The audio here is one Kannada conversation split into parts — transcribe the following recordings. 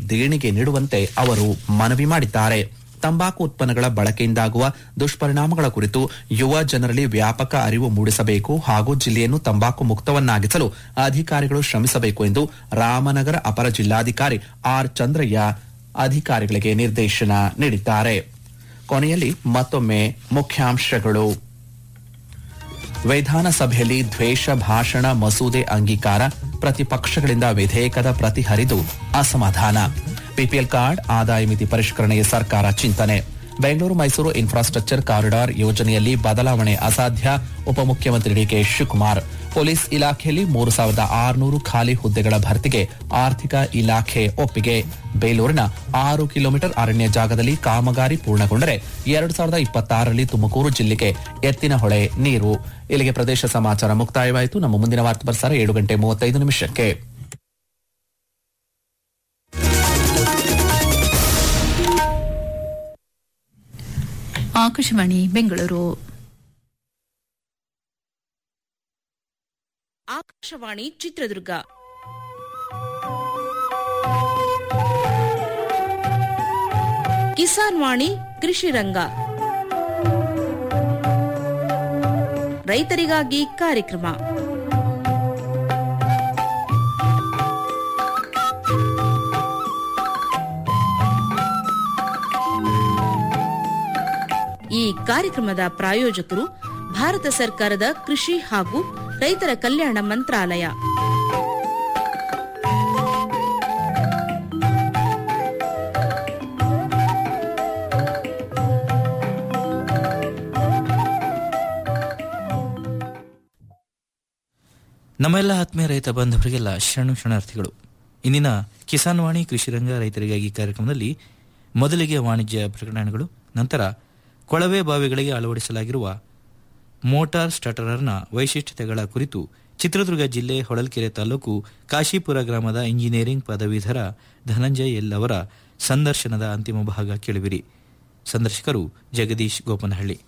ದೇಣಿಗೆ ನೀಡುವಂತೆ ಅವರು ಮನವಿ ಮಾಡಿದ್ದಾರೆ ತಂಬಾಕು ಉತ್ಪನ್ನಗಳ ಬಳಕೆಯಿಂದಾಗುವ ದುಷ್ಪರಿಣಾಮಗಳ ಕುರಿತು ಯುವ ಜನರಲ್ಲಿ ವ್ಯಾಪಕ ಅರಿವು ಮೂಡಿಸಬೇಕು ಹಾಗೂ ಜಿಲ್ಲೆಯನ್ನು ತಂಬಾಕು ಮುಕ್ತವನ್ನಾಗಿಸಲು ಅಧಿಕಾರಿಗಳು ಶ್ರಮಿಸಬೇಕು ಎಂದು ರಾಮನಗರ ಅಪರ ಜಿಲ್ಲಾಧಿಕಾರಿ ಆರ್ ಚಂದ್ರಯ್ಯ ಅಧಿಕಾರಿಗಳಿಗೆ ನಿರ್ದೇಶನ ನೀಡಿದ್ದಾರೆ ಕೊನೆಯಲ್ಲಿ ಮತ್ತೊಮ್ಮೆ ಮುಖ್ಯಾಂಶಗಳು ವಿಧಾನಸಭೆಯಲ್ಲಿ ದ್ವೇಷ ಭಾಷಣ ಮಸೂದೆ ಅಂಗೀಕಾರ ಪ್ರತಿಪಕ್ಷಗಳಿಂದ ವಿಧೇಯಕದ ಪ್ರತಿ ಹರಿದು ಅಸಮಾಧಾನ ಪಿಪಿಎಲ್ ಕಾರ್ಡ್ ಆದಾಯ ಮಿತಿ ಪರಿಷ್ಕರಣೆಗೆ ಸರ್ಕಾರ ಚಿಂತನೆ ಬೆಂಗಳೂರು ಮೈಸೂರು ಇನ್ಫ್ರಾಸ್ಟ್ರಕ್ಚರ್ ಕಾರಿಡಾರ್ ಯೋಜನೆಯಲ್ಲಿ ಬದಲಾವಣೆ ಅಸಾಧ್ಯ ಉಪಮುಖ್ಯಮಂತ್ರಿ ಡಿಕೆ ಶಿವಕುಮಾರ್ ಪೊಲೀಸ್ ಇಲಾಖೆಯಲ್ಲಿ ಮೂರು ಸಾವಿರದ ಆರುನೂರು ಖಾಲಿ ಹುದ್ದೆಗಳ ಭರ್ತಿಗೆ ಆರ್ಥಿಕ ಇಲಾಖೆ ಒಪ್ಪಿಗೆ ಬೇಲೂರಿನ ಆರು ಕಿಲೋಮೀಟರ್ ಅರಣ್ಯ ಜಾಗದಲ್ಲಿ ಕಾಮಗಾರಿ ಪೂರ್ಣಗೊಂಡರೆ ಎರಡು ಸಾವಿರದ ಇಪ್ಪತ್ತಾರರಲ್ಲಿ ತುಮಕೂರು ಜಿಲ್ಲೆಗೆ ಎತ್ತಿನ ಹೊಳೆ ನೀರು ಇಲ್ಲಿಗೆ ಪ್ರದೇಶ ಸಮಾಚಾರ ಮುಕ್ತಾಯವಾಯಿತು ನಮ್ಮ ಮುಂದಿನ ವಾರ್ತಾ ಪ್ರಸಾರ ಏಳು ಗಂಟೆ ಮೂವತ್ತೈದು ನಿಮಿಷಕ್ಕೆ ಆಕಾಶವಾಣಿ ಬೆಂಗಳೂರು ಆಕಾಶವಾಣಿ ಚಿತ್ರದುರ್ಗ ಕಿಸಾನ್ ವಾಣಿ ಕೃಷಿ ರಂಗ ರೈತರಿಗಾಗಿ ಕಾರ್ಯಕ್ರಮ ಈ ಕಾರ್ಯಕ್ರಮದ ಪ್ರಾಯೋಜಕರು ಭಾರತ ಸರ್ಕಾರದ ಕೃಷಿ ಹಾಗೂ ರೈತರ ಕಲ್ಯಾಣ ಮಂತ್ರಾಲಯ ನಮ್ಮೆಲ್ಲ ಆತ್ಮೀಯ ರೈತ ಬಾಂಧವರಿಗೆಲ್ಲ ಶರಣು ಶರಣಾರ್ಥಿಗಳು ಇಂದಿನ ಕಿಸಾನ್ ವಾಣಿ ಕೃಷಿ ರಂಗ ರೈತರಿಗಾಗಿ ಕಾರ್ಯಕ್ರಮದಲ್ಲಿ ಮೊದಲಿಗೆ ವಾಣಿಜ್ಯ ಪ್ರಕಟಣೆಗಳು ನಂತರ ಕೊಳವೆ ಬಾವಿಗಳಿಗೆ ಅಳವಡಿಸಲಾಗಿರುವ ಮೋಟಾರ್ ಸ್ಟಾರ್ಟರ್ನ ವೈಶಿಷ್ಟ್ಯತೆಗಳ ಕುರಿತು ಚಿತ್ರದುರ್ಗ ಜಿಲ್ಲೆ ಹೊಳಲ್ಕೆರೆ ತಾಲೂಕು ಕಾಶಿಪುರ ಗ್ರಾಮದ ಇಂಜಿನಿಯರಿಂಗ್ ಪದವೀಧರ ಧನಂಜಯ್ ಎಲ್ ಅವರ ಸಂದರ್ಶನದ ಅಂತಿಮ ಭಾಗ ಕೇಳುವಿರಿ ಸಂದರ್ಶಕರು ಜಗದೀಶ್ ಗೋಪನಹಳ್ಳಿ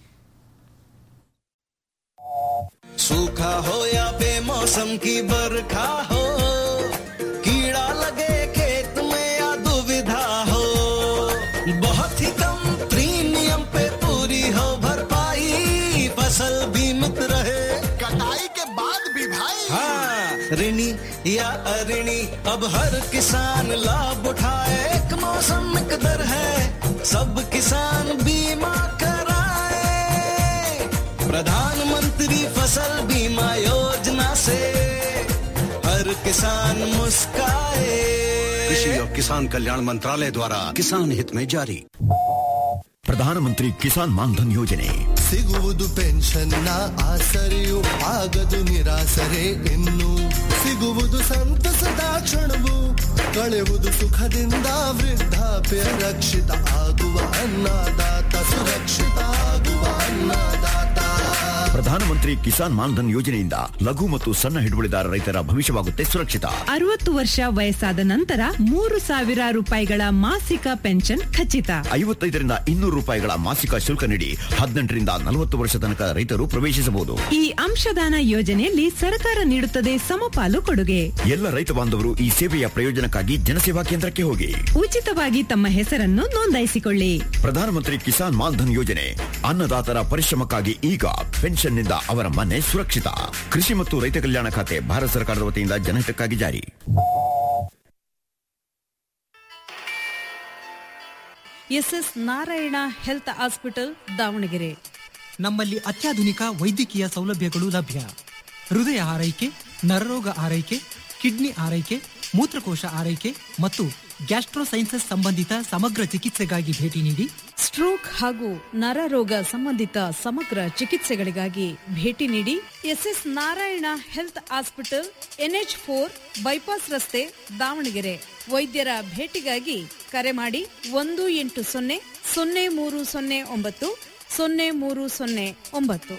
सूखा हो या बेमौसम की बरखा हो कीड़ा लगे खेत में या दुविधा हो बहुत ही कम प्रीमियम पे पूरी हो भरपाई फसल बीमित रहे कटाई के बाद भी भाई हाँ ऋणी या अऋणी अब हर किसान लाभ उठाए एक मौसम एक दर है सब किसान बीमा कराए प्रधानमंत्री फसल बीमा योजना से हर किसान मुस्काए कृषि और किसान कल्याण मंत्रालय द्वारा किसान हित में जारी ಪ್ರಧಾನಮಂತ್ರಿ ಕಿಸಾನ್ ಮಾನ್ಧನ್ ಯೋಜನೆ ಸಿಗುವುದು ಪೆನ್ಷನ್ನ ಆಸರೆಯು ಆಗದು ನಿರಾಸರೆ ಇನ್ನು ಸಿಗುವುದು ಸಂತಸದ ಕ್ಷಣವು ಕಳೆವುದು ಸುಖದಿಂದ ವೃದ್ಧಾಪ್ಯ ರಕ್ಷಿತ ಆಗುವ ಅನ್ನದಾತ ಸುರಕ್ಷಿತ ಆಗುವ ಅನ್ನದಾತ ಪ್ರಧಾನಮಂತ್ರಿ ಕಿಸಾನ್ ಮಾನ್ಧನ್ ಯೋಜನೆಯಿಂದ ಲಘು ಮತ್ತು ಸಣ್ಣ ಹಿಡುವಳಿದಾರ ರೈತರ ಭವಿಷ್ಯವಾಗುತ್ತೆ ಸುರಕ್ಷಿತ ಅರವತ್ತು ವರ್ಷ ವಯಸ್ಸಾದ ನಂತರ ಮೂರು ಸಾವಿರ ರೂಪಾಯಿಗಳ ಮಾಸಿಕ ಪೆನ್ಷನ್ ಖಚಿತ ಐವತ್ತೈದರಿಂದ ಇನ್ನೂರು ರೂಪಾಯಿಗಳ ಮಾಸಿಕ ಶುಲ್ಕ ನೀಡಿ ಹದಿನೆಂಟರಿಂದ ನಲವತ್ತು ವರ್ಷ ತನಕ ರೈತರು ಪ್ರವೇಶಿಸಬಹುದು ಈ ಅಂಶದಾನ ಯೋಜನೆಯಲ್ಲಿ ಸರ್ಕಾರ ನೀಡುತ್ತದೆ ಸಮಪಾಲು ಕೊಡುಗೆ ಎಲ್ಲ ರೈತ ಬಾಂಧವರು ಈ ಸೇವೆಯ ಪ್ರಯೋಜನಕ್ಕಾಗಿ ಜನಸೇವಾ ಕೇಂದ್ರಕ್ಕೆ ಹೋಗಿ ಉಚಿತವಾಗಿ ತಮ್ಮ ಹೆಸರನ್ನು ನೋಂದಾಯಿಸಿಕೊಳ್ಳಿ ಪ್ರಧಾನಮಂತ್ರಿ ಕಿಸಾನ್ ಮಾನ್ಧನ್ ಯೋಜನೆ ಅನ್ನದಾತರ ಪರಿಶ್ರಮಕ್ಕಾಗಿ ಈಗ ಪೆನ್ಷನ್ನಿಂದ ಅವರ ಮನೆ ಸುರಕ್ಷಿತ ಕೃಷಿ ಮತ್ತು ರೈತ ಕಲ್ಯಾಣ ಖಾತೆ ಭಾರತ ಸರ್ಕಾರದ ವತಿಯಿಂದ ಜನಹಿತಕ್ಕಾಗಿ ಜಾರಿ SS Narayana health hospital Davangere ನಮ್ಮಲ್ಲಿ ಅತ್ಯಾಧುನಿಕ ವೈದ್ಯಕೀಯ ಸೌಲಭ್ಯಗಳು ಲಭ್ಯ ಹೃದಯ ಆರೈಕೆ ನರರೋಗ ಆರೈಕೆ ಕಿಡ್ನಿ ಆರೈಕೆ ಮೂತ್ರಕೋಶ ಆರೈಕೆ ಮತ್ತು ಗ್ಯಾಸ್ಟ್ರೋಸೈನ್ಸಸ್ ಸಂಬಂಧಿತ ಸಮಗ್ರ ಚಿಕಿತ್ಸೆಗಾಗಿ ಭೇಟಿ ನೀಡಿ ಸ್ಟ್ರೋಕ್ ಹಾಗೂ ನರರೋಗ ಸಂಬಂಧಿತ ಸಮಗ್ರ ಚಿಕಿತ್ಸೆಗಳಿಗಾಗಿ ಭೇಟಿ ನೀಡಿ SS Narayana health hospital NH four bypass ರಸ್ತೆ ದಾವಣಗೆರೆ ವೈದ್ಯರ ಭೇಟಿಗಾಗಿ ಕರೆ ಮಾಡಿ ಒಂದು ಎಂಟು ಸೊನ್ನೆ ಸೊನ್ನೆ ಮೂರು ಸೊನ್ನೆ ಒಂಬತ್ತು ಸೊನ್ನೆ ಮೂರು ಸೊನ್ನೆ ಒಂಬತ್ತು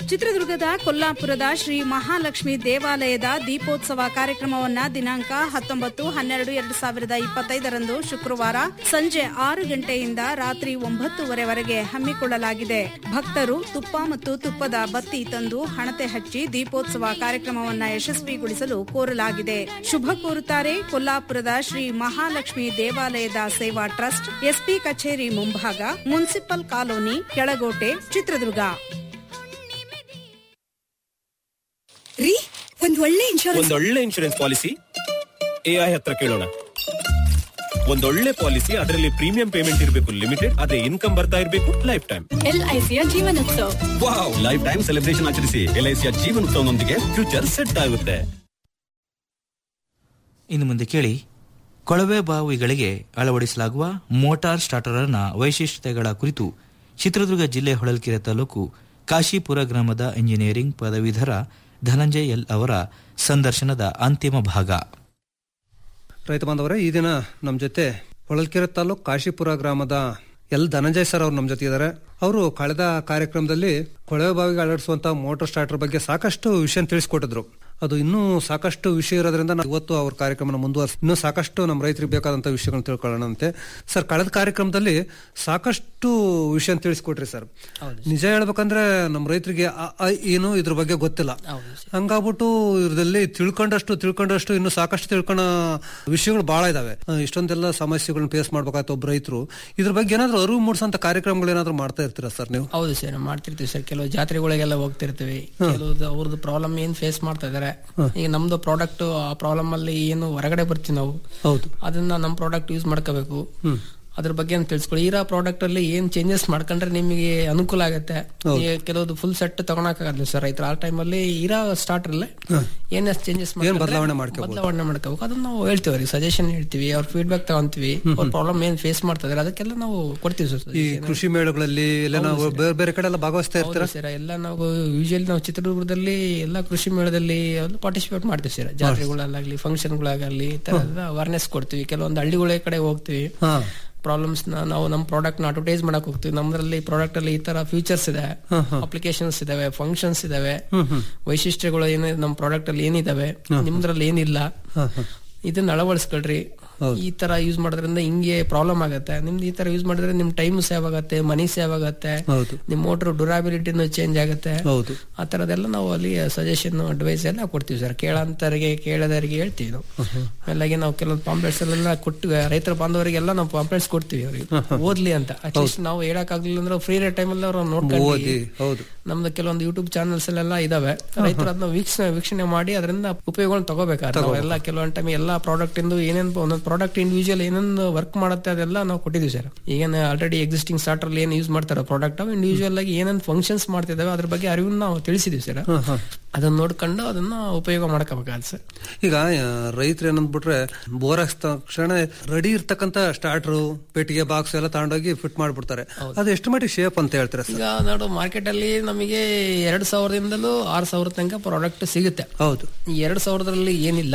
ಚಿತ್ರದುರ್ಗದ ಕೊಲ್ಲಾಪುರದ ಶ್ರೀ ಮಹಾಲಕ್ಷ್ಮಿ ದೇವಾಲಯದ ದೀಪೋತ್ಸವ ಕಾರ್ಯಕ್ರಮವನ್ನ ದಿನಾಂಕ ಹತ್ತೊಂಬತ್ತು ಹನ್ನೆರಡು ಎರಡು ಸಾವಿರದ ಇಪ್ಪತ್ತೈದರಂದು ಶುಕ್ರವಾರ ಸಂಜೆ ಆರು ಗಂಟೆಯಿಂದ ರಾತ್ರಿ ಒಂಬತ್ತುವರೆವರೆಗೆ ಹಮ್ಮಿಕೊಳ್ಳಲಾಗಿದೆ ಭಕ್ತರು ತುಪ್ಪ ಮತ್ತು ತುಪ್ಪದ ಬತ್ತಿ ತಂದು ಹಣತೆ ಹಚ್ಚಿ ದೀಪೋತ್ಸವ ಕಾರ್ಯಕ್ರಮವನ್ನ ಯಶಸ್ವಿಗೊಳಿಸಲು ಕೋರಲಾಗಿದೆ ಶುಭ ಕೋರುತ್ತಾರೆ ಕೊಲ್ಲಾಪುರದ ಶ್ರೀ ಮಹಾಲಕ್ಷ್ಮಿ ದೇವಾಲಯದ ಸೇವಾ ಟ್ರಸ್ಟ್ ಎಸ್ಪಿ ಕಚೇರಿ ಮುಂಭಾಗ ಮುನ್ಸಿಪಲ್ ಕಾಲೋನಿ ಕೆಳಗೋಟೆ ಚಿತ್ರದುರ್ಗ ರೀ ಒಂದ್ ಒಳ್ಳೆ ಇನ್ಶೂರೆನ್ಸ್ ಒಂದೊಳ್ಳೆ ಇನ್ಶೂರೆನ್ಸ್ ಪಾಲಿಸಿ ಎಐ ಹತ್ರ ಕೇಳೋಣ ಒಂದೊಳ್ಳೆ ಪಾಲಿಸಿ ಅದರಲ್ಲಿ ಪ್ರೀಮಿಯಂ ಪೇಮೆಂಟ್ ಇರಬೇಕು ಲಿಮಿಟೆಡ್ ಅದೇ ಇನ್ಕಮ್ ಬರ್ತಾ ಇರಬೇಕು ಲೈಫ್ ಟೈಮ್ ಎಲ್ಐಸಿಯ Jeevan Utsav wow life time celebration ಆಚರಿಸಿ ಎಲ್ಐಸಿಯ ಜೀವನೋತ್ಸವನೊಂದಿಗೆ ಫ್ಯೂಚರ್ ಸೆಟ್ ಆಗುತ್ತೆ ಇನ್ನು ಮುಂದೆ ಕೇಳಿ ಕೊಳವೆ ಬಾವಿಗಳಿಗೆ ಅಳವಡಿಸಲಾಗುವ ಮೋಟಾರ್ ಸ್ಟಾರ್ಟರ್ನ ವೈಶಿಷ್ಟ್ಯತೆಗಳ ಕುರಿತು ಚಿತ್ರದುರ್ಗ ಜಿಲ್ಲೆ ಹೊಳಲ್ಕೆರೆ ತಾಲೂಕು ಕಾಶಿಪುರ ಗ್ರಾಮದ ಇಂಜಿನಿಯರಿಂಗ್ ಪದವೀಧರ ಧನಂಜಯ್ ಎಲ್ ಅವರ ಸಂದರ್ಶನದ ಅಂತಿಮ ಭಾಗ ರೈತ ಬಾಂಧವರೇ ಈ ದಿನ ನಮ್ಮ ಜೊತೆ ಹೊಳಲ್ಕೆರೆ ತಾಲೂಕು ಕಾಶಿಪುರ ಗ್ರಾಮದ ಎಲ್ ಧನಂಜಯ್ ಸರ್ ಅವ್ರು ನಮ್ಮ ಜೊತೆ ಇದ್ದಾರೆ ಅವರು ಕಳೆದ ಕಾರ್ಯಕ್ರಮದಲ್ಲಿ ಕೊಳವೆ ಬಾವಿಗೆ ಅಳವಡಿಸುವಂತ ಮೋಟಾರ್ ಸ್ಟಾರ್ಟರ್ ಬಗ್ಗೆ ಸಾಕಷ್ಟು ವಿಷಯ ತಿಳಿಸ್ಕೊಟ್ಟಿದ್ರು ಅದು ಇನ್ನೂ ಸಾಕಷ್ಟು ವಿಷಯ ಇರೋದ್ರಿಂದ ನಾವು ಇವತ್ತು ಅವ್ರ ಕಾರ್ಯಕ್ರಮನ ಮುಂದುವರಿಸಿ ಇನ್ನೂ ಸಾಕಷ್ಟು ನಮ್ಮ ರೈತರಿಗೆ ಬೇಕಾದಂತ ವಿಷಯಗಳನ್ನ ತಿಳ್ಕೊಳ್ಳೋಣ ಅಂತೆ ಸರ್ ಕಳೆದ ಕಾರ್ಯಕ್ರಮದಲ್ಲಿ ಸಾಕಷ್ಟು ವಿಷಯ ತಿಳಿಸ್ಕೊಟ್ರಿ ಸರ್ ನಿಜ ಹೇಳ್ಬೇಕಂದ್ರೆ ನಮ್ಮ ರೈತರಿಗೆ ಅ, ಆ, ಏನು ಇದ್ರ ಬಗ್ಗೆ ಗೊತ್ತಿಲ್ಲ ಹಂಗಾಗ್ಬಿಟ್ಟು ಇದ್ರಲ್ಲಿ ತಿಳ್ಕೊಂಡಷ್ಟು ತಿಳ್ಕೊಂಡಷ್ಟು ಇನ್ನು ಸಾಕಷ್ಟು ತಿಳ್ಕೊಳ ವಿಷಯಗಳು ಬಹಳ ಇದಾವೆ ಆ, ಇಷ್ಟೊಂದೆಲ್ಲ ಸಮಸ್ಯೆಗಳನ್ನ ಫೇಸ್ ಮಾಡ್ಬೇಕಾಯ್ತು ಒಬ್ಬ ರೈತರು ಇದ್ರ ಬಗ್ಗೆ ಏನಾದ್ರು ಅರಿವು ಮೂಡಿಸಂತ ಕಾರ್ಯಕ್ರಮಗಳು ಏನಾದ್ರು ಮಾಡ್ತಾ ಇರ್ತೀರಾ ಸರ್ ನೀವು ಹೌದು ಸರ್ ನಾವು ಮಾಡ್ತಿರ್ತೀವಿ ಸರ್ ಕೆಲವು ಜಾತ್ರೆಗಳಿಗೆಲ್ಲ ಹೋಗ್ತಿರ್ತೀವಿ ಕೆಲವು ಅವ್ರದ್ದು ಪ್ರಾಬ್ಲಮ್ ಏನ್ ಫೇಸ್ ಮಾಡ್ತಾ ಇದಾರೆ ಈಗ ನಮ್ದು ಪ್ರಾಡಕ್ಟ್ ಆ ಪ್ರಾಬ್ಲಮ್ ಅಲ್ಲಿ ಏನು ಹೊರಗಡೆ ಬರ್ತೀವಿ ನಾವು ಹೌದು ಅದನ್ನ ನಮ್ ಪ್ರಾಡಕ್ಟ್ ಯೂಸ್ ಮಾಡ್ಕೋಬೇಕು ಅದ್ರ ಬಗ್ಗೆ ಅಂತ ತಿಳ್ಸ್ಕೊಳ್ಳಿ ಇರೋ ಪ್ರಾಡಕ್ಟ್ ಅಲ್ಲಿ ಏನ್ ಚೇಂಜಸ್ ಮಾಡ್ಕೊಂಡ್ರೆ ನಿಮಗೆ ಅನುಕೂಲ ಆಗುತ್ತೆ ಈಗ ಕೆಲವೊಂದು ಫುಲ್ ಸೆಟ್ ತಗೊಳಕಾಗಲ್ಲ ಸರ್ ರೈತರು ಆ ಟೈಮಲ್ಲಿ ಇರೋ ಸ್ಟಾರ್ಟರ್ ಅಲ್ಲೇ ಏನ್ ಚೇಂಜಸ್ ಏನ್ ಬದಲಾವಣೆ ಮಾಡ್ಕೋಬಹುದು? ಬದಲಾವಣೆ ಮಾಡ್ಕೋಬೇಕು ಅದನ್ನ ನಾವು ಹೇಳ್ತೀವಿ ಅವ್ರಿಗೆ ಸಜೆಷನ್ ಹೇಳ್ತೀವಿ ಅವ್ರ ಫೀಡ್ಬ್ಯಾಕ್ ತಗೊಂತೀವಿ ಅವ್ರ ಪ್ರಾಬ್ಲಮ್ ಏನ್ ಫೇಸ್ ಮಾಡ್ತಾ ಇದಾರೆ ಅದಕ್ಕೆಲ್ಲ ನಾವು ಕೊಡ್ತೀವಿ ಸರ್ ಈ ಕೃಷಿ ಮೇಳಗಳಲ್ಲಿ ಎಲ್ಲ ನಾವು ಬೇರೆ ಬೇರೆ ಕಡೆ ಎಲ್ಲ ಭಾಗವಹಿಸ್ತಾ ಇರ್ತೀರಾ ಹೌದು ಸರ್ ಎಲ್ಲ ನಾವು ಯೂಶಲಿ ನಾವು ಚಿತ್ರದುರ್ಗದಲ್ಲಿ ಎಲ್ಲ ಕೃಷಿ ಮೇಳದಲ್ಲಿ ಪಾರ್ಟಿಸಿಪೇಟ್ ಮಾಡ್ತೀವಿ ಸರ್ ಜಾತ್ರೆಗಳಲ್ಲಾಗ್ಲಿ ಫಂಕ್ಷನ್ಗಳಾಗಲಿ ಈ ತರ ಅವೇರ್ನೆಸ್ ಕೊಡ್ತೀವಿ ಕೆಲವೊಂದು ಹಳ್ಳಿಗಳ ಕಡೆ ಹೋಗ್ತೀವಿ ಹಾ ಪ್ರಾಬ್ಲಮ್ಸ್ ನಾವು ನಮ್ಮ ಪ್ರಾಡಕ್ಟ್ ನ ಅಡ್ವರ್ಟೈಸ್ ಮಾಡಕ್ ಹೋಗ್ತೀವಿ ನಮ್ಮದ್ರಲ್ಲಿ ಪ್ರಾಡಕ್ಟ್ ಅಲ್ಲಿ ಈ ತರ ಫೀಚರ್ಸ್ ಇದೆ ಅಪ್ಲಿಕೇಶನ್ಸ್ ಇದಾವೆ ಫಂಕ್ಷನ್ಸ್ ಇದಾವೆ ವೈಶಿಷ್ಟ್ಯಗಳು ಏನಿದೆ ನಮ್ಮ ಪ್ರಾಡಕ್ಟ್ ಅಲ್ಲಿ ಏನಿದಾವೆ ನಿಮ್ದ್ರಲ್ಲಿ ಏನಿಲ್ಲ ಇದನ್ನ ಅಳವಡಿಸ್ಕೊಳ್ರಿ ಈ ತರ ಯೂಸ್ ಮಾಡೋದ್ರಿಂದ ಹಿಂಗೆ ಪ್ರಾಬ್ಲಮ್ ಆಗತ್ತೆ ನಿಮ್ದು ಈ ತರ ಯೂಸ್ ಮಾಡಿದ್ರೆ ನಿಮ್ ಟೈಮ್ ಸೇವ್ ಆಗತ್ತೆ ಮನಿ ಸೇವ್ ಆಗತ್ತೆ ಹೌದು ನಿಮ್ ಮೋಟರ್ ಡ್ಯೂರಾಬಿಲಿಟಿನೂ ಚೇಂಜ್ ಆಗುತ್ತೆ ಹೌದು ಆ ತರದೆಲ್ಲ ನಾವು ಅಲ್ಲಿ ಸಜೆಷನ್ ಅಡ್ವೈಸ್ ಎಲ್ಲ ಕೊಡ್ತೀವಿ ಸರ್ ಕೇಳಂತರಿಗೆ ಕೇಳದವರಿಗೆ ಹೇಳ್ತೀವಿ ನಾವು ಆಮೇಲೆ ನಾವು ಕೆಲವೊಂದು ಪಾಂಪ್ಲೆಟ್ಸ್ ಎಲ್ಲ ಕೊಟ್ಟು ರೈತರ ಬಾಂಧವರಿಗೆಲ್ಲ ನಾವು ಪಾಂಪ್ಲೆಟ್ಸ್ ಕೊಡ್ತೀವಿ ಅವ್ರಿಗೆ ಓದ್ಲಿ ಅಂತ ಅಟ್ಲೀಸ್ಟ್ ನಾವು ಹೇಳಕ್ ಆಗ್ಲಿಲ್ಲ ಅಂದ್ರೆ ಫ್ರೀ ರೇ ಟೈಮ್ ಅಲ್ಲಿ ಅವ್ರು ಓದಿ ನೋಡ್ಕೊಂಡು ಹೌದು ನಮ್ದು ಕೆಲವೊಂದು ಯೂಟ್ಯೂಬ್ ಚಾನಲ್ಸ್ ಎಲ್ಲ ಇದಾವೆ ರೈತರು ಅದನ್ನ ವೀಕ್ಷಣೆ ವೀಕ್ಷಣೆ ಮಾಡಿ ಅದರಿಂದ ಉಪಯೋಗಗಳನ್ನ ತಗೋಬೇಕಾದ್ರೆ ನಾವೆಲ್ಲ ಕೆಲವೊಂದು ಟೈಮ್ ಎಲ್ಲಾ ಪ್ರಾಡಕ್ಟ್ ಇಂದು ಏನೇನ್ ಒಂದೊಂದು ಪ್ರಾಡಕ್ಟ್ ಇಂಡಿವಿಜುವಲ್ ಏನೇನು ವರ್ಕ್ ಮಾಡುತ್ತೆ ಅದೆಲ್ಲ ನಾವು ಕೊಟ್ಟಿದ್ದೀವಿ ಸರ್ ಈಗೇನು ಆಲ್ರೆಡಿ ಎಕ್ಸಿಸ್ಟಿಂಗ್ ಸ್ಟಾರ್ಟರ್ ಅಲ್ಲಿ ಏನು ಯೂಸ್ ಮಾಡ್ತಾರೋ ಪ್ರಾಡಕ್ಟ್ ಇಂಡಿವಿಜುವಲ್ ಆಗಿ ಏನೇನು ಫಂಕ್ಷನ್ಸ್ ಮಾಡ್ತಿದಾವೆ ಅದ್ರ ಬಗ್ಗೆ ಅರಿವನ್ನ ನಾವು ತಿಳಿಸಿದೀವಿ ಸರ್ ಅದನ್ನ ನೋಡ್ಕೊಂಡು ಅದನ್ನ ಉಪಯೋಗ ಮಾಡ್ಕೋಬೇಕಾಗುತ್ತೆ ಸರ್ ಈಗ ರೈತರು ಏನಂದ್ಬಿಟ್ರೆ ಬೋರ್ ಹಾಕ್ಸಿದ ತಕ್ಷಣ ರೆಡಿ ಇರ್ತಕ್ಕಂತ ಸ್ಟಾರ್ಟರ್ ಪೆಟ್ಟಿಗೆ ಬಾಕ್ಸ್ ಎಲ್ಲ ತಗೊಂಡೋಗಿ ಫಿಟ್ ಮಾಡ್ಬಿಡ್ತಾರೆ ಅದು ಎಷ್ಟು ಮಟ್ಟಿಗೆ ಶೇಪ್ ಅಂತ ಹೇಳ್ತಾರೆ ಸರ್ ಈಗ ನೋಡು ಮಾರ್ಕೆಟ್ ಅಲ್ಲಿ ನಮಗೆ ಎರಡ್ ಸಾವಿರದಿಂದಲೂ ಆರ್ ಸಾವಿರ ತನಕ ಪ್ರಾಡಕ್ಟ್ ಸಿಗುತ್ತೆ ಹೌದು ಈ ಎರಡ್ ಸಾವಿರದಲ್ಲಿ ಏನಿಲ್ಲ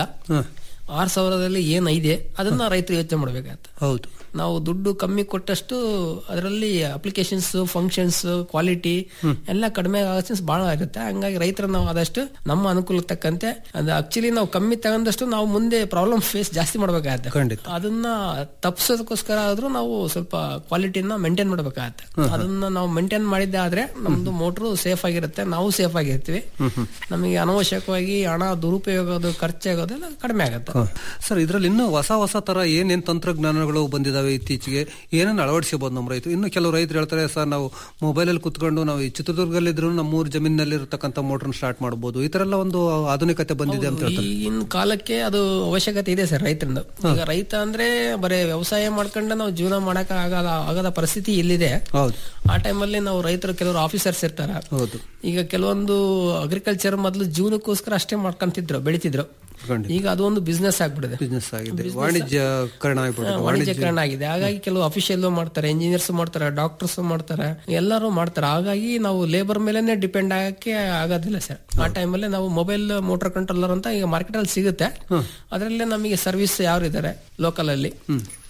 ಆರ್ ಸಾವಿರದಲ್ಲಿ ಏನೈದೆ ಅದನ್ನ ರೈತರು ಯೋಚನೆ ಮಾಡ್ಬೇಕಾಗತ್ತೆ ಹೌದು ನಾವು ದುಡ್ಡು ಕಮ್ಮಿ ಕೊಟ್ಟಷ್ಟು ಅದರಲ್ಲಿ ಅಪ್ಲಿಕೇಶನ್ಸ್ ಫಂಕ್ಷನ್ಸ್ ಕ್ವಾಲಿಟಿ ಎಲ್ಲ ಕಡಿಮೆ ಆಗೋ ಬಹಳ ಇರುತ್ತೆ ಹಂಗಾಗಿ ರೈತರ ನಾವು ಆದಷ್ಟು ನಮ್ಮ ಅನುಕೂಲಕ್ಕೆ ತಕ್ಕಂತೆ ಅದು ಆಕ್ಚುಲಿ ನಾವು ಕಮ್ಮಿ ತಗೊಂಡಷ್ಟು ನಾವು ಮುಂದೆ ಪ್ರಾಬ್ಲಮ್ ಫೇಸ್ ಜಾಸ್ತಿ ಮಾಡ್ಬೇಕಾಗತ್ತೆ ಖಂಡಿತ. ಅದನ್ನ ತಪ್ಪಿಸೋದಕ್ಕೋಸ್ಕರ ಆದ್ರೂ ನಾವು ಸ್ವಲ್ಪ ಕ್ವಾಲಿಟಿನ ಮೇಂಟೈನ್ ಮಾಡ್ಬೇಕಾಗತ್ತೆ ಅದನ್ನ ನಾವು ಮೇಂಟೈನ್ ಮಾಡಿದ್ದೆ ಆದ್ರೆ ನಮ್ದು ಮೋಟ್ರು ಸೇಫ್ ಆಗಿರುತ್ತೆ ನಾವು ಸೇಫ್ ಆಗಿರ್ತೀವಿ ನಮಗೆ ಅನವಶ್ಯಕವಾಗಿ ಹಣ ದುರುಪಯೋಗ ಖರ್ಚಾಗೋದೆಲ್ಲ ಕಡಿಮೆ ಆಗುತ್ತೆ ಸರ್ ಇದ್ರಲ್ಲಿ ಇನ್ನೂ ಹೊಸ ಹೊಸ ತರ ಏನೇನ್ ತಂತ್ರಜ್ಞಾನಗಳು ಬಂದಿದಾವೆ ಇತ್ತೀಚೆಗೆ ಏನೇನು ಅಳವಡಿಸಬಹುದು ನಮ್ಮ ರೈತರು ಇನ್ನು ಕೆಲವು ರೈತರು ಹೇಳ್ತಾರೆ ಸರ್ ನಾವು ಮೊಬೈಲ್ ಅಲ್ಲಿ ಕುತ್ಕೊಂಡು ನಾವು ಈ ಚಿತ್ರದುರ್ಗದಲ್ಲಿ ಇದ್ರು ನಮ್ಮ ಊರ್ ಜಮೀನಲ್ಲಿ ಇರತಕ್ಕಂತ ಮೋಟರ್ ಸ್ಟಾರ್ಟ್ ಮಾಡಬಹುದು ಈ ತರ ಎಲ್ಲ ಒಂದು ಆಧುನಿಕತೆ ಬಂದಿದೆ ಅಂತ ಹೇಳ್ತಾರೆ ಈಗಿನ ಕಾಲಕ್ಕೆ ಅದು ಅವಶ್ಯಕತೆ ಇದೆ ಸರ್ ರೈತರಿಂದ ಈಗ ರೈತ ಅಂದ್ರೆ ಬರೀ ವ್ಯವಸಾಯ ಮಾಡ್ಕೊಂಡು ನಾವು ಜೀವನ ಮಾಡಕ್ ಆಗದ ಆಗದ ಪರಿಸ್ಥಿತಿ ಇಲ್ಲಿದೆ ಹೌದು ಆ ಟೈಮಲ್ಲಿ ನಾವು ರೈತರು ಕೆಲವರು ಆಫೀಸರ್ಸ್ ಇರ್ತಾರ ಹೌದು ಈಗ ಕೆಲವೊಂದು ಅಗ್ರಿಕಲ್ಚರ್ ಮೊದಲು ಜೀವನಕ್ಕೋಸ್ಕರ ಅಷ್ಟೇ ಮಾಡ್ಕೊಂತಿದ್ರು ಬೆಳಿತಿದ್ರು ಖಂಡಿತ. ಈಗ ಅದೊಂದು ಬಿಸ್ನೆಸ್ ಆಗ್ಬಿಡಿದೆ ಬಿಸ್ನೆಸ್ ಆಗಿದೆ ವಾಣಿಜ್ಯಕರಣ ಆಗ್ಬಿಡುತ್ತೆ ವಾಣಿಜ್ಯಕರಣ ಆಗಿದೆ ಹಾಗಾಗಿ ಕೆಲವು ಅಫಿಷಿಯಲ್ ಮಾಡ್ತಾರೆ ಇಂಜಿನಿಯರ್ಸ್ ಮಾಡ್ತಾರೆ ಡಾಕ್ಟರ್ಸ್ ಮಾಡ್ತಾರೆ ಎಲ್ಲರೂ ಮಾಡ್ತಾರೆ ಹಾಗಾಗಿ ನಾವು ಲೇಬರ್ ಮೇಲೆನೆ ಡಿಪೆಂಡ್ ಆಗಕ್ಕೆ ಆಗೋದಿಲ್ಲ ಸರ್ ಆ ಟೈಮಲ್ಲಿ ನಾವು ಮೊಬೈಲ್ ಮೋಟರ್ ಕಂಟ್ರೋಲರ್ ಅಂತ ಈಗ ಮಾರ್ಕೆಟ್ ಅಲ್ಲಿ ಸಿಗುತ್ತೆ ಅದರಲ್ಲೇ ನಮಗೆ ಸರ್ವಿಸ್ ಯಾರು ಇದ್ದಾರೆ ಲೋಕಲ್ ಅಲ್ಲಿ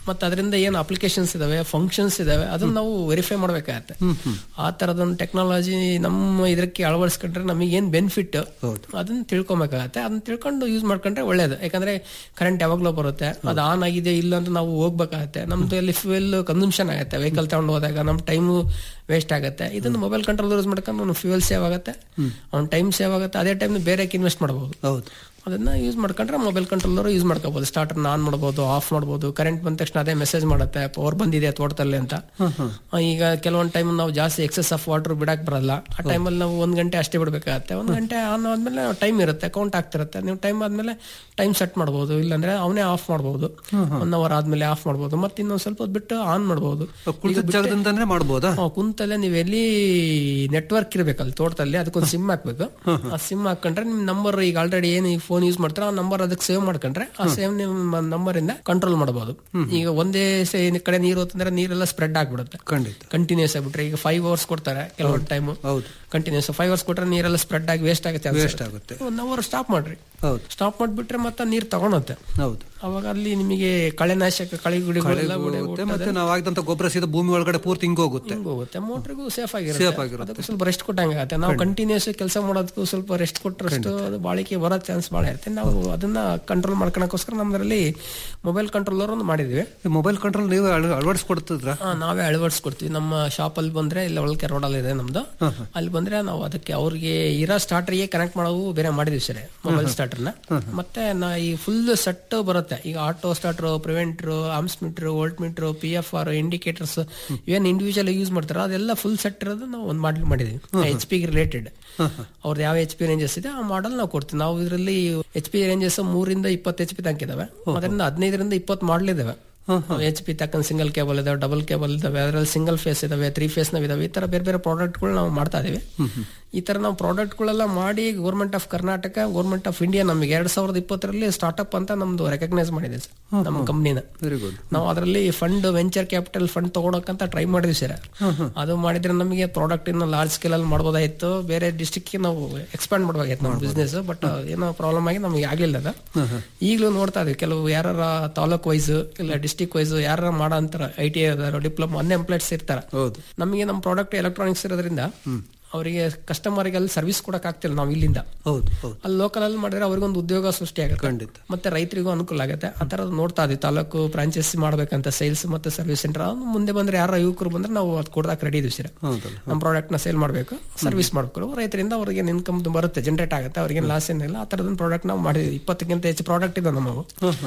ಮತ್ತೆ ಅದರಿಂದ ಏನು ಅಪ್ಲಿಕೇಶನ್ಸ್ ಇದಾವೆ ಫಂಕ್ಷನ್ಸ್ ಇದಾವೆ ಅದನ್ನ ನಾವು ವೆರಿಫೈ ಮಾಡ್ಬೇಕಾಗತ್ತೆ ಆ ತರದೊಂದು ಟೆಕ್ನಾಲಜಿ ನಮ್ಮ ಇದಕ್ಕೆ ಅಳವಡಿಸ್ಕೊಂಡ್ರೆ ನಮಗೆ ಏನ್ ಬೆನಿಫಿಟ್ ಅದನ್ನ ತಿಳ್ಕೊಬೇಕಾಗತ್ತೆ ಅದನ್ನ ತಿಳ್ಕೊಂಡು ಯೂಸ್ ಮಾಡ್ಕೊಂಡ್ರೆ ಒಳ್ಳೇದು ಯಾಕಂದ್ರೆ ಕರೆಂಟ್ ಯಾವಾಗ್ಲೂ ಬರುತ್ತೆ ಅದು ಆನ್ ಆಗಿದೆ ಇಲ್ಲ ಅಂತ ನಾವು ಹೋಗ್ಬೇಕಾಗತ್ತೆ ನಮ್ದು ಅಲ್ಲಿ ಫ್ಯೂಯಲ್ ಕನ್ಸಂಪ್ಷನ್ ಆಗುತ್ತೆ ವೆಹಿಕಲ್ ತಗೊಂಡು ಹೋದಾಗ ನಮ್ ಟೈಮ್ ವೇಸ್ಟ್ ಆಗುತ್ತೆ ಇದನ್ನ ಮೊಬೈಲ್ ಕಂಟ್ರೋಲ್ ಯೂಸ್ ಮಾಡ್ಕೊಂಡು ಅವ್ನು ಫ್ಯೂಯಲ್ ಸೇವ್ ಆಗುತ್ತೆ ಅವ್ನ ಟೈಮ್ ಸೇವ್ ಆಗುತ್ತೆ ಅದೇ ಟೈಮ್ ಬೇರೆ ಇನ್ವೆಸ್ಟ್ ಮಾಡಬಹುದು ಹೌದು ಅದನ್ನ ಯೂಸ್ ಮಾಡ್ಕೊಂಡ್ರೆ ಮೊಬೈಲ್ ಕಂಟ್ರೋಲರ್ ಯೂಸ್ ಮಾಡ್ಕೋಬಹುದು ಸ್ಟಾರ್ಟರ್ ಆನ್ ಮಾಡ್ಬೋದು ಆಫ್ ಮಾಡ್ಬೋದು ಕರೆಂಟ್ ಬಂದ ತಕ್ಷಣ ಅದೇ ಮೆಸೇಜ್ ಮಾಡುತ್ತೆ ಪವರ್ ಬಂದಿದೆ ತೋಟದಲ್ಲಿ ಅಂತ ಆ, ಈಗ ಕೆಲವೊಂದು ಟೈಮ್ ನಾವು ಜಾಸ್ತಿ ಎಕ್ಸೆಸ್ ಆಫ್ ವಾಟರ್ ಬಿಡಕ್ ಬರಲ್ಲ ಆ ಟೈಮಲ್ಲಿ ನಾವು ಒಂದ್ ಗಂಟೆ ಅಷ್ಟೇ ಬಿಡ್ಬೇಕಾಗತ್ತೆ ಒಂದ್ ಗಂಟೆ ಆನ್ ಆದ್ಮೇಲೆ ಟೈಮ್ ಇರುತ್ತೆ ಕೌಂಟ್ ಆಗ್ತಿರುತ್ತೆ ನೀವು ಟೈಮ್ ಆದ್ಮೇಲೆ ಟೈಮ್ ಸೆಟ್ ಮಾಡ್ಬೋದು ಇಲ್ಲಾಂದ್ರೆ ಅವನೇ ಆಫ್ ಮಾಡ್ಬೋದು ಒನ್ ಅವರ್ ಆದ್ಮೇಲೆ ಆಫ್ ಮಾಡ್ಬೋದು ಮತ್ತೆ ಇನ್ನೊಂದ್ ಸ್ವಲ್ಪ ಹೊತ್ತು ಬಿಟ್ಟು ಆನ್ ಮಾಡ್ಬೋದು ಕುಳಿತ ಜಾಗದಿಂದಾನೇ ಮಾಡ್ಬೋದಾ ಹಾ, ಕುಂತಲ್ಲೇ ನೀವು ಎಲ್ಲಿ ನೆಟ್ವರ್ಕ್ ಇರ್ಬೇಕಲ್ಲ ತೋಟದಲ್ಲಿ ಅದಕ್ಕೊಂದು ಸಿಮ್ ಹಾಕ್ಬೇಕು ಆ ಸಿಮ್ ಹಾಕೊಂಡ್ರೆ ನಿಮ್ ನಂಬರ್ ಈಗ ಆಲ್ರೆಡಿ ಏನು ಈ ಫೋನ್ ಯೂಸ್ ಮಾಡ್ತಾರೆ ಆ ನಂಬರ್ ಅದಕ್ಕೆ ಸೇವ್ ಮಾಡ್ಕೊಂಡ್ರೆ ಆ ಸೇವ್ ನಿಮ್ಮ ನಂಬರ್ ಇಂದ ಕಂಟ್ರೋಲ್ ಮಾಡಬಹುದು ಈಗ ಒಂದೇ ಸೆ- ಕಡೆ ನೀರು ಹೋತಂದ್ರೆ ನೀರೆಲ್ಲ ಸ್ಪ್ರೆಡ್ ಆಗ್ಬಿಡುತ್ತೆ ಖಂಡಿತ ಕಂಟಿನ್ಯೂಸ್ ಆಗ್ಬಿಟ್ರೆ ಈಗ ಫೈವ್ ಅವರ್ಸ್ ಕೊಡ್ತಾರೆ ಕೆಲವೊಂದು ಟೈಮ್ ಹೌದು ಕಂಟಿನ್ಯೂಸ್ ಫೈವ್ ಅವರ್ಸ್ ಕೊಟ್ರೆ ನೀರೆಲ್ಲ ಸ್ಪ್ರೆಡ್ ಆಗಿ ವೇಸ್ಟ್ ಆಗುತ್ತೆ Waste ಆಗುತ್ತೆ. ಒನ್ ಅವರ್ ಸ್ಟಾಪ್ ಮಾಡ್ರಿ ಹೌದು ಸ್ಟಾಪ್ ಮಾಡ್ಬಿಟ್ರೆ ಮತ್ತೆ ನೀರ್ ತಗೊಳುತ್ತೆ ಹೌದು ಅವಾಗ ಅಲ್ಲಿ ನಿಮಗೆ ಕಳೆನಾಶಕ ಕಳೆಗುಡಿಗಳೆಲ್ಲ ಹೋಗುತ್ತೆ ಮತ್ತೆ ನಾವು ಆಗಿದಂತ ಗೊಬ್ಬರ ಸೀದಾ ಭೂಮಿ ಒಳಗಡೆ ಪೂರ್ತಿ ಹಿಂಗ್ ಹೋಗುತ್ತೆ ಹಿಂಗ್ ಹೋಗುತ್ತೆ ಮೋಟ್ರಿಗೂ ಸೇಫ್ Safe ಆಗಿರುತ್ತೆ ಆಗಿರುತ್ತೆ. ಅದಕ್ಕೂ ಸ್ವಲ್ಪ ರೆಸ್ಟ್ ಕೊಟ್ಟಂಗೆ ಆಗುತ್ತೆ ನಾವು ಕಂಟಿನ್ಯೂಸ್ ಕೆಲಸ ಮಾಡೋದಕ್ಕೂ ಸ್ವಲ್ಪ ರೆಸ್ಟ್ ಕೊಟ್ಟರಷ್ಟು ಅದು ಬಾಳಿಕೆ ಬರೋ ಚಾನ್ಸ್ ಭಾಳ ಇರುತ್ತೆ ನಾವು ಅದನ್ನ ಕಂಟ್ರೋಲ್ ಮಾಡ್ಕೊಳಕ್ಕೋಸ್ಕರ ನಮ್ಮದ್ರಲ್ಲಿ ಮೊಬೈಲ್ ಕಂಟ್ರೋಲರ್ ಒಂದು ಮಾಡಿದ್ವಿ ಮೊಬೈಲ್ ಕಂಟ್ರೋಲ್ ನೀವು ಅಳವಡಿಸ್ಕೊಡ್ತಿದ್ರ ಆ, ನಾವೇ ಅಳವಡಿಸ್ಕೊಡ್ತೀವಿ ನಮ್ಮ ಶಾಪ್ ಅಲ್ಲಿ ಬಂದ್ರೆ ಇಲ್ಲ ಒಳಗೆ ರೋಡಲ್ಲಿ ಇದೆ ನಮ್ದು ಅಲ್ಲಿ ಬಂದ್ರೆ ನಾವು ಅದಕ್ಕೆ ಅವ್ರಿಗೆ ಇರೋ ಸ್ಟಾರ್ಟರ್ಗೆ ಕನೆಕ್ಟ್ ಮಾಡೋವು ಬೇರೆ ಮಾಡಿದ್ವಿ ಸರ್ ಮೊಬೈಲ್ ಸ್ಟಾರ್ಟರ್ನ ಮತ್ತೆ ನಾ ಈ ಫುಲ್ ಸೆಟ್ ಬರುತ್ತೆ ಈಗ auto starter preventer amps meter volt meter P F R indicators ಏನ್ ಇಂಡಿವಿಜುವಲ್ ಯೂಸ್ ಮಾಡ್ತಾರೋ ಅದೆಲ್ಲ ಫುಲ್ ಸೆಟ್ ಇರೋದು ನಾವು ಒಂದು ಮಾಡಲ್ ಮಾಡಿದ್ವಿ ಎಚ್ ಪಿ ರಿಲೇಟೆಡ್ ಅವ್ರದ್ದು ಯಾವ ಎಚ್ ಪಿ ರೇಂಜಸ್ ಇದೆ ಆ ಮಾಡಲ್ ನಾವು ಕೊಡ್ತೀವಿ ನಾವು ಇದರಲ್ಲಿ ಎಚ್ ಪಿ ರೇಂಜಸ್ ಮೂರಿಂದ ಇಪ್ಪತ್ತು ಎಚ್ ಪಿ ತನಕ ಇದಾವೆ ಅದರಿಂದ ಹದಿನೈದರಿಂದ ಇಪ್ಪತ್ತು ಮಾಡಲ್ ಇದಾವೆ ಎಚ್ ಪಿ ತಕ್ಕಂತ ಸಿಂಗಲ್ ಕೇಬಲ್ ಇದಾವೆ ಡಬಲ್ ಕೇಬಲ್ ಇದಾವೆ ಅದರಲ್ಲಿ ಸಿಂಗಲ್ ಫೇಸ್ ಇದಾವೆ ತ್ರೀ ಫೇಸ್ ನಾವ್ ಇದಾವೆ ಈ ತರ ಬೇರೆ ಬೇರೆ ಪ್ರಾಡಕ್ಟ್ಗಳು ನಾವು ಮಾಡ್ತಾ ಇದೀವಿ ಈ ತರ ನಾವು ಪ್ರಾಡಕ್ಟ್ಗಳೆಲ್ಲ ಮಾಡಿ government of Karnataka government of India ನಮಗೆ ಎರಡ್ ಸಾವಿರದ ಇಪ್ಪತ್ತರಲ್ಲಿ ಸ್ಟಾರ್ಟ್ಅಪ್ ಅಂತ ನಮ್ದು ರೆಕಗ್ನೈಸ್ ಮಾಡಿದೆ ಸರ್ ನಮ್ಮ ಕಂಪ್ನಿನ ವೆರಿ ಗುಡ್ ನಾವು ಅದರಲ್ಲಿ ಫಂಡ್ ವೆಂಚರ್ ಕ್ಯಾಪಿಟಲ್ ಫಂಡ್ ತಗೊಳಕಂತ ಟ್ರೈ ಮಾಡಿದ್ವಿ ಸರ್ ಅದು ಮಾಡಿದ್ರೆ ನಮಗೆ ಪ್ರಾಡಕ್ಟ್ ಇನ್ನು ಲಾರ್ಜ್ ಸ್ಕೇಲ್ ಅಲ್ಲಿ ಮಾಡ್ಬೋದಾಯ್ತು ಬೇರೆ ಡಿಸ್ಟಿಕ್ ನಾವು ಎಕ್ಸ್ಪಾಂಡ್ ಮಾಡ್ಬೇಕಾಗಿತ್ತು ನಮ್ಮ ಬಿಸ್ನೆಸ್ ಬಟ್ ಏನೋ ಪ್ರಾಬ್ಲಮ್ ಆಗಿ ನಮಗೆ ಆಗ್ಲಿಲ್ಲ ಅದು ಈಗಲೂ ನೋಡ್ತಾ ಇದೀವಿ ಕೆಲವು ಯಾರ ತಾಲೂಕ್ ವೈಸ್ ಇಲ್ಲ ಡಿಸ್ಟಿಕ್ ವೈಸ್ ಯಾರ ಮಾಡೋ ಅಂತಾರ I T I diploma unemployeds ಇರ್ತಾರ ಹೌದು ನಮಗೆ ನಮ್ಮ ಪ್ರಾಡಕ್ಟ್ ಎಲೆಕ್ಟ್ರಾನಿಕ್ಸ್ ಇರೋದ್ರಿಂದ ಅವರಿಗೆ ಕಸ್ಟಮರ್ಗೆ ಅಲ್ಲಿ ಸರ್ವಿಸ್ ಕೊಡಕ್ ಆಗ್ತಿಲ್ಲ ನಾವು ಇಲ್ಲಿಂದ ಹೌದು ಹೌದು ಅಲ್ಲಿ ಲೋಕಲ್ ಅಲ್ಲಿ ಮಾಡಿದ್ರೆ ಅವ್ರಿಗೊಂದು ಉದ್ಯೋಗ ಸೃಷ್ಟಿ ಆಗುತ್ತೆ ಖಂಡಿತ. ಮತ್ತೆ ರೈತರಿಗೂ ಅನುಕೂಲ ಆಗುತ್ತೆ ಆ ತರದ್ ನೋಡ್ತಾ ಇದೀವಿ ತಾಲೂಕು ಫ್ರಾಂಚೈಸಿ ಮಾಡ್ಬೇಕಂತ ಸೇಲ್ಸ್ ಮತ್ತೆ ಸರ್ವಿಸ್ ಸೆಂಟರ್ ಮುಂದೆ ಬಂದ್ರೆ ಯಾರ ಯುವಕರು ಬಂದ್ರೆ ನಾವು ಅದು ಕೊಡಕ್ ರೆಡಿ ಇದೀವಿ ಸರ್ ಹೌದಲ್ಲ ನಮ್ಮ ಪ್ರಾಡಕ್ಟ್ ನ ಸೇಲ್ ಮಾಡಬೇಕು ಸರ್ವಿಸ್ ಮಾಡ್ಬೇಕು ರೈತರಿಂದ ಅವ್ರಿಗೆ ಇನ್ಕಮ್ ಬರುತ್ತೆ ಜನರೇಟ್ ಆಗುತ್ತೆ ಅವ್ರಿಗೆ ಲಾಸ್ ಏನಿಲ್ಲ ಆ ತರದ ಪ್ರಾಡಕ್ಟ್ ನಾವು ಮಾಡಿದ್ವಿ ಇಪ್ಪತ್ತಕ್ಕಿಂತ ಹೆಚ್ಚು ಪ್ರಾಡಕ್ಟ್ ಇದೆ ನಮ್ಮವು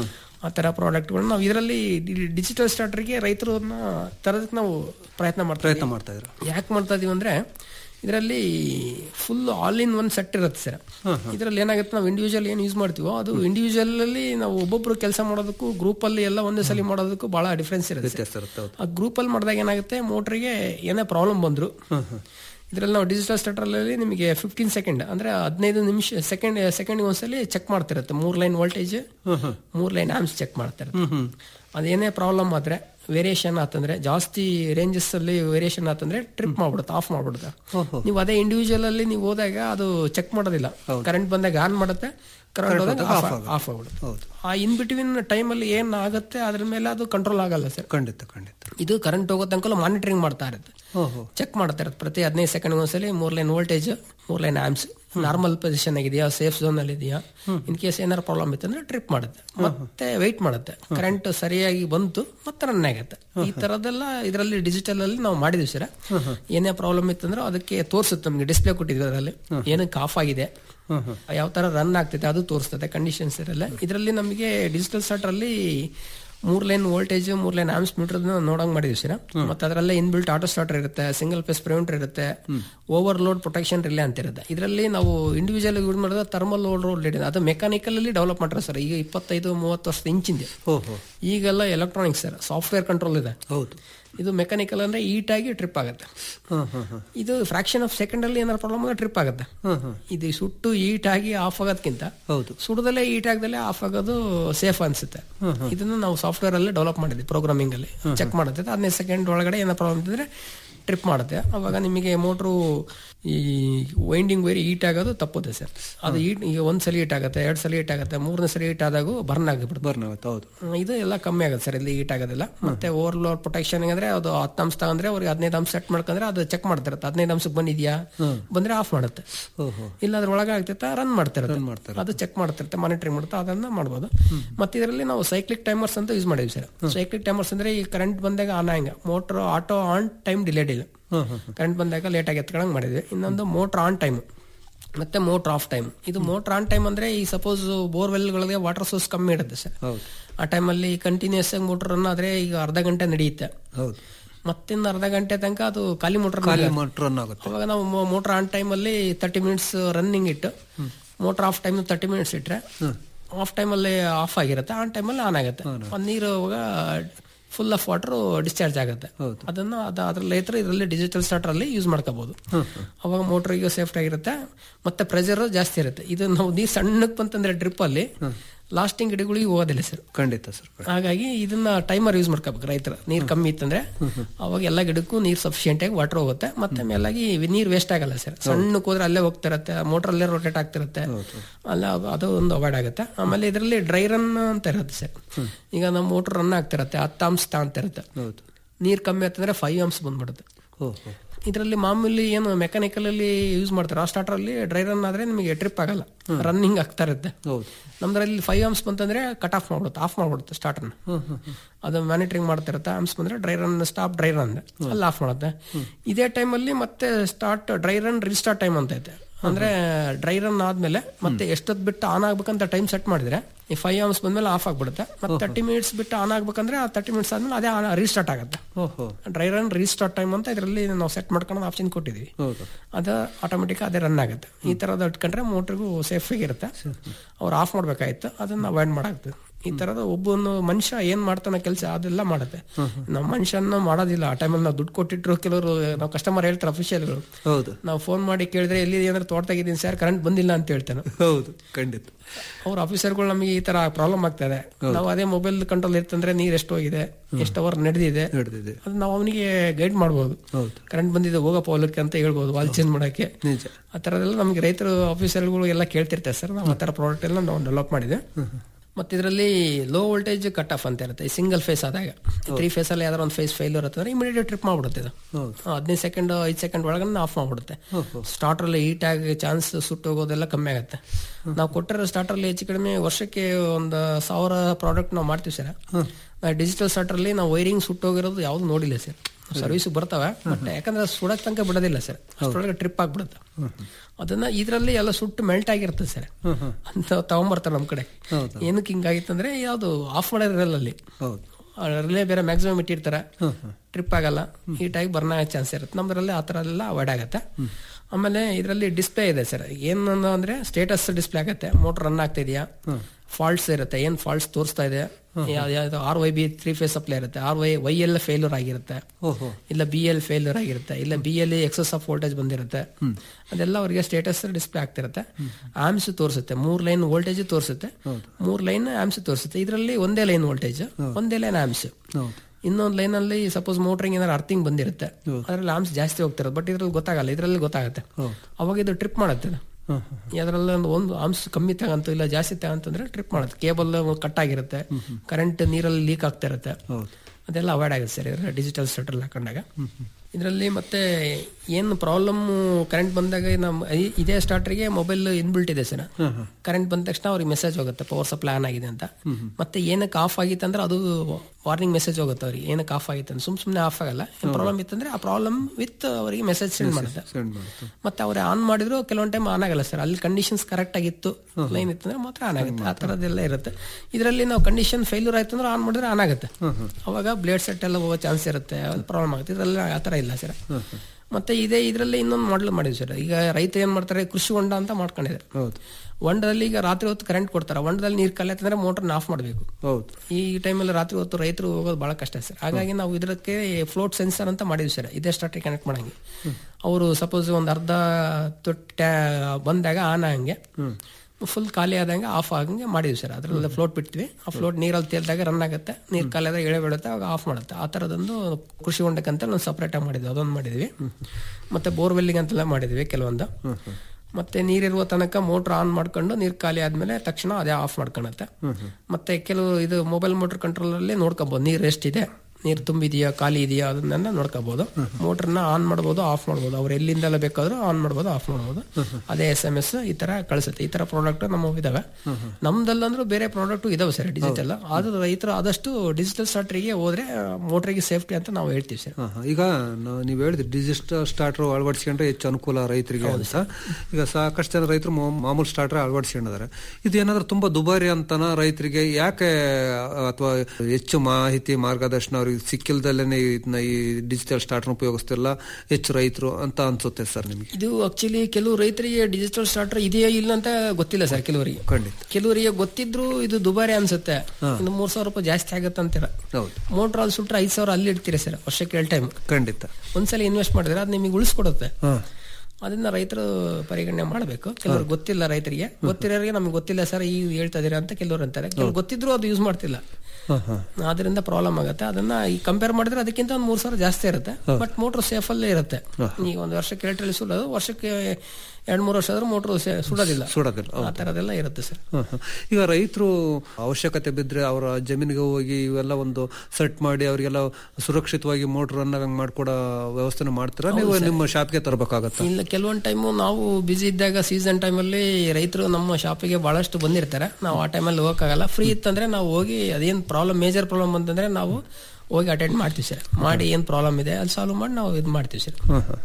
ಆ ತರ ಪ್ರಾಡಕ್ಟ್ಗಳು ನಾವು ಇದರಲ್ಲಿ ಡಿಜಿಟಲ್ ಸ್ಟಾರ್ಟರ್ಗೆ ರೈತರನ್ನ ತರದಕ್ಕೆ ನಾವು ಪ್ರಯತ್ನ ಮಾಡ್ತಾ ಪ್ರಯತ್ನ ಇದೀವಿ. ಮಾಡ್ತಾ ಇದ್ರ ಯಾಕೆ ಮಾಡ್ತಾ ಇದೀವಿ ಅಂದ್ರೆ ಇದರಲ್ಲಿ full all in one set ಇರುತ್ತೆ ಸರ್ ಇದರಲ್ಲಿ ಏನಾಗುತ್ತೆ ನಾವು ಇಂಡಿವಿಜುವಲ್ ಏನು ಯೂಸ್ ಮಾಡ್ತೀವೋ ಅದು ಇಂಡಿವಿಜುವಲ್ ಅಲ್ಲಿ ನಾವು ಒಬ್ಬೊಬ್ರು ಕೆಲಸ ಮಾಡೋದಕ್ಕೂ ಗ್ರೂಪ್ ಅಲ್ಲಿ ಎಲ್ಲ ಒಂದೇ ಸಲ ಮಾಡೋದಕ್ಕೂ ಬಹಳ ಡಿಫ್ರೆನ್ಸ್ ಇರುತ್ತೆ sir. ವ್ಯತ್ಯಾಸ ಇರುತ್ತೆ ಹೌದು ಆ ಗ್ರೂಪ್ ಅಲ್ಲಿ ಮಾಡಿದಾಗ ಏನಾಗುತ್ತೆ ಮೋಟ್ರಿಗೆ ಏನೇ ಪ್ರಾಬ್ಲಮ್ ಬಂದ್ರು ಇದರಲ್ಲಿ ನಾವು ಡಿಜಿಟಲ್ ಸ್ಟಾರ್ಟರ್ ಅಲ್ಲಿ ನಿಮಗೆ ಫಿಫ್ಟೀನ್ ಸೆಕೆಂಡ್ ಅಂದ್ರೆ ಹದಿನೈದು ನಿಮಿಷ ಸೆಕೆಂಡ್ ಸೆಕೆಂಡ್ ಒಂದ್ಸಲಿ ಚೆಕ್ ಮಾಡ್ತಿರುತ್ತೆ ಮೂರ್ ಲೈನ್ ವೋಲ್ಟೇಜ್ ಮೂರ್ ಲೈನ್ ಆಮ್ಸ್ ಚೆಕ್ ಮಾಡ್ತಿರುತ್ತೆ ಅದೇನೇ ಪ್ರಾಬ್ಲಮ್ ಆದ್ರೆ ವೇರಿಯೇಷನ್ ಆತಂದ್ರೆ ಜಾಸ್ತಿ ರೇಂಜಸ್ ಅಲ್ಲಿ ವೇರಿಯೇಷನ್ ಆತಂದ್ರೆ ಟ್ರಿಪ್ ಮಾಡ್ಬಿಡುತ್ತೆ ಆಫ್ ಮಾಡ್ಬಿಡುತ್ತೆ ನೀವು ಅದೇ ಇಂಡಿವಿಜುವಲ್ ಅಲ್ಲಿ ನೀವು ಹೋದಾಗ ಅದು ಚೆಕ್ ಮಾಡೋದಿಲ್ಲ ಕರೆಂಟ್ ಬಂದಾಗ ಆನ್ ಮಾಡುತ್ತೆ ಕರೆಂಟ್ ಹೋದಾಗ ಆಫ್ ಆಗ್ಬಿಡುತ್ತೆ ಹೌದು ಆ ಇನ್ ಬಿಟ್ವೀನ್ ಟೈಮ್ ಅಲ್ಲಿ ಏನ್ ಆಗುತ್ತೆ ಅದ್ರ ಮೇಲೆ ಅದು ಕಂಟ್ರೋಲ್ ಆಗಲ್ಲ ಸರ್ ಖಂಡಿತ ಖಂಡಿತ ಇದು ಕರೆಂಟ್ ಹೋಗೋ ತನಕ ಮಾನಿಟರಿಂಗ್ ಮಾಡ್ತಾ ಇರುತ್ತೆ ಓಹೋ ಚೆಕ್ ಮಾಡ್ತಾ ಇರುತ್ತೆ ಪ್ರತಿ ಹದಿನೈದು ಸೆಕೆಂಡ್ ಒಂದ್ಸಲಿ ಮೂರ್ ಲೈನ್ ವೋಲ್ಟೇಜ್ ಮೂರ್ ಲೈನ್ ಆಮ್ಸ್ ನಾರ್ಮಲ್ ಪೊಸಿಷನ್ ಆಗಿದೆಯಾ ಸೇಫ್ ಝೋನ್ ಅಲ್ಲಿ ಇದೆಯಾ ಇನ್ ಕೇಸ್ ಏನಾರು ಪ್ರಾಬ್ಲಮ್ ಇತ್ತು ಅಂದ್ರೆ ಟ್ರಿಪ್ ಮಾಡುತ್ತೆ ಮತ್ತೆ ವೆಯ್ಟ್ ಮಾಡುತ್ತೆ ಕರೆಂಟ್ ಸರಿಯಾಗಿ ಬಂತು ಮತ್ತೆ ರನ್ ಆಗುತ್ತೆ ಈ ತರದೆಲ್ಲ ಇದರಲ್ಲಿ ಡಿಜಿಟಲ್ ಅಲ್ಲಿ ನಾವು ಮಾಡಿದ್ವಿ ಸರ್ ಏನೇ ಪ್ರಾಬ್ಲಮ್ ಇತ್ತಂದ್ರೆ ಅದಕ್ಕೆ ತೋರಿಸುತ್ತೆ ನಮಗೆ ಡಿಸ್ಪ್ಲೇ ಕೊಟ್ಟಿದ್ವಿ ಅದರಲ್ಲಿ ಏನಕ್ಕೆ ಆಫ್ ಆಗಿದೆ ಯಾವ ತರ ರನ್ ಆಗ್ತೈತೆ ಅದು ತೋರಿಸ್ತದೆ ಕಂಡೀಷನ್ಸ್ ಇರಲ್ಲ ಇದರಲ್ಲಿ ನಮಗೆ ಡಿಜಿಟಲ್ ಸ್ಟಾರ್ಟರ್ ಅಲ್ಲಿ ಮೂರ್ ಲೈನ್ ವೋಲ್ಟೇಜ್ ಮೂರ್ ಲೈನ್ ಆಮ್ಸ್ ಮೀಟರ್ ನೋಡಂಗ್ ಮಾಡಿದ್ವಿ ಸರ್ ಮತ್ತೆ ಅದರಲ್ಲೇ ಇನ್ಬಿಲ್ಟ್ ಆಟೋ ಸ್ಟಾರ್ಟರ್ ಇರುತ್ತೆ ಸಿಂಗಲ್ ಪೇಸ್ ಪ್ರಿವೆಂಟರ್ ಇರುತ್ತೆ ಓವರ್ ಲೋಡ್ ಪ್ರೊಟೆಕ್ಷನ್ ರಿಲೇ ಅಂತ ಇರುತ್ತೆ ಇದರಲ್ಲಿ ನಾವು ಇಂಡಿವಿಜುವಲ್ ಯೂಸ್ ಮಾಡಿದ್ರೆ ಥರ್ಮಲ್ ಲೋಡ್ ರೋಡ್ ಇದೆ ಅದು ಮೆಕ್ಯಾನಿಕಲ್ ಅಲ್ಲಿ ಡೆವಲಪ್ ಮಾಡ್ತಾರೆ ಸರ್ ಈಗ ಇಪ್ಪತ್ತೈದು ಮೂವತ್ತು ವರ್ಷದ ಇಂಚಿಂದೆ ಓಹೋ ಈಗೆಲ್ಲ ಎಲೆಕ್ಟ್ರಾನಿಕ್ಸ್ ಸರ್ ಸಾಫ್ಟ್ವೇರ್ ಕಂಟ್ರೋಲ್ ಇದೆ ಹೌದು ಇದು ಮೆಕ್ಯಾನಿಕಲ್ ಅಂದ್ರೆ ಈಟ್ ಆಗಿ ಟ್ರಿಪ್ ಆಗುತ್ತೆ ಹಾ ಹಾ ಹಾ ಇದು ಫ್ರಾಕ್ಷನ್ ಆಫ್ ಸೆಕೆಂಡ್ ಅಲ್ಲಿ ಏನಾದ್ರು ಪ್ರಾಬ್ಲಮ್ ಆದ್ರೆ ಟ್ರಿಪ್ ಆಗುತ್ತೆ ಹಾ ಹಾ ಇದು ಸುಟ್ಟು ಈಟ್ ಆಗಿ ಆಫ್ ಆಗೋದಕ್ಕಿಂತ ಹೌದು ಸುಡದಲ್ಲೇ ಈಟ್ ಆಗದಲ್ಲೇ ಆಫ್ ಆಗೋದು ಸೇಫ್ ಅನ್ಸುತ್ತೆ ಇದನ್ನ ನಾವು ಸಾಫ್ಟ್ವೇರ್ ಅಲ್ಲಿ ಡೆವಲಪ್ ಮಾಡಿದ್ವಿ ಪ್ರೋಗ್ರಾಮಿಂಗ್ ಅಲ್ಲಿ ಚೆಕ್ ಮಾಡುತ್ತೆ ಹದಿನೈದು ಸೆಕೆಂಡ್ ಒಳಗಡೆ ಏನೋ ಪ್ರಾಬ್ಲಮ್ ಇದ್ರೆ ಟ್ರಿಪ್ ಮಾಡುತ್ತೆ ಅವಾಗ ನಿಮಗೆ ಮೋಟ್ರು ಈ ವೈಂಡಿಂಗ್ ವೈರ್ ಹೀಟ್ ಆಗೋದು ತಪ್ಪುತ್ತೆ ಸರ್ ಅದು ಹೀಟ್ ಈಗ ಒಂದ್ ಸಲ ಹೀಟ್ ಆಗುತ್ತೆ ಎರಡ್ ಸಲ ಹೀಟ್ ಆಗುತ್ತೆ ಮೂರನೇ ಸಲ ಹೀಟ್ ಆದಾಗೂ ಬರ್ನ್ ಆಗಿಬಿಡುತ್ತೆ ಬರ್ನ್ ಆಗುತ್ತೆ ಹೌದು ಹ್ಮ್, ಇದು ಎಲ್ಲ ಕಮ್ಮಿ ಆಗುತ್ತೆ ಸರ್ ಇಲ್ಲಿ ಹೀಟ್ ಆಗೋದಿಲ್ಲ ಮತ್ತೆ ಓವರ್ಲೋಡ್ ಪ್ರೊಟೆಕ್ಷನ್ ಅಂದ್ರೆ ಅದು ಹತ್ತು ಅಂಶ ತಗೊಂಡ್ರೆ ಅವ್ರಿಗೆ ಹದಿನೈದು ಅಂಶ ಸೆಟ್ ಮಾಡ್ಕೊಂಡ್ರೆ ಅದು ಚೆಕ್ ಮಾಡ್ತಿರುತ್ತೆ ಹದಿನೈದು ಅಂಶಕ್ಕೆ ಬಂದಿದ್ಯಾ ಬಂದ್ರೆ ಆಫ್ ಮಾಡುತ್ತೆ ಓಹೋ ಇಲ್ಲ ಅದ್ರ ಒಳಗೆ ಆಗ್ತಿರ್ತಾ ರನ್ ಮಾಡ್ತಿರುತ್ತೆ ಅದು ಚೆಕ್ ಮಾಡ್ತಿರುತ್ತೆ ಮಾನಿಟರಿಂಗ್ ಮಾಡುತ್ತೆ ಅದನ್ನ ಮಾಡ್ಬೋದು ಮತ್ತೆ ಇದರಲ್ಲಿ ನಾವು ಸೈಕ್ಲಿಕ್ ಟೈಮರ್ಸ್ ಅಂತ ಯೂಸ್ ಮಾಡಿದ್ವಿ ಸರ್ ಸೈಕ್ಲಿಕ್ ಟೈಮರ್ಸ್ ಅಂದ್ರೆ ಈ ಕರೆಂಟ್ ಬಂದಾಗ ಆನ್ ಆಗಂಗ motor auto on time delayed ಇಲ್ಲ ಕರೆಂಟ್ ಬಂದಾಗ ಲೇಟ್ ಆಗಿ ಎತ್ಕೊಳಂಗ್ ಮಾಡಿದ್ವಿ ಇನ್ನೊಂದು ಮೋಟರ್ ಆನ್ ಟೈಮ್ ಮತ್ತೆ ಮೋಟರ್ ಆಫ್ ಟೈಮ್ ಇದು ಮೋಟರ್ ಆನ್ ಟೈಮ್ ಅಂದ್ರೆ ಈ ಸಪೋಸ್ ಬೋರ್ವೆಲ್ಗಳಿಗೆ ವಾಟರ್ ಸೋರ್ಸ್ ಕಮ್ಮಿ ಇರುತ್ತೆ ಸರ್ ಹೌದು ಆ ಟೈಮಲ್ಲಿ ಕಂಟಿನ್ಯೂಸ್ ಆಗಿ ಮೋಟರ್ ರನ್ ಆದ್ರೆ ಈಗ ಅರ್ಧ ಗಂಟೆ ನಡೆಯುತ್ತೆ ಹೌದು ಮತ್ತಿಂದ ಅರ್ಧ ಗಂಟೆ ತನಕ ಅದು ಖಾಲಿ ಮೋಟರ್ ಖಾಲಿ ಮೋಟರ್ ರನ್ ಆಗುತ್ತೆ ಅವಾಗ ನಾವು ಮೋಟರ್ ಆನ್ ಟೈಮ್ ಅಲ್ಲಿ ತರ್ಟಿ ಮಿನಿಟ್ಸ್ ರನ್ನಿಂಗ್ ಇಟ್ಟು motor off time thirty minutes ಇಟ್ರೆ ಆಫ್ ಟೈಮ್ ಅಲ್ಲಿ ಆಫ್ ಆಗಿರುತ್ತೆ ಆನ್ ಟೈಮ್ ಅಲ್ಲಿ ಆನ್ ಆಗುತ್ತೆ ಒಂದ್ ನೀರು ಅವಾಗ ಫುಲ್ ಆಫ್ ವಾಟರ್ ಡಿಸ್ಚಾರ್ಜ್ ಆಗುತ್ತೆ ಅದನ್ನ ಅದ ಅದ್ರಲ್ಲಿ ರೈತರು ಇದರಲ್ಲಿ ಡಿಜಿಟಲ್ ಸ್ಟಾರ್ಟರ್ ಅಲ್ಲಿ ಯೂಸ್ ಮಾಡ್ಕೋಬಹುದು ಅವಾಗ ಮೋಟರ್ಗೆ ಸೇಫ್ಟಿ ಆಗಿರುತ್ತೆ ಮತ್ತೆ ಪ್ರೆಷರ್ ಜಾಸ್ತಿ ಇರುತ್ತೆ ಇದು ನಾವು ನೀರ್ ಸಣ್ಣಕ್ ಬಂತಂದ್ರೆ ಡ್ರಿಪ್ ಅಲ್ಲಿ ಲಾಸ್ಟಿಂಗ್ ಗಿಡಗಳಿಗೆ ಹೋಗೋದಿಲ್ಲ ಸರ್ ಖಂಡಿತ ಸರ್ ಹಾಗಾಗಿ ಇದನ್ನ ಟೈಮರ್ ಯೂಸ್ ಮಾಡ್ಕೋಬೇಕು ರೈತರು ನೀರ್ ಕಮ್ಮಿ ಇತ್ತಂದ್ರೆ ಅವಾಗ ಎಲ್ಲ ಗಿಡಕ್ಕೂ ನೀರ್ ಸಫಿಶಿಯಂಟ್ ಆಗಿ ವಾಟರ್ ಹೋಗುತ್ತೆ ಮತ್ತೆ ಮೇಲಾಗಿ ನೀರ್ ವೇಸ್ಟ್ ಆಗಲ್ಲ ಸರ್ ಸಣ್ಣಕ್ಕೆ ಹೋದ್ರೆ ಅಲ್ಲೇ ಹೋಗ್ತಿರತ್ತೆ ಮೋಟರ್ ಅಲ್ಲೇ ರೊಟೇಟ್ ಆಗ್ತಿರುತ್ತೆ ಅಲ್ಲ ಅದು- ಅದು ಒಂದು ಅವಾಯ್ಡ್ ಆಗುತ್ತೆ ಆಮೇಲೆ ಇದರಲ್ಲಿ ಡ್ರೈ ರನ್ ಅಂತ ಇರುತ್ತೆ ಸರ್ ಈಗ ನಮ್ಮ ಮೋಟರ್ ರನ್ ಆಗ್ತಿರತ್ತೆ ಹತ್ತು ಅಂಶ ತಗೊಂತಿರುತ್ತೆ ನೀರ್ ಕಮ್ಮಿ ಆಯ್ತಂದ್ರೆ ಫೈವ್ ಅಂಶ ಬಂದ್ಬಿಡುತ್ತೆ ಓಹೋ ಇದರಲ್ಲಿ ಮಾಮೂಲಿ ಏನು ಮೆಕ್ಯಾನಿಕಲ್ ಅಲ್ಲಿ ಯೂಸ್ ಮಾಡ್ತಾರೆ ಆ ಸ್ಟಾರ್ಟರ್ ಅಲ್ಲಿ ಡ್ರೈ ರನ್ ಆದ್ರೆ ನಿಮಗೆ ಟ್ರಿಪ್ ಆಗಲ್ಲ ರನ್ನಿಂಗ್ ಆಗ್ತಾ ಇರುತ್ತೆ ನಮ್ದ್ರಲ್ಲಿ ಫೈವ್ ಆಮ್ಸ್ ಬಂತಂದ್ರೆ ಕಟ್ ಆಫ್ ಮಾಡ್ಬಿಡುತ್ತೆ ಆಫ್ ಮಾಡ್ಬಿಡುತ್ತೆ ಸ್ಟಾರ್ಟರ್ ಅದು ಮ್ಯಾನಿಟರಿಂಗ್ ಮಾಡ್ತಿರುತ್ತೆ ಆಮ್ಸ್ ಬಂದ್ರೆ dry run stop dry run ಅಲ್ಲಿ ಆಫ್ ಮಾಡುತ್ತೆ ಇದೇ ಟೈಮಲ್ಲಿ ಮತ್ತೆ start dry run restart time ಅಂತ ಐತೆ ಅಂದ್ರೆ ಡ್ರೈ ರನ್ ಆದ್ಮೇಲೆ ಮತ್ತೆ ಎಷ್ಟೊತ್ತು ಬಿಟ್ಟು ಆನ್ ಆಗ್ಬೇಕಂತ ಟೈಮ್ ಸೆಟ್ ಮಾಡಿದ್ರೆ ಈ ಫೈವ್ ಅವರ್ಸ್ ಬಂದ್ಮೇಲೆ ಆಫ್ ಆಗ್ಬಿಡುತ್ತೆ ಮತ್ತೆ ತರ್ಟಿ ಮಿನಿಟ್ಸ್ ಬಿಟ್ಟು ಆನ್ ಆಗ್ಬೇಕಂದ್ರೆ ಆ ತರ್ಟಿ ಮಿನಿಟ್ಸ್ ಆದ್ಮೇಲೆ ಅದೇ ರೀಸ್ಟಾರ್ಟ್ ಆಗುತ್ತೆ ಓಹೋ ಡ್ರೈ ರನ್ ರೀಸ್ಟಾರ್ಟ್ ಟೈಮ್ ಅಂತ ಇದರಲ್ಲಿ ನಾವು ಸೆಟ್ ಮಾಡ್ಕೊಂಡು ಆಪ್ಷನ್ ಕೊಟ್ಟಿದ್ವಿ ಹೌದು ಅದು ಆಟೋಮೆಟಿಕ್ ಅದೇ ರನ್ ಆಗುತ್ತೆ ಈ ತರದ್ ಇಟ್ಕೊಂಡ್ರೆ ಮೋಟ್ರಿಗೂ ಸೇಫ್ ಆಗಿರುತ್ತೆ ಅವ್ರು ಆಫ್ ಮಾಡ್ಬೇಕಾಯ್ತು ಅದನ್ನ ಅವಾಯ್ಡ್ ಮಾಡಾಗ್ತದೆ ಈ ತರದ ಒಬ್ಬನು ಮನುಷ್ಯ ಏನ್ ಮಾಡ್ತಾನೆ ಕೆಲಸ ಅದೆಲ್ಲ ಮಾಡುತ್ತೆ ನಾವು ಮನುಷ್ಯನ ಮಾಡೋದಿಲ್ಲ ಆ ಟೈಮಲ್ಲಿ ನಾವು ದುಡ್ಡು ಕೊಟ್ಟಿಟ್ರು ಕೆಲವರು ನಾವು ಕಸ್ಟಮರ್ ಹೇಳ್ತಾರೆ ಅಫಿಷಿಯಲ್ಗಳು ಹೌದು ನಾವು ಫೋನ್ ಮಾಡಿ ಕೇಳಿದ್ರೆ ಎಲ್ಲಿ ಅಂದ್ರೆ ತೋಟದಾಗಿದ್ದೀನಿ ಸರ್ ಕರೆಂಟ್ ಬಂದಿಲ್ಲ ಅಂತ ಹೇಳ್ತೇನೆ ಹೌದು ಖಂಡಿತ ಅವ್ರ ಆಫೀಸರ್ಗಳು ನಮಗೆ ಈ ತರ ಪ್ರಾಬ್ಲಮ್ ಆಗ್ತದೆ ನಾವು ಅದೇ ಮೊಬೈಲ್ ಕಂಟ್ರೋಲ್ ಇರ್ತಂದ್ರೆ ನೀರ್ ಎಷ್ಟು ಹೋಗಿದೆ ಎಷ್ಟು ಅವರ್ ನಡೆದಿದೆ ನಡೆದಿದೆ ಅದು ನಾವು ಅವನಿಗೆ ಗೈಡ್ ಮಾಡ್ಬೋದು ಕರೆಂಟ್ ಬಂದಿದೆ ಹೋಗಪ್ಪ ಹೊಲಕ್ಕೆ ಅಂತ ಹೇಳ್ಬೋದು ವಾಲ್ ಚೇಂಜ್ ಮಾಡಕ್ಕೆ ನಿಜ ಆ ಥರದೆಲ್ಲ ನಮಗೆ ರೈತರು ಆಫೀಸರ್ಗಳು ಎಲ್ಲ ಕೇಳ್ತಿರ್ತಾರೆ ಸರ್ ನಾವು ಆ ಥರ ಪ್ರಾಡಕ್ಟ್ ಎಲ್ಲ ನಾವು ಡೆವಲಪ್ ಮಾಡಿದೆ ಮತ್ತೆ ಇದರಲ್ಲಿ ಲೋ ವೋಲ್ಟೇಜ್ ಕಟ್ ಆಫ್ ಅಂತ ಇರುತ್ತೆ ಸಿಂಗಲ್ ಫೇಸ್ ಆದಾಗ ತ್ರೀ ಫೇಸ್ ಅಲ್ಲಿ ಯಾವ್ದಾರ ಒಂದು ಫೇಸ್ ಫೇಲ್ಯೂರ್ ಅಂತಂದ್ರೆ ಇಮಿಡಿಯೇಟ್ ಟ್ರಿಪ್ ಮಾಡ್ಬಿಡುತ್ತೆ ಇದು ಹದಿನೈದು ಸೆಕೆಂಡ್ ಐದು ಸೆಕೆಂಡ್ ಒಳಗೆ ಆಫ್ ಮಾಡ್ಬಿಡುತ್ತೆ ಸ್ಟಾರ್ಟರ್ ಅಲ್ಲಿ ಹೀಟ್ ಆಗಿ ಚಾನ್ಸ್ ಸುಟ್ಟು ಹೋಗೋದೆಲ್ಲ ಕಮ್ಮಿ ಆಗುತ್ತೆ ನಾವು ಕೊಟ್ಟಿರೋ ಸ್ಟಾರ್ಟರ್ ಅಲ್ಲಿ ಹೆಚ್ಚು ಕಡಿಮೆ ವರ್ಷಕ್ಕೆ ಒಂದು ಸಾವಿರ ಪ್ರಾಡಕ್ಟ್ ನಾವು ಮಾಡ್ತೀವಿ ಸರ್ ಡಿಜಿಟಲ್ ಸ್ಟಾರ್ಟರ್ ಅಲ್ಲಿ ನಾವು ವೈರಿಂಗ್ ಸುಟ್ಟೋಗಿರೋದು ಯಾವ್ದು ನೋಡಿಲ್ಲ ಸರ್ ಸರ್ವಿಸ್ ಬರ್ತವೆ ಬಟ್ ಯಾಕಂದ್ರೆ ಸುಡಕ್ ತನಕ ಬಿಡೋದಿಲ್ಲ ಸರ್ ಅಷ್ಟೊಳಗೆ ಟ್ರಿಪ್ ಆಗ್ಬಿಡುತ್ತೆ ಅದನ್ನ ಇದ್ರಲ್ಲಿ ಎಲ್ಲ ಸುಟ್ಟು ಮೆಲ್ಟ್ ಆಗಿರ್ತದೆ ಸರ್ ಅಂತ ತಗೊಂಬರ್ತಾರೆ ನಮ್ ಕಡೆ ಏನಕ್ಕೆ ಹಿಂಗಾಗಿತ್ತಂದ್ರೆ ಯಾವ್ದು ಆಫ್ ಮಾಡಿರಲ್ಲ ಅಲ್ಲಿ ಹೌದು ರಿಲೇ ಬೇರೆ ಮ್ಯಾಕ್ಸಿಮಮ್ ಇಟ್ಟಿರ್ತಾರೆ ಟ್ರಿಪ್ ಆಗಲ್ಲ ಹೀಟಾಗಿ ಬರ್ನ್ ಆಗೋ ಚಾನ್ಸ್ ಇರುತ್ತೆ ನಮ್ದ್ರಲ್ಲಿ ಆ ಥರ ಎಲ್ಲ ಅವಾಯ್ಡ್ ಆಗುತ್ತೆ ಆಮೇಲೆ ಇದರಲ್ಲಿ ಡಿಸ್ಪ್ಲೇ ಇದೆ ಸರ್ ಏನು ಅಂದ್ರೆ ಸ್ಟೇಟಸ್ ಡಿಸ್ಪ್ಲೇ ಆಗುತ್ತೆ ಮೋಟರ್ ರನ್ ಆಗ್ತಾ ಇದೆಯಾ ಫಾಲ್ಟ್ಸ್ ಇರುತ್ತೆ ಏನ್ ಫಾಲ್ಟ್ಸ್ ತೋರಿಸ್ತಾ ಇದೆ ಯಾವ್ದು R Y B three phase supply ಇರುತ್ತೆ R Y Y L failure ಆಗಿರುತ್ತೆ ಓಹೋ ಇಲ್ಲ ಬಿ ಎಲ್ ಫೇಲ್ಯೂರ್ ಆಗಿರುತ್ತೆ ಇಲ್ಲ B L excess of voltage ಬಂದಿರುತ್ತೆ ಅದೆಲ್ಲ ಅವರಿಗೆ ಸ್ಟೇಟಸ್ ಡಿಸ್ಪ್ಲೇ ಆಗ್ತಿರುತ್ತೆ ಆಮ್ಸ್ ತೋರಿಸುತ್ತೆ ಮೂರ್ ಲೈನ್ ವೋಲ್ಟೇಜ್ ತೋರಿಸುತ್ತೆ ಮೂರ್ ಲೈನ್ ಆಮ್ಸ್ ತೋರಿಸುತ್ತೆ ಇದರಲ್ಲಿ ಒಂದೇ ಲೈನ್ ವೋಲ್ಟೇಜ್ ಒಂದೇ ಲೈನ್ ಆಮ್ಸ್ ಇನ್ನೊಂದು ಲೈನ್ ಅಲ್ಲಿ ಸಪೋಸ್ ಮೋಟರಿಂಗ್ ಏನಾದ್ರು ಅರ್ಥಿಂಗ್ ಬಂದಿರುತ್ತೆ ಅದ್ರಲ್ಲಿ ಆಮ್ಸ್ ಜಾಸ್ತಿ ಹೋಗ್ತಿರುತ್ತೆ ಬಟ್ ಇದ್ರಲ್ಲಿ ಗೊತ್ತಾಗಲ್ಲ ಇದರಲ್ಲಿ ಗೊತ್ತಾಗುತ್ತೆ ಅವಾಗ ಇದು ಟ್ರಿಪ್ ಮಾಡುತ್ತೆ ಇದು. ಯಾವ್ದ್ರಲ್ಲ ಒಂದು ಒಂದು ಅಂಶ ಕಮ್ಮಿ ತಗಂತು ಇಲ್ಲ ಜಾಸ್ತಿ ತಗಂತಂದ್ರೆ ಟ್ರಿಪ್ ಮಾಡುತ್ತೆ ಕೇಬಲ್ ಕಟ್ ಆಗಿರುತ್ತೆ ಕರೆಂಟ್ ನೀರಲ್ಲಿ ಲೀಕ್ ಆಗ್ತಾ ಇರುತ್ತೆ ಅದೆಲ್ಲ ಅವಾಯ್ಡ್ ಆಗುತ್ತೆ ಸರ್ ಇದರ ಡಿಜಿಟಲ್ ಸ್ವೆಟರ್ ಹಾಕೊಂಡಾಗ ಇದರಲ್ಲಿ ಮತ್ತೆ ಏನು ಪ್ರಾಬ್ಲಮ್ ಕರೆಂಟ್ ಬಂದಾಗ ನಮ್ಮ ಈ- ಇದೇ ಸ್ಟಾರ್ಟರ್ಗೆ ಮೊಬೈಲ್ ಇನ್ಬಿಲ್ಟ್ ಇದೆ ಸರ್ ಕರೆಂಟ್ ಬಂದ ತಕ್ಷಣ ಅವ್ರಿಗೆ ಮೆಸೇಜ್ ಹೋಗುತ್ತೆ ಪವರ್ ಸಪ್ಲೈ ಆನ್ ಆಗಿದೆ ಅಂತ ಮತ್ತೆ ಏನಕ್ಕೆ ಆಫ್ ಆಗಿತ್ತು ಅಂದ್ರೆ ಅದು ವಾರ್ನಿಂಗ್ ಮೆಸೇಜ್ ಹೋಗುತ್ತೆ ಅವ್ರಿಗೆ ಏನಕ್ಕೆ ಆಫ್ ಆಗಿತ್ತು ಅಂತ ಸುಮ್ ಸುಮ್ಮನೆ ಆಫ್ ಆಗಲ್ಲ ಪ್ರಾಬ್ಲಮ್ ಇತ್ತಂದ್ರೆ ಆ ಪ್ರಾಬ್ಲಮ್ ವಿತ್ ಅವರಿಗೆ ಮೆಸೇಜ್ ಸೆಂಡ್ ಮಾಡುತ್ತೆ ಸೆಂಡ್ ಮಾಡುತ್ತೆ ಮತ್ತೆ ಅವ್ರು ಆನ್ ಮಾಡಿದ್ರು ಕೆಲವೊಂದು ಟೈಮ್ ಆನ್ ಆಗಲ್ಲ ಸರ್ ಅಲ್ಲಿ ಕಂಡೀಷನ್ಸ್ ಕರೆಕ್ಟ್ ಆಗಿತ್ತು ಲೈನ್ ಇತ್ತಂದ್ರೆ ಮಾತ್ರ ಆನ್ ಆಗುತ್ತೆ ಆ ತರದೆಲ್ಲ ಇರುತ್ತೆ ಇದರಲ್ಲಿ ನಾವು ಕಂಡೀಷನ್ ಫೇಲ್ಯೂರ್ ಆಯ್ತು ಅಂದ್ರೆ ಆನ್ ಮಾಡಿದ್ರೆ ಆನ್ ಆಗುತ್ತೆ ಅವಾಗ ಬ್ಲೇಡ್ ಸೆಟ್ ಎಲ್ಲ ಹೋಗೋ ಚಾನ್ಸ್ ಇರುತ್ತೆ ಪ್ರಾಬ್ಲಮ್ ಆಗುತ್ತೆ ಇದರಲ್ಲಿ ಆ ತರ ಇಲ್ಲ ಸರ್ ಮತ್ತೆ ಇದೇ ಇದರಲ್ಲಿ ಇನ್ನೊಂದು ಮಾಡಲ್ ಮಾಡಿದ್ವಿ ಸರ್ ಈಗ ರೈತ ಏನ್ ಮಾಡ್ತಾರೆ ಕೃಷಿ ಹೊಂಡ ಅಂತ ಮಾಡ್ಕೊಂಡಿದ್ದಾರೆ ಹೌದು ಹೊಂಡದಲ್ಲಿ ಈಗ ರಾತ್ರಿ ಹೊತ್ತು ಕರೆಂಟ್ ಕೊಡ್ತಾರೆ ಹೊಂಡದಲ್ಲಿ ನೀರು ಕಲಿಯತ್ತಂದ್ರೆ ಮೋಟರ್ನ ಆಫ್ ಮಾಡಬೇಕು ಹೌದು ಈ ಟೈಮಲ್ಲಿ ರಾತ್ರಿ ಹೊತ್ತು ರೈತರು ಹೋಗೋದು ಬಹಳ ಕಷ್ಟ ಸರ್ ಹಾಗಾಗಿ ನಾವು ಇದಕ್ಕೆ ಫ್ಲೋಟ್ ಸೆನ್ಸರ್ ಅಂತ ಮಾಡಿದ್ವಿ ಸರ್ ಇದೇ ಸ್ಟಾರ್ಟಿಗೆ ಕನೆಕ್ಟ್ ಮಾಡಂಗೆ ಅವರು ಸಪೋಸ್ ಒಂದು ಅರ್ಧ ತೊಟ್ಟ ಬಂದಾಗ ಆನ್ ಆಗಂಗೆ ಫುಲ್ ಖಾಲಿ ಆದಂಗೆ ಆಫ್ ಆಗಂಗೆ ಮಾಡಿದ್ವಿ ಸರ್ ಅದ್ರಲ್ಲಿ ಫ್ಲೋಟ್ ಬಿಡ್ತೀವಿ ಆ ಫ್ಲೋಟ್ ನೀರಲ್ಲಿ ತೇಲ್ದಾಗ ರನ್ ಆಗುತ್ತೆ ನೀರು ಖಾಲಿ ಆದಾಗ ಎಳೆ ಬೀಳುತ್ತೆ ಅವಾಗ ಆಫ್ ಮಾಡುತ್ತೆ ಆ ಥರದೊಂದು ಕೃಷಿ ಹೊಂಡಕ್ಕಂತ ಒಂದು ಸಪ್ರೇಟ್ ಆಗಿ ಮಾಡಿದ್ವಿ ಅದೊಂದು ಮಾಡಿದ್ವಿ ಮತ್ತೆ ಬೋರ್ವೆಲ್ಲಿಗೆ ಅಂತೆಲ್ಲ ಮಾಡಿದ್ವಿ ಕೆಲವೊಂದು ಮತ್ತೆ ನೀರಿರುವ ತನಕ ಮೋಟರ್ ಆನ್ ಮಾಡ್ಕೊಂಡು ನೀರು ಖಾಲಿ ಆದ್ಮೇಲೆ ತಕ್ಷಣ ಅದೇ ಆಫ್ ಮಾಡ್ಕೊಳತ್ತೆ ಮತ್ತೆ ಕೆಲವು ಇದು ಮೊಬೈಲ್ ಮೋಟರ್ ಕಂಟ್ರೋಲ್ ಅಲ್ಲಿ ನೋಡ್ಕೋಬಹುದು ನೀರು ಎಷ್ಟಿದೆ ನೀರು ತುಂಬಿದೆಯಾ ಖಾಲಿ ಇದೆಯಾ ಅದನ್ನೆಲ್ಲ ನೋಡ್ಕೋಬಹುದು ಮೋಟರ್ನ ಆನ್ ಮಾಡ್ಬೋದು ಆಫ್ ಮಾಡ್ಬೋದು ಅವ್ರು ಎಲ್ಲಿಂದೆಲ್ಲ ಬೇಕಾದ್ರೂ ಆನ್ ಮಾಡ್ಬೋದು ಆಫ್ ಮಾಡ್ಬೋದು ಅದೇ ಎಸ್ ಎಂ ಎಸ್ ಈ ತರ ಕಳಿಸುತ್ತೆ ಈ ತರ ಪ್ರಾಡಕ್ಟ್ ನಮ್ಮ ಇದಾವೆ ನಮ್ದಲ್ಲಂದ್ರೂ ಬೇರೆ ಪ್ರಾಡಕ್ಟ್ ಇದಾವೆ ಸರ್ ಡಿಜಿಟಲ್ ಆದ್ರೂ ರೈತರು ಆದಷ್ಟು ಡಿಜಿಟಲ್ ಸ್ಟಾರ್ಟರಿಗೆ ಹೋದ್ರೆ ಮೋಟರ್ಗೆ ಸೇಫ್ಟಿ ಅಂತ ನಾವು ಹೇಳ್ತೀವಿ ಸರ್ ಹಾ, ಹಾ. ಈಗ ನ- ನೀವು ಹೇಳಿದ್ರಿ ಡಿಜಿಟಲ್ ಸ್ಟಾರ್ಟರ್ ಅಳವಡಿಸ್ಕೊಂಡ್ರೆ ಹೆಚ್ಚು ಅನುಕೂಲ ರೈತರಿಗೆ ಅಂತ ಈಗ ಸಾಕಷ್ಟು ಜನ ರೈತರು ಮಾ- ಮಾಮೂಲು ಸ್ಟಾರ್ಟರ್ ಅಳವಡಿಸ್ಕೊಂಡಿದ್ದಾರೆ ಇದು ಏನಾದ್ರೂ ತುಂಬಾ ದುಬಾರಿ ಅಂತನ ರೈತರಿಗೆ ಯಾಕೆ ಅಥವಾ ಹೆಚ್ಚು ಮಾಹಿತಿ ಮಾರ್ಗದರ್ಶನ ಅವ್ರಿಗೆ ಸಿಕ್ಕಿಲ್ದಲ್ಲೇ ಇದನ್ನ ಈ ಡಿಜಿಟಲ್ ಸ್ಟಾರ್ಟರ್ ಉಪಯೋಗಿಸ್ತಿಲ್ಲ ಹೆಚ್ಚು ರೈತರು ಅಂತ ಅನ್ಸುತ್ತೆ ಸರ್ ನಿಮಗೆ ಇದು ಆಕ್ಚುಲಿ ಕೆಲವು ರೈತರಿಗೆ ಡಿಜಿಟಲ್ ಸ್ಟಾರ್ಟರ್ ಇದೆಯಾ ಇಲ್ಲ ಅಂತ ಗೊತ್ತಿಲ್ಲ ಸರ್ ಕೆಲವರಿಗೆ ಖಂಡಿತ ಕೆಲವರಿಗೆ ಗೊತ್ತಿದ್ರು ಇದು ದುಬಾರಿ ಅನ್ಸುತ್ತೆ ಇನ್ನು ಮೂರ್ ಸಾವಿರ ರೂಪಾಯಿ ಜಾಸ್ತಿ ಆಗುತ್ತೆ ಅಂತೀರ ಹೌದು ಮೋಟರ್ ಅಲ್ಲಿ ಸುಟ್ರೆ ಐದ್ ಸಾವಿರ ಅಲ್ಲಿ ಇಡ್ತೀರಿ ಸರ್ ವರ್ಷಕ್ಕೆ ಎರಡು ಟೈಮ್ ಖಂಡಿತ ಒಂದ್ಸಲ ಇನ್ವೆಸ್ಟ್ ಮಾಡಿದ್ರೆ ಅದು ನಿಮಗೆ ಉಳಿಸ್ಕೊಡುತ್ತೆ ಹಾ ಅದನ್ನ ರೈತರು ಪರಿಗಣನೆ ಮಾಡಬೇಕು ಕೆಲವರು ಗೊತ್ತಿಲ್ಲ ರೈತರಿಗೆ ಗೊತ್ತಿರೋರಿಗೆ ನಮ್ಗೆ ಗೊತ್ತಿಲ್ಲ ಸರ್ ಈ ಹೇಳ್ತಾ ಇದೀರಾ ಅಂತ ಕೆಲವರು ಅಂತಾರೆ ಕೆಲವ್ರು ಗೊತ್ತಿದ್ರು ಅದು ಯೂಸ್ ಮಾಡ್ತಿಲ್ಲ ಹಾ ಹಾ ಅದರಿಂದ ಪ್ರಾಬ್ಲಮ್ ಆಗುತ್ತೆ ಅದನ್ನ ಈ ಕಂಪೇರ್ ಮಾಡಿದ್ರೆ ಅದಕ್ಕಿಂತ ಒಂದು ಮೂರ್ ಸಾವಿರ ಜಾಸ್ತಿ ಇರುತ್ತೆ ಬಟ್ ಮೋಟರ್ ಸೇಫ್ ಅಲ್ಲೇ ಇರುತ್ತೆ ಈಗ ಒಂದು ವರ್ಷಕ್ಕೆ ಎಲೆಕ್ಟ್ರಿಲಿ ಸುಡೋದು ವರ್ಷಕ್ಕೆ ಎರಡ್ ಮೂರು ವರ್ಷ ಆದ್ರೂ ಮೋಟರ್ ಸುಡೋದಿಲ್ಲ ಸುಡೋದಿಲ್ಲ ಆ ತರದೆಲ್ಲ ಇರುತ್ತೆ ಸರ್ ಹ, ಹ. ಈಗ ರೈತರು ಅವಶ್ಯಕತೆ ಬಿದ್ರೆ ಅವರ ಜಮೀನಿಗೆ ಹೋಗಿ ಇವೆಲ್ಲ ಒಂದು ಸೆಟ್ ಮಾಡಿ ಅವರಿಗೆಲ್ಲ ಸುರಕ್ಷಿತವಾಗಿ ಮೋಟರ್ ರನ್ ಆಗಂಗ್ ಮಾಡ್ಕೊಡೋ ವ್ಯವಸ್ಥೆ ಮಾಡ್ತೀರಾ ನೀವು ನಿಮ್ಮ ಶಾಪ್ಗೆ ತರಬೇಕಾಗತ್ತ ಇಲ್ಲ ಕೆಲವೊಂದು ಟೈಮು ನಾವು ಬಿಸಿ ಇದ್ದಾಗ ಸೀಸನ್ ಟೈಮಲ್ಲಿ ರೈತರು ನಮ್ಮ ಶಾಪಿಗೆ ಬಹಳಷ್ಟು ಬಂದಿರ್ತಾರೆ ನಾವು ಆ ಟೈಮಲ್ಲಿ ಹೋಗಕ್ಕಾಗಲ್ಲ ಫ್ರೀ ಇತ್ತಂದ್ರೆ ನಾವು ಹೋಗಿ ಅದೇನು ಪ್ರಾಬ್ಲಮ್ ಮೇಜರ್ ಪ್ರಾಬ್ಲಮ್ ಅಂತಂದ್ರೆ ನಾವು ಹೋಗಿ ಅಟೆಂಡ್ ಮಾಡ್ತೀವಿ ಸರ್ ಮಾಡಿ ಏನ್ ಪ್ರಾಬ್ಲಮ್ ಇದೆ ಅಲ್ಲಿ ಸಾಲ್ವ್ ಮಾಡಿ ನಾವು ಇದು ಮಾಡ್ತೀವಿ ಸರ್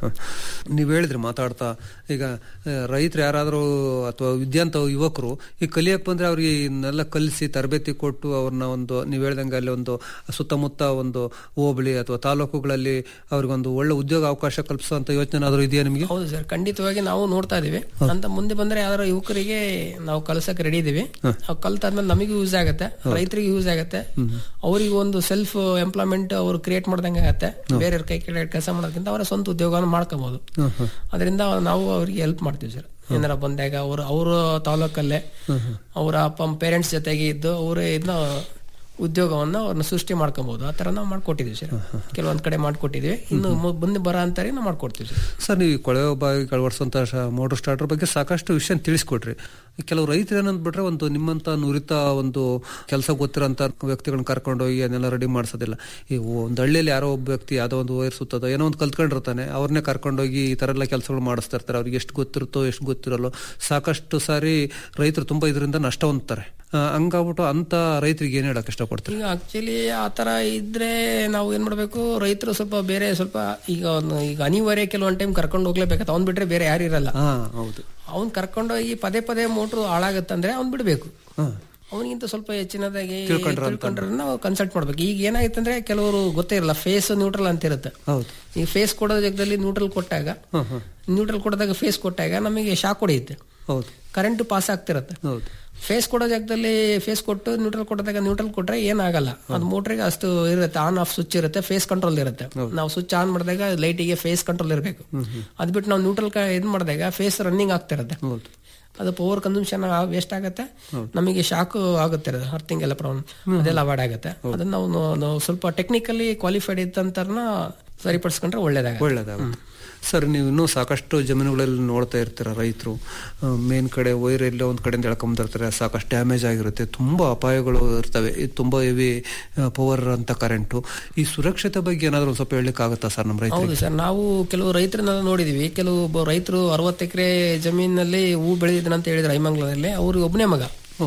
ನೀವು ಹೇಳಿದ್ರಿ ಮಾತಾಡ್ತಾ ಈಗ ರೈತರು ಯಾರಾದರೂ ಅಥವಾ ವಿದ್ಯಾಂತ ಯುವಕರು ಈ ಕಲಿಯಕ್ ಬಂದ್ರೆ ಅವ್ರಿಗೆ ಇದನ್ನೆಲ್ಲ ಕಲಿಸಿ ತರಬೇತಿ ಕೊಟ್ಟು ಅವ್ರನ್ನ ಒಂದು ನೀವು ಹೇಳ್ದಂಗೆ ಅಲ್ಲಿ ಒಂದು ಸುತ್ತಮುತ್ತ ಒಂದು ಹೋಬಳಿ ಅಥವಾ ತಾಲೂಕುಗಳಲ್ಲಿ ಅವ್ರಿಗೊಂದು ಒಳ್ಳೆ ಉದ್ಯೋಗ ಅವಕಾಶ ಕಲ್ಪಿಸುವಂತ ಯೋಚನೆ ಆದ್ರೂ ಇದೆಯಾ ನಿಮಗೆ ಹೌದು ಸರ್ ಖಂಡಿತವಾಗಿ ನಾವು ನೋಡ್ತಾ ಇದೀವಿ ಅಂತ ಮುಂದೆ ಬಂದ್ರೆ ಯಾವ್ದಾರ ಯುವಕರಿಗೆ ನಾವು ಕಲ್ಸಕ್ ರೆಡಿ ಇದೀವಿ ನಾವು ಕಲ್ತಾದ್ಮೇಲೆ ನಮಗೂ ಯೂಸ್ ಆಗುತ್ತೆ ರೈತರಿಗೆ ಯೂಸ್ ಆಗುತ್ತೆ ಅವರಿಗೆ ಒಂದು ಸೆಲ್ಫ್ ಎಂಪ್ಲಾಯ್ಮೆಂಟ್ ಅವರು ಕ್ರಿಯೇಟ್ ಮಾಡ್ದಂಗೆ ಆಗತ್ತೆ ಬೇರೆಯವ್ರ ಕೈ ಕೆಳಗೆ ಕೆಲಸ ಮಾಡೋದಕ್ಕಿಂತ ಅವರ ಸ್ವಂತ ಉದ್ಯೋಗವನ್ನು ಮಾಡ್ಕೋಬಹುದು ಅದರಿಂದ ನಾವು ಅವರಿಗೆ ಹೆಲ್ಪ್ ಮಾಡ್ತೀವಿ ಸರ್ ಏನಾರ ಬಂದಾಗ ಅವರು ಅವರ ತಾಲೂಕಲ್ಲೇ ಅವರ ಅಪ್ಪ ಪೇರೆಂಟ್ಸ್ ಜೊತೆಗೆ ಇದ್ದು ಅವರೇ ಇದನ್ನ ಉದ್ಯೋಗವನ್ನ ಅವ್ರನ್ನ ಸೃಷ್ಟಿ ಮಾಡ್ಕೊಬಹುದು ಆ ತರ ನಾವು ಮಾಡ್ಕೊಟ್ಟಿದೀವಿ ಸರ್ ಕೆಲವೊಂದ್ ಕಡೆ ಮಾಡ್ಕೊಟ್ಟಿದೀವಿ ಇನ್ನು ಮು- ಮುಂದೆ ಬರ ಅಂತಾರೆ ನಾವು ಮಾಡ್ಕೊಡ್ತೀವಿ ಸರ್ ಸರ್ ನೀವು ಈ ಕೊಳವೆ ಬಾವಿ ಅಳವಡಿಸುವಂತ ಮೋಟರ್ ಸ್ಟಾರ್ಟರ್ ಬಗ್ಗೆ ಸಾಕಷ್ಟು ವಿಷಯ ತಿಳಿಸ್ಕೊಟ್ರಿ ಕೆಲವು ರೈತರು ಏನಂದ್ಬಿಟ್ರೆ ಒಂದು ನಿಮ್ಮಂತ ನುರಿತ ಒಂದು ಕೆಲಸ ಗೊತ್ತಿರೋಂತ ವ್ಯಕ್ತಿಗಳನ್ನ ಕರ್ಕೊಂಡು ಹೋಗಿ ಅದನ್ನೆಲ್ಲ ರೆಡಿ ಮಾಡಿಸೋದಿಲ್ಲ ಈ ಒಂದು ಹಳ್ಳಿಯಲ್ಲಿ ಯಾರೋ ಒಬ್ಬ ವ್ಯಕ್ತಿ ಯಾವ್ದೋ ಒಂದು ವೈರ್ ಸುತ್ತದೋ ಏನೋ ಒಂದು ಕಲ್ತ್ಕೊಂಡಿರ್ತಾನೆ ಅವ್ರನ್ನೇ ಕರ್ಕೊಂಡೋಗಿ ಈ ತರ ಎಲ್ಲ ಕೆಲಸಗಳು ಮಾಡಿಸ್ತಾ ಇರ್ತಾರೆ ಅವ್ರಿಗೆ ಎಷ್ಟು ಗೊತ್ತಿರುತ್ತೋ ಎಷ್ಟು ಗೊತ್ತಿರಲ್ಲೋ ಸಾಕಷ್ಟು ಸಾರಿ ರೈತರು ತುಂಬಾ ಇದರಿಂದ ನಷ್ಟ ಹೊಂದ್ತಾರೆ ಆ, ಹಂಗಾಗ್ಬಿಟ್ಟು ಅಂತ ರೈತರಿಗೆ ಏನ್ ಹೇಳಕ್ ಇಷ್ಟಪಡ್ತಾರೆ ಈಗ ಆಕ್ಚುಲಿ ಆ ತರ ಇದ್ರೆ ನಾವು ಏನ್ ಮಾಡ್ಬೇಕು ರೈತರು ಸ್ವಲ್ಪ ಬೇರೆ ಸ್ವಲ್ಪ ಈಗ ಅವ್ನು ಈಗ ಅನಿವಾರ್ಯ ಕೆಲವೊಂದ್ ಟೈಮ್ ಕರ್ಕೊಂಡು ಹೋಗ್ಲೇಬೇಕಾಗುತ್ತೆ ಅವ್ನ್ ಬಿಟ್ರೆ ಬೇರೆ ಯಾರು ಇರಲ್ಲ ಹಾ ಹೌದು ಅವ್ನ್ ಕರ್ಕೊಂಡೋಗಿ ಪದೇ ಪದೇ ಮೋಟ್ರು ಹಾಳಾಗತ್ತಂದ್ರೆ ಅವ್ನ್ ಬಿಡ್ಬೇಕು ಅವನಿಗಿಂತ ಸ್ವಲ್ಪ ಹೆಚ್ಚಿನದಾಗಿ ತಿಳ್ಕೊಂಡ್ರೆ ಅಂತ. ತಿಳ್ಕೊಂಡ್ರೆ ನಾವು ಕನ್ಸಲ್ಟ್ ಮಾಡ್ಬೇಕು ಈಗ ಏನಾಯ್ತಂದ್ರೆ ಕೆಲವರು ಗೊತ್ತೇ ಇರಲ್ಲ ಫೇಸ್ ನ್ಯೂಟ್ರಲ್ ಅಂತ ಇರುತ್ತೆ ಹೌದು ಈ ಫೇಸ್ ಕೊಡೋ ಜಾಗದಲ್ಲಿ ನ್ಯೂಟ್ರಲ್ ಕೊಟ್ಟಾಗ ನ್ಯೂಟ್ರಲ್ ಕೊಡದಾಗ ಫೇಸ್ ಕೊಟ್ಟಾಗ ನಮಗೆ ಶಾಕ್ ಹೊಡೆಯುತ್ತೆ ಹೌದು ಕರೆಂಟ್ ಪಾಸ್ ಆಗ್ತಿರತ್ತೆ ಹೌದು ಫೇಸ್ ಕೊಡೋ ಜಾಗದಲ್ಲಿ ಫೇಸ್ ಕೊಟ್ಟು ನ್ಯೂಟ್ರಲ್ ಕೊಟ್ಟದಾಗ ನ್ಯೂಟ್ರಲ್ ಕೊಟ್ರೆ ಏನಾಗಲ್ಲ ಅದು ಮೋಟ್ರಿಗೆ ಅಷ್ಟು ಇರುತ್ತೆ ಆನ್ ಆಫ್ ಸ್ವಿಚ್ ಇರುತ್ತೆ ಫೇಸ್ ಕಂಟ್ರೋಲ್ ಇರುತ್ತೆ ನಾವು ಸ್ವಿಚ್ ಆನ್ ಮಾಡಿದಾಗ ಲೈಟಿಗೆ ಫೇಸ್ ಕಂಟ್ರೋಲ್ ಇರಬೇಕು ಅದ್ ಬಿಟ್ಟು ನಾವು ನ್ಯೂಟ್ರಲ್ ಇದ್ ಮಾಡಿದಾಗ ಫೇಸ್ ರನ್ನಿಂಗ್ ಆಗ್ತಿರುತ್ತೆ ಹೌದು ಅದು ಪವರ್ ಕನ್ಸಂಪ್ಷನ್ ವೇಸ್ಟ್ ಆಗುತ್ತೆ ನಮಗೆ ಶಾಕ್ ಆಗುತ್ತೆ ಅದು ಅರ್ಥಿಂಗ್ ಎಲ್ಲ ಪ್ರಾಬ್ಲಮ್ ಅದೆಲ್ಲ ಅವಾಯ್ಡ್ ಆಗುತ್ತೆ ಅದನ್ನ ನಾವು ನೋ- ನಾವು ಸ್ವಲ್ಪ ಟೆಕ್ನಿಕಲಿ ಕ್ವಾಲಿಫೈಡ್ ಇದ್ದಂತರ್ನ ಸರಿಪಡಿಸ್ಕೊಂಡ್ರೆ ಒಳ್ಳೇದಾಗ ಒಳ್ಳೇದಾಗುತ್ತೆ ಸರ್ ನೀವು ಇನ್ನೂ ಸಾಕಷ್ಟು ಜಮೀನುಗಳಲ್ಲಿ ನೋಡ್ತಾ ಇರ್ತೀರ ರೈತರು ಮೇನ್ ಕಡೆ ವೈರ್ ಎಲ್ಲ ಒಂದ್ ಕಡೆಯಿಂದ ಎಳ್ಕೊಂಬಂದಿರ್ತಾರೆ ಸಾಕಷ್ಟು ಡ್ಯಾಮೇಜ್ ಆಗಿರುತ್ತೆ ತುಂಬಾ ಅಪಾಯಗಳು ಇರ್ತವೆ ಇದು ತುಂಬಾ ಹೆವಿ ಪವರ್ ಅಂತ ಕರೆಂಟು ಈ ಸುರಕ್ಷತೆ ಬಗ್ಗೆ ಏನಾದ್ರು ಒಂದ್ ಸ್ವಲ್ಪ ಹೇಳಲಿಕ್ಕೆ ಆಗುತ್ತಾ ಸರ್ ನಮ್ಮ ಹೌದು ರೈತರಿಗೆ ಸರ್ ನಾವು ಕೆಲವು ರೈತರನ್ನ ನೋಡಿದೀವಿ ಕೆಲವು ಒಬ್ಬ ರೈತರು ಅರವತ್ತು ಎಕರೆ ಜಮೀನಲ್ಲಿ ಹೂ ಬೆಳೆದಿದ್ದನಂತ ಹೇಳಿದ್ರು ಐಮಂಗ್ಲದಲ್ಲಿ ಅವ್ರಿಗೆ ಒಬ್ಬನೇ ಮಗ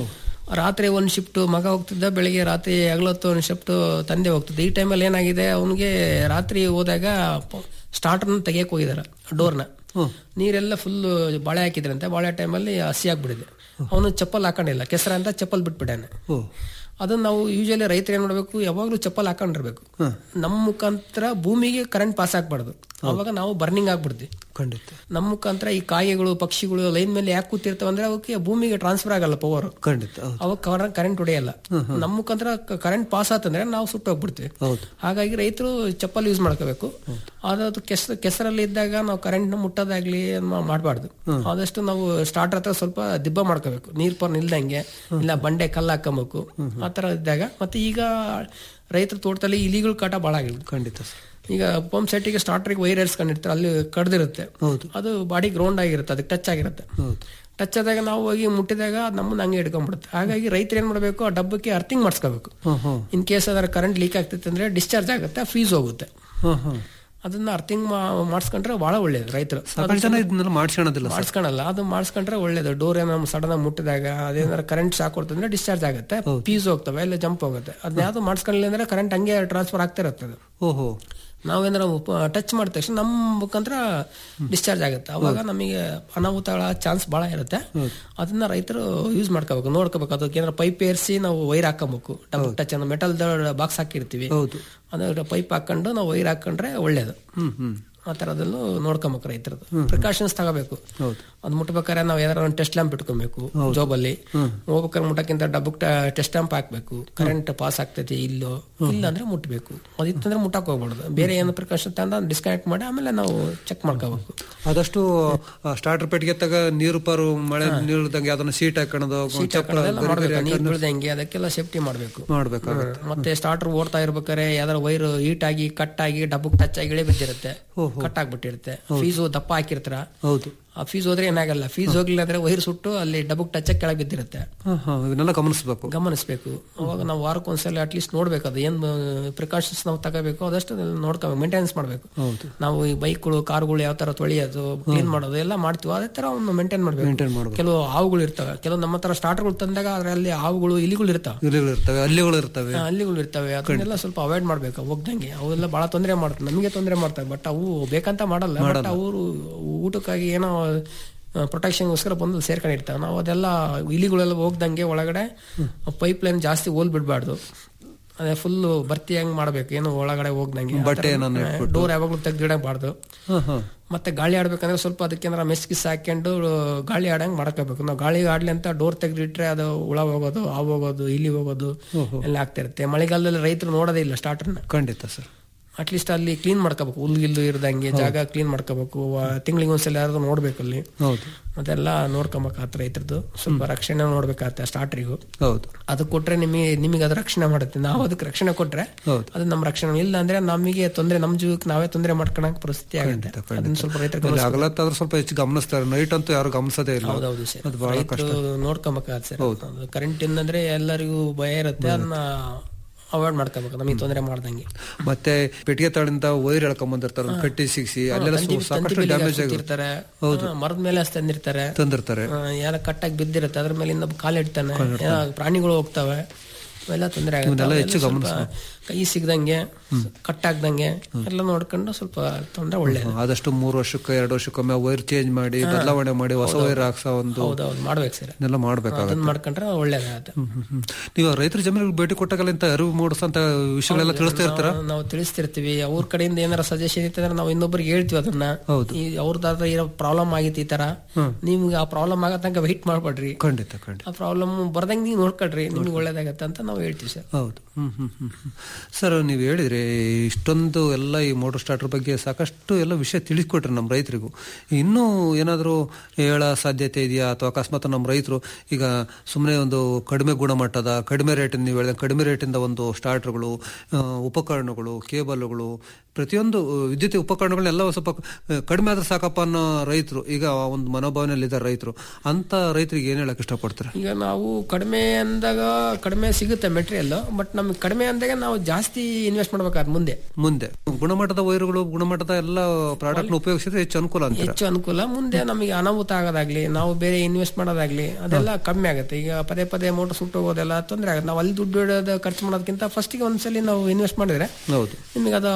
ರಾತ್ರಿ ಒಂದ್ ಶಿಫ್ಟ್ ಮಗ ಹೋಗ್ತಿದ್ದ ಬೆಳಿಗ್ಗೆ ರಾತ್ರಿ ಹಗಲೊತ್ತು ಒಂದ್ ಶಿಫ್ಟ್ ತಂದೆ ಹೋಗ್ತಿದ್ದ ಈ ಟೈಮಲ್ಲಿ ಏನಾಗಿದೆ ಅವನಿಗೆ ರಾತ್ರಿ ಹೋದಾಗ ಸ್ಟಾರ್ಟರ್ನ ತೆಗಿಯಕ್ ಹೋಗಿದಾರ ಡೋರ್ನ ನೀರೆಲ್ಲ ಫುಲ್ ಬಾಳೆ ಹಾಕಿದ್ರಂತೆ ಬಾಳೆ ಟೈಮಲ್ಲಿ ಹಸಿ ಆಗ್ಬಿಡಿದೆ ಅವನು ಚಪ್ಪಲ್ ಹಾಕೊಂಡಿಲ್ಲ ಕೆಸರ ಅಂತ ಚಪ್ಪಲ್ ಬಿಟ್ಬಿಟ್ಟಾನೆ ಅದನ್ನ ನಾವು ಯೂಶಲಿ ರೈತರು ಏನ್ ಮಾಡ್ಬೇಕು ಯಾವಾಗ್ಲೂ ಚಪ್ಪಲ್ ಹಾಕೊಂಡಿರ್ಬೇಕು ನಮ್ಮ ಮುಖಾಂತರ ಭೂಮಿಗೆ ಕರೆಂಟ್ ಪಾಸ್ ಆಗ್ಬಾರ್ದು ಅವಾಗ ನಾವು ಬರ್ನಿಂಗ್ ಆಗ್ಬಿಡ್ತೀವಿ ಖಂಡಿತ ನಮ್ಮ ಮುಖಾಂತರ ಈ ಕಾಯಿಗಳು ಪಕ್ಷಿಗಳು ಲೈನ್ ಮೇಲೆ ಯಾಕೆ ಕೂತಿರ್ತಾವ ಅಂದ್ರೆ ಅವಕ್ಕೆ ಭೂಮಿಗೆ ಟ್ರಾನ್ಸ್ಫರ್ ಆಗಲ್ಲ ಪವರ್ ಖಂಡಿತ ಅವಾಗ ಕರೆಂಟ್ ಹೊಡೆಯಲ್ಲ ನಮ್ಮ ಮುಖಾಂತರ ಕರೆಂಟ್ ಪಾಸ್ ಆತಂದ್ರೆ ನಾವು ಸುಟ್ಟು ಹೋಗ್ಬಿಡ್ತೀವಿ ಹೌದು ಹಾಗಾಗಿ ರೈತರು ಚಪ್ಪಲ್ ಯೂಸ್ ಮಾಡ್ಕೋಬೇಕು ಅದಾದ್ರು ಕೆಸ ಕೆಸರಲ್ಲಿ ಇದ್ದಾಗ ನಾವು ಕರೆಂಟ್ ನ ಮುಟ್ಟೋದಾಗ್ಲಿ ಮಾಡಬಾರ್ದು ಆದಷ್ಟು ನಾವು ಸ್ಟಾರ್ಟರ್ ಹತ್ರ ಸ್ವಲ್ಪ ದಿಬ್ಬ ಮಾಡ್ಕೋಬೇಕು ನೀರ್ ಪರ್ ನಿಲ್ದಂಗೆ ಇಲ್ಲ ಬಂಡೆ ಕಲ್ಲು ಹಾಕೊಬೇಕು ಆ ತರ ಇದ್ದಾಗ ಮತ್ತೆ ಈಗ ರೈತರ ತೋಟದಲ್ಲಿ ಇಲಿಗಳು ಕಾಟ ಭಾಳ ಆಗಿದೆ ಖಂಡಿತ ಈಗ ಪಂಪ್ ಸೆಟ್ಟಿಗೆ ಸ್ಟಾರ್ಟರ್ಗೆ ವೈರ್ ಏರ್ಸ್ಕೊಂಡಿರ್ತಾರೆ ಅಲ್ಲಿ ಕಡ್ದಿರುತ್ತೆ ಅದು ಬಾಡಿ ಗ್ರೌಂಡ್ ಆಗಿರುತ್ತೆ ಅದಕ್ಕೆ ಟಚ್ ಆಗಿರುತ್ತೆ ಟಚ್ ಆದಾಗ ನಾವು ಹೋಗಿ ಮುಟ್ಟಿದಾಗ ಅದು ನಮ್ಮನ್ನ ಹಂಗೆ ಹಿಡ್ಕೊಂಡ್ಬಿಡುತ್ತೆ ಹಾಗಾಗಿ ರೈತರು ಏನ್ ಮಾಡಬೇಕು ಆ ಡಬ್ಬಕ್ಕೆ ಅರ್ಥಿಂಗ್ ಮಾಡಿಸ್ಕೋಬೇಕು ಇನ್ ಕೇಸ್ ಅದರ ಕರೆಂಟ್ ಲೀಕ್ ಆಗ್ತಿತ್ತು ಅಂದ್ರೆ ಡಿಸ್ಚಾರ್ಜ್ ಆಗುತ್ತೆ ಫೀಸ್ ಹೋಗುತ್ತೆ ಅದನ್ನ ಅರ್ಥಿಂಗ್ ಮಾಡಿಸ್ಕೊಂಡ್ರೆ ಬಹಳ ಒಳ್ಳೇದು ರೈತರು ಸಾಕಷ್ಟು ಜನ ಇದನ್ನೆಲ್ಲ ಮಾಡ್ಸ್ಕೊಳೋದಿಲ್ಲ ಸರ್ ಮಾಡಿಸ್ಕೊಳಲ್ಲ ಅದು ಮಾಡಿಸ್ಕೊಂಡ್ರೆ ಒಳ್ಳೇದು ಡೋರ್ ಏನೋ ಸಡನ್ ಆಗಿ ಮುಟ್ಟಿದಾಗ ಅದೇನಾರ ಕರೆಂಟ್ ಶಾಕ್ ಕೊಡ್ತಂದ್ರೆ ಡಿಸ್ಚಾರ್ಜ್ ಆಗುತ್ತೆ ಫೀಸ್ ಹೋಗ್ತವೆ ಇಲ್ಲ ಜಂಪ್ ಹೋಗುತ್ತೆ ಅದನ್ನ ಯಾವ್ದು ಮಾಡಿಸ್ಕೊಳ್ಳಿಲ್ಲ ಅಂದ್ರೆ ಕರೆಂಟ್ ಹಂಗೆ ಟ್ರಾನ್ಸ್ಫರ್ ಆಗ್ತಾ ಇರುತ್ತೆ ಅದು ಓಹೋ ನಾವೇನಾರ ಟಚ್ ಮಾಡಿದ ತಕ್ಷಣ ನಮ್ಮ ಮುಖಾಂತರ ಡಿಸ್ಚಾರ್ಜ್ ಆಗುತ್ತೆ ಅವಾಗ ನಮಗೆ ಅನಾಹುತಗಳ ಚಾನ್ಸ್ ಬಹಳ ಇರುತ್ತೆ ಅದನ್ನ ರೈತರು ಯೂಸ್ ಮಾಡ್ಕೋಬೇಕು ನೋಡ್ಕೋಬೇಕು ಅದಕ್ಕೆ ಏನಾರ ಪೈಪ್ ಏರಿಸಿ ನಾವು ವೈರ್ ಹಾಕೋಬೇಕು ಡಬಲ್ ಟಚ್ ಅನ್ನೋ ಮೆಟಲ್ ಬಾಕ್ಸ್ ಹಾಕಿರ್ತೀವಿ ಅದ್ರ ಪೈಪ್ ಹಾಕೊಂಡು ನಾವು ವೈರ್ ಹಾಕೊಂಡ್ರೆ ಒಳ್ಳೇದು ಹ್ಮ್ ಹ್ಮ್ ಆ ತರದಲ್ಲೂ ನೋಡ್ಕೊಬೇಕು ರೈತರದ್ದು ಪ್ರಿಕಾಷನ್ಸ್ ತಗೋಬೇಕು ಅದ್ ಮುಟ್ಬೇಕಾದ್ರೆ ನಾವು ಯಾವ್ದಾರ ಒಂದು ಟೆಸ್ಟ್ ಲ್ಯಾಂಪ್ ಇಟ್ಕೊಬೇಕು ಜಾಬಲ್ಲಿ ಹೋಗ್ಬೇಕಾದ್ರೆ ಮುಟ್ಟಕ್ಕಿಂತ ಡಬ್ಬಕ್ ಟೆಸ್ಟ್ ಲ್ಯಾಂಪ್ ಹಾಕ್ಬೇಕು ಕರೆಂಟ್ ಪಾಸ್ ಆಗ್ತೈತಿ ಇಲ್ಲೋ ಇಲ್ಲ ಅಂದ್ರೆ ಮುಟ್ಬೇಕು ಅದಿತ್ತಂದ್ರೆ ಮುಟ್ಟಕ್ ಹೋಗ್ಬಾರ್ದು ಬೇರೆ ಏನು ಪ್ರಿಕಾಷನ್ ತಂದ ಡಿಸ್ಕನೆಕ್ಟ್ ಮಾಡಿ ಆಮೇಲೆ ನಾವು ಚೆಕ್ ಮಾಡ್ಕೋಬೇಕು ಆದಷ್ಟು ಸ್ಟಾರ್ಟರ್ ಪೆಟ್ಟಿಗೆ ತಗ ನೀರು ಪಾರು ಮಳೆ ನೀರ್ದಂಗೆ ಅದನ್ನ ಸೀಟ್ ಹಾಕೊಳ್ಳೋದು ಶೀಟ್ ಚಪ್ಪಲ ಹಾಕೋದೆಲ್ಲ ಗರಿ ಗರಿ ಮಾಡ್ಬೇಕು ನೀರ್ ಹಾಕೊಂಡು ಬೀಳ್ದಂಗೆ ಅದಕ್ಕೆಲ್ಲ ಸೇಫ್ಟಿ ಮಾಡ್ಬೇಕು ಮಾಡ್ಬೇಕಾಗುತ್ತೆ. ಹ್ಮ್. ಮತ್ತೆ ಸ್ಟಾರ್ಟರ್ ಓಡ್ತಾ ಇರ್ಬೇಕಾದ್ರೆ ಯಾವ್ದಾರ ವೈರ್ ಹೀಟ್ ಆಗಿ ಕಟ್ ಆಗಿ ಡಬ್ಬಕ್ ಟಚ್ ಆಗಿ ಇಳೆ ಬಿದ್ದಿರುತ್ತೆ ಕಟ್ ಆಗ್ಬಿಟ್ಟಿರುತ್ತೆ ಫೀಸು ದಪ್ಪ ಹಾಕಿರ್ತಾರ ಹೌದು ಆ ಫೀಸ್ ಹೋದ್ರೆ ಏನಾಗಲ್ಲ ಫೀಸ್ ಹೋಗ್ಲಿಲ್ಲ ಅಂದ್ರೆ ವೈರ್ ಸುಟ್ಟು ಅಲ್ಲಿ ಡಬ್ಬಕ್ ಟಚ್ ಕೆಳಗೆ ಬಿದ್ದಿರುತ್ತೆ ಹಾ, ಹಾ, ಇವನ್ನೆಲ್ಲ ಗಮನಿಸಬೇಕು ಗಮನಿಸಬೇಕು ಅವಾಗ ನಾವು ವಾರಕ್ಕೊಂದ್ಸಲ ಅಟ್ಲೀಸ್ಟ್ ನೋಡ್ಬೇಕು ಅದು ಏನ್ ಪ್ರಿಕಾಷನ್ಸ್ ನಾವು ತಗೋಬೇಕು ಅದಷ್ಟು ನೋಡ್ಕೋಬೇಕು ಮೇಂಟೆನೆನ್ಸ್ ಮಾಡ್ಬೇಕು ಹೌದು ನಾವು ಈ ಬೈಕ್ಗಳು ಕಾರ್ಗಳು ಯಾವ ತರ ತೊಳೆಯೋದು ಕ್ಲೀನ್ ಮಾಡೋದು ಎಲ್ಲ ಮಾಡ್ತೀವಿ ಅದೇ ತರ ಒಂದು ಮೇಂಟೈನ್ Maintain ಮಾಡ್ಬೇಕು ಮಾಡ್ಬೇಕು. ಕೆಲವು ಹಾವುಗಳು ಇರ್ತವೆ ಕೆಲವು ನಮ್ಮ ಹತ್ರ ಸ್ಟಾರ್ಟರ್ಗಳು ತಂದಾಗ ಅದರಲ್ಲಿ ಹಾವುಗಳು ಇಲಿಗಳು ಇರ್ತಾವೆ ಇಲಿಗಳು ಇರ್ತವೆ ಅಲ್ಲಿಗಳು ಇರ್ತವೆ ಹಾ, ಅಲ್ಲಿಗಳು ಇರ್ತವೆ ಅದನ್ನೆಲ್ಲ ಸ್ವಲ್ಪ ಅವಾಯ್ಡ್ ಮಾಡ್ಬೇಕು ಹೋಗ್ದಂಗೆ ಅವೆಲ್ಲ ಬಹಳ ತೊಂದರೆ ಮಾಡ್ತವೆ ನಮಗೆ ತೊಂದರೆ ಮಾಡ್ತವೆ ಬಟ್ ಅವು ಬೇಕಂತ ಮಾಡಲ್ಲ ಬಟ್ ಅವರು ಊಟಕ್ಕಾಗಿ ಏನೋ ಪ್ರೊಟೆಕ್ಷನ್ಗೋಸ್ಕರ ಬಂದು ಸೇರ್ಕೊಂಡಿರ್ತಾವೆ ನಾವು ಅದೆಲ್ಲ ಇಲಿಗಳೆಲ್ಲ ಹೋಗ್ದಂಗೆ ಒಳಗಡೆ ಪೈಪ್ ಲೈನ್ ಜಾಸ್ತಿ ಹೋಲ್ ಬಿಡಬಾರ್ದು ಅದೇ ಫುಲ್ ಭರ್ತಿಯಂಗ್ ಮಾಡ್ಬೇಕು ಏನು ಒಳಗಡೆ ಹೋಗ್ದಂಗೆ ಬಟ್ಟೆ ಏನಾನ ಇಟ್ಬಿಟ್ಟು. ಡೋರ್ ಯಾವಾಗ್ಲೂ ತೆಗ್ದಿಡಬಾರ್ದು ಹಾ, ಹಾ. ಮತ್ತೆ ಗಾಳಿ ಆಡ್ಬೇಕಂದ್ರೆ ಸ್ವಲ್ಪ ಅದಕ್ಕೇನಾರ ಮೆಸ್ ಗಿಸ್ ಹಾಕೊಂಡು ಗಾಳಿ ಆಡಂಗ್ ಮಾಡ್ಕೋಬೇಕು ನಾವು ಗಾಳಿ ಆಡ್ಲಿ ಅಂತ ಡೋರ್ ತೆಗ್ದಿಟ್ರೆ ಅದು ಹುಳ ಹೋಗೋದು ಹಾವು ಹೋಗೋದು ಇಲಿ ಹೋಗೋದು ಎಲ್ಲ ಆಗ್ತಿರುತ್ತೆ ಮಳೆಗಾಲದಲ್ಲಿ ರೈತರು ನೋಡೋದೇ ಇಲ್ಲ ಸ್ಟಾರ್ಟರ್ನ ಖಂಡಿತ ಸರ್ ಅಟ್ಲೀಸ್ಟ್ ಅಲ್ಲಿ ಕ್ಲೀನ್ ಮಾಡ್ಕೋಬೇಕು ಹುಲ್ಗಿಲ್ಲು ಇರ್ದಂಗೆ ಜಾಗ ಕ್ಲೀನ್ ಮಾಡ್ಕೋಬೇಕು ತಿಂಗಳಿಗೆ ಒಂದ್ಸಲ ಯಾರು ನೋಡ್ಬೇಕು ಅಲ್ಲಿ ಹೌದು ಅದೆಲ್ಲ ನೋಡ್ಕೊಬೇಕಾಗತ್ತೆ ರೈತರದ್ದು ಸ್ವಲ್ಪ ರಕ್ಷಣೆ ನೋಡ್ಬೇಕಾಗತ್ತೆ ಸ್ಟಾರ್ಟ್ರಿಗೂ ಹೌದು ಅದು ಕೊಟ್ರೆ ನಿಮಗೆ ನಿಮಗೆ ಅದು ರಕ್ಷಣೆ ಮಾಡುತ್ತೆ ನಾವು ಅದಕ್ಕೆ ರಕ್ಷಣೆ ಕೊಟ್ರೆ ಹೌದು. ಅದು ನಮ್ಮ ರಕ್ಷಣೆ ಇಲ್ಲ ಅಂದ್ರೆ ನಮಗೆ ತೊಂದರೆ ನಮ್ಮ ಜೀವಕ್ಕೆ ನಾವೇ ತೊಂದರೆ ಮಾಡ್ಕೊಳಕ್ ಪರಿಸ್ಥಿತಿ ಆಗುತ್ತೆ ಅದನ್ನ ಸ್ವಲ್ಪ ರೈತರು ಅಲ್ಲಿ ಹಗಲತ್ತಾದ್ರೂ ಸ್ವಲ್ಪ ಹೆಚ್ಚು ಗಮನಿಸ್ತಾರೆ ನೈಟ್ ಅಂತೂ ಯಾರು ಗಮನಿಸೋದೇ ಇಲ್ಲ ಹೌದೌದು ಸರ್ ಅದು ಬಹಳ ಕಷ್ಟ ರೈತರು ನೋಡ್ಕೊಬೇಕಾಗತ್ತೆ ಸರ್ ಕರೆಂಟ್ ಇಂದಂದ್ರೆ ಎಲ್ಲರಿಗೂ ಭಯ ಇರುತ್ತೆ ಅದನ್ನ ಅವಾಯ್ಡ್ ಮಾಡ್ಕೋಬೇಕು ನಮಗೆ ತೊಂದರೆ ಮಾಡ್ದಂಗೆ ಮತ್ತೆ ಪೆಟ್ಟಿಗೆ ತಾಳಿಂದ ವೈರ್ ಎಳ್ಕೊಂಡ್ ಬಂದಿರ್ತಾರೆ ಒಂದ್ ಕಟ್ಟಿ ಸಿಗಿಸಿ ಅಲ್ಲೆಲ್ಲ ತಂತಿ- ಸು- ಸಾಕಷ್ಟು ತಂತಿ ಡ್ಯಾಮೇಜ್ ಬೇಲಿ ಆಗಿರುತ್ತೆ ಹಾಕ್ಬಿಟ್ಟಿರ್ತಾರೆ. ಹಾ, ಮರದ ಮೇಲೆ ತಂದಿರ್ತಾರೆ ತಂದಿರ್ತಾರೆ ಯಾರ ಕಟ್ಟಾಗಿ ಬಿದ್ದಿರುತ್ತೆ ಅದ್ರ ಮೇಲೆ ಇನ್ನೊಬ್ಬ ಕಾಲಿಡ್ತಾನೆ ಏನೋ ಪ್ರಾಣಿಗಳು ಹೋಗ್ತವೆ ಅವೆಲ್ಲ ತೊಂದರೆ ಆಗುತ್ತೆ ಇವನ್ನೆಲ್ಲ ಹೆಚ್ಚು ಅವೆಲ್ಲ ಸ್ವಲ್ಪ ಕೈ ಸಿಗ್ದಂಗೆ ಕಟ್ಟಾಗ್ದಂಗೆ ಎಲ್ಲ ನೋಡ್ಕೊಂಡು ಸ್ವಲ್ಪ ತೊಂದರೆ ಒಳ್ಳೇದು ಆದಷ್ಟು ಮೂರು ವರ್ಷಕ್ಕೆ ಎರಡು ವರ್ಷಕ್ಕೊಮ್ಮೆ ವೈರ್ ಚೇಂಜ್ ಮಾಡಿ ಬದಲಾವಣೆ ಮಾಡಿ ಹೊಸ ವೈರ್ ಹಾಕ್ಸೋ ಒಂದು ಹೌದೌದು ಮಾಡ್ಬೇಕು ಸರ್ ಇದನ್ನೆಲ್ಲ ಮಾಡ್ಬೇಕಾಗುತ್ತೆ ಅದನ್ನ ಮಾಡ್ಕೊಂಡ್ರೆ ಒಳ್ಳೇದಾಗತ್ತೆ ಹ್ಮ್, ಹ್ಮ್. ನೀವು ರೈತರ ಜಮೀನಿಗೆ ಭೇಟಿ ಕೊಟ್ಟಾಗಲ್ಲ ಇಂತ ಅರಿವು ಮೂಡಿಸಂತ ವಿಷಯಗಳೆಲ್ಲ ತಿಳಿಸ್ತಾ ಇರ್ತಾರ ನಾವು- ನಾವು ತಿಳಿಸ್ತಿರ್ತೀವಿ ಅವ್ರ ಕಡೆಯಿಂದ ಏನಾರ ಸಜೆಷನ್ ಇತ್ತಂದ್ರೆ ನಾವು ಇನ್ನೊಬ್ಬರಿಗೆ ಹೇಳ್ತೀವಿ ಅದನ್ನ ಈ ಅವ್ರದ್ದಾದ್ರೆ ಇರೋ ಪ್ರಾಬ್ಲಮ್ ಆಗಿತ್ತು ಈ ತರ ನಿಮ್ಗೆ ಆ ಪ್ರಾಬ್ಲಮ್ ಆಗೋ ತನಕ ವೆಯ್ಟ್ ಮಾಡ್ಬೇಡ್ರಿ ಖಂಡಿತ ಖಂಡಿತ ಆ ಪ್ರಾಬ್ಲಮ್ ಬರ್ದಂಗೆ ನೀವು ನೋಡ್ಕೊಳ್ರಿ ನಿಮ್ಗೆ ಒಳ್ಳೇದಾಗತ್ತೆ ಅಂತ ನಾವು ಹೇಳ್ತೀವಿ ಸರ್ ಹೌದು ಹ್ಮ್ ಹ್ಮ್ ಹ್ಮ್ ಹ್ಮ್. ಸರ್ ನೀವು ಹೇಳಿದ್ರಿ ಇಷ್ಟೊಂದು ಎಲ್ಲ ಈ ಮೋಟರ್ ಸ್ಟಾರ್ಟರ್ ಬಗ್ಗೆ ಸಾಕಷ್ಟು ಎಲ್ಲ ವಿಷಯ ತಿಳಿಸ್ಕೊಟ್ರಿ ನಮ್ಮ ರೈತರಿಗೂ ಇನ್ನೂ ಏನಾದರೂ ಹೇಳ ಸಾಧ್ಯತೆ ಇದೆಯಾ ಅಥವಾ ಅಕಸ್ಮಾತ್ ನಮ್ಮ ರೈತರು ಈಗ ಸುಮ್ಮನೆ ಒಂದು ಕಡಿಮೆ ಗುಣಮಟ್ಟದ ಕಡಿಮೆ ರೇಟಿಂದ ನೀವು ಹೇಳಿದ ಕಡಿಮೆ ರೇಟಿಂದ ಒಂದು ಸ್ಟಾರ್ಟರ್ಗಳು ಆ, ಉಪಕರಣಗಳು ಕೇಬಲ್ಗಳು ಪ್ರತಿಯೊಂದು ವಿದ್ಯುತ್ ಉಪಕರಣಗಳನ್ನೆಲ್ಲ ಒಂದ್ ಸ್ವಲ್ಪ ಆ, ಕಡಿಮೆ ಆದ್ರೆ ಸಾಕಪ್ಪ ಅನ್ನೋ ರೈತರು ಈಗ ಆ ಒಂದು ಮನೋಭಾವನೆಯಲ್ಲಿ ಇದ್ದಾರೆ ರೈತರು ಅಂತ ರೈತರಿಗೆ ಏನ್ ಹೇಳಕ್ ಇಷ್ಟಪಡ್ತಾರೆ ಈಗ ನಾವು ಕಡಿಮೆ ಅಂದಾಗ ಕಡಿಮೆ ಸಿಗುತ್ತೆ ಮೆಟೀರಿಯಲ್ ಬಟ್ ನಮ್ಗೆ ಕಡಿಮೆ ಅಂದಾಗ ನಾವು ಜಾಸ್ತಿ ಇನ್ವೆಸ್ಟ್ ಮಾಡ್ಬೇಕಾದ್ರೆ ಮುಂದೆ ಮುಂದೆ ಗುಣಮಟ್ಟದ ವೈರುಗಳು ಗುಣಮಟ್ಟದ ಎಲ್ಲ ಪ್ರಾಡಕ್ಟ್ ಉಪಯೋಗಿಸಿದ್ರೆ ಹೆಚ್ಚು ಅನುಕೂಲ ಅಂತ ಹೆಚ್ಚು ಅನುಕೂಲ ಮುಂದೆ ನಮಗೆ ಅನಾಹುತ ಆಗೋದಾಗ್ಲಿ ನಾವು ಬೇರೆ ಇನ್ವೆಸ್ಟ್ ಮಾಡೋದಾಗ್ಲಿ ಅದೆಲ್ಲ ಕಮ್ಮಿ ಆಗುತ್ತೆ ಈಗ ಪದೇ ಪದೇ ಮೋಟರ್ ಸುಟ್ಟು ಹೋಗೋದೆಲ್ಲ ತೊಂದರೆ ಆಗುತ್ತೆ ನಾವು ಅಲ್ಲಿ ದುಡ್ಡು ಇಡೋದು ಖರ್ಚು ಮಾಡೋದಕ್ಕಿಂತ ಫಸ್ಟಿಗೆ ಒಂದ್ಸಲಿ ನಾವು ಇನ್ವೆಸ್ಟ್ ಮಾಡಿದ್ರೆ ಹೌದು ನಿಮಗೆ ಅದು ಆಗೋದು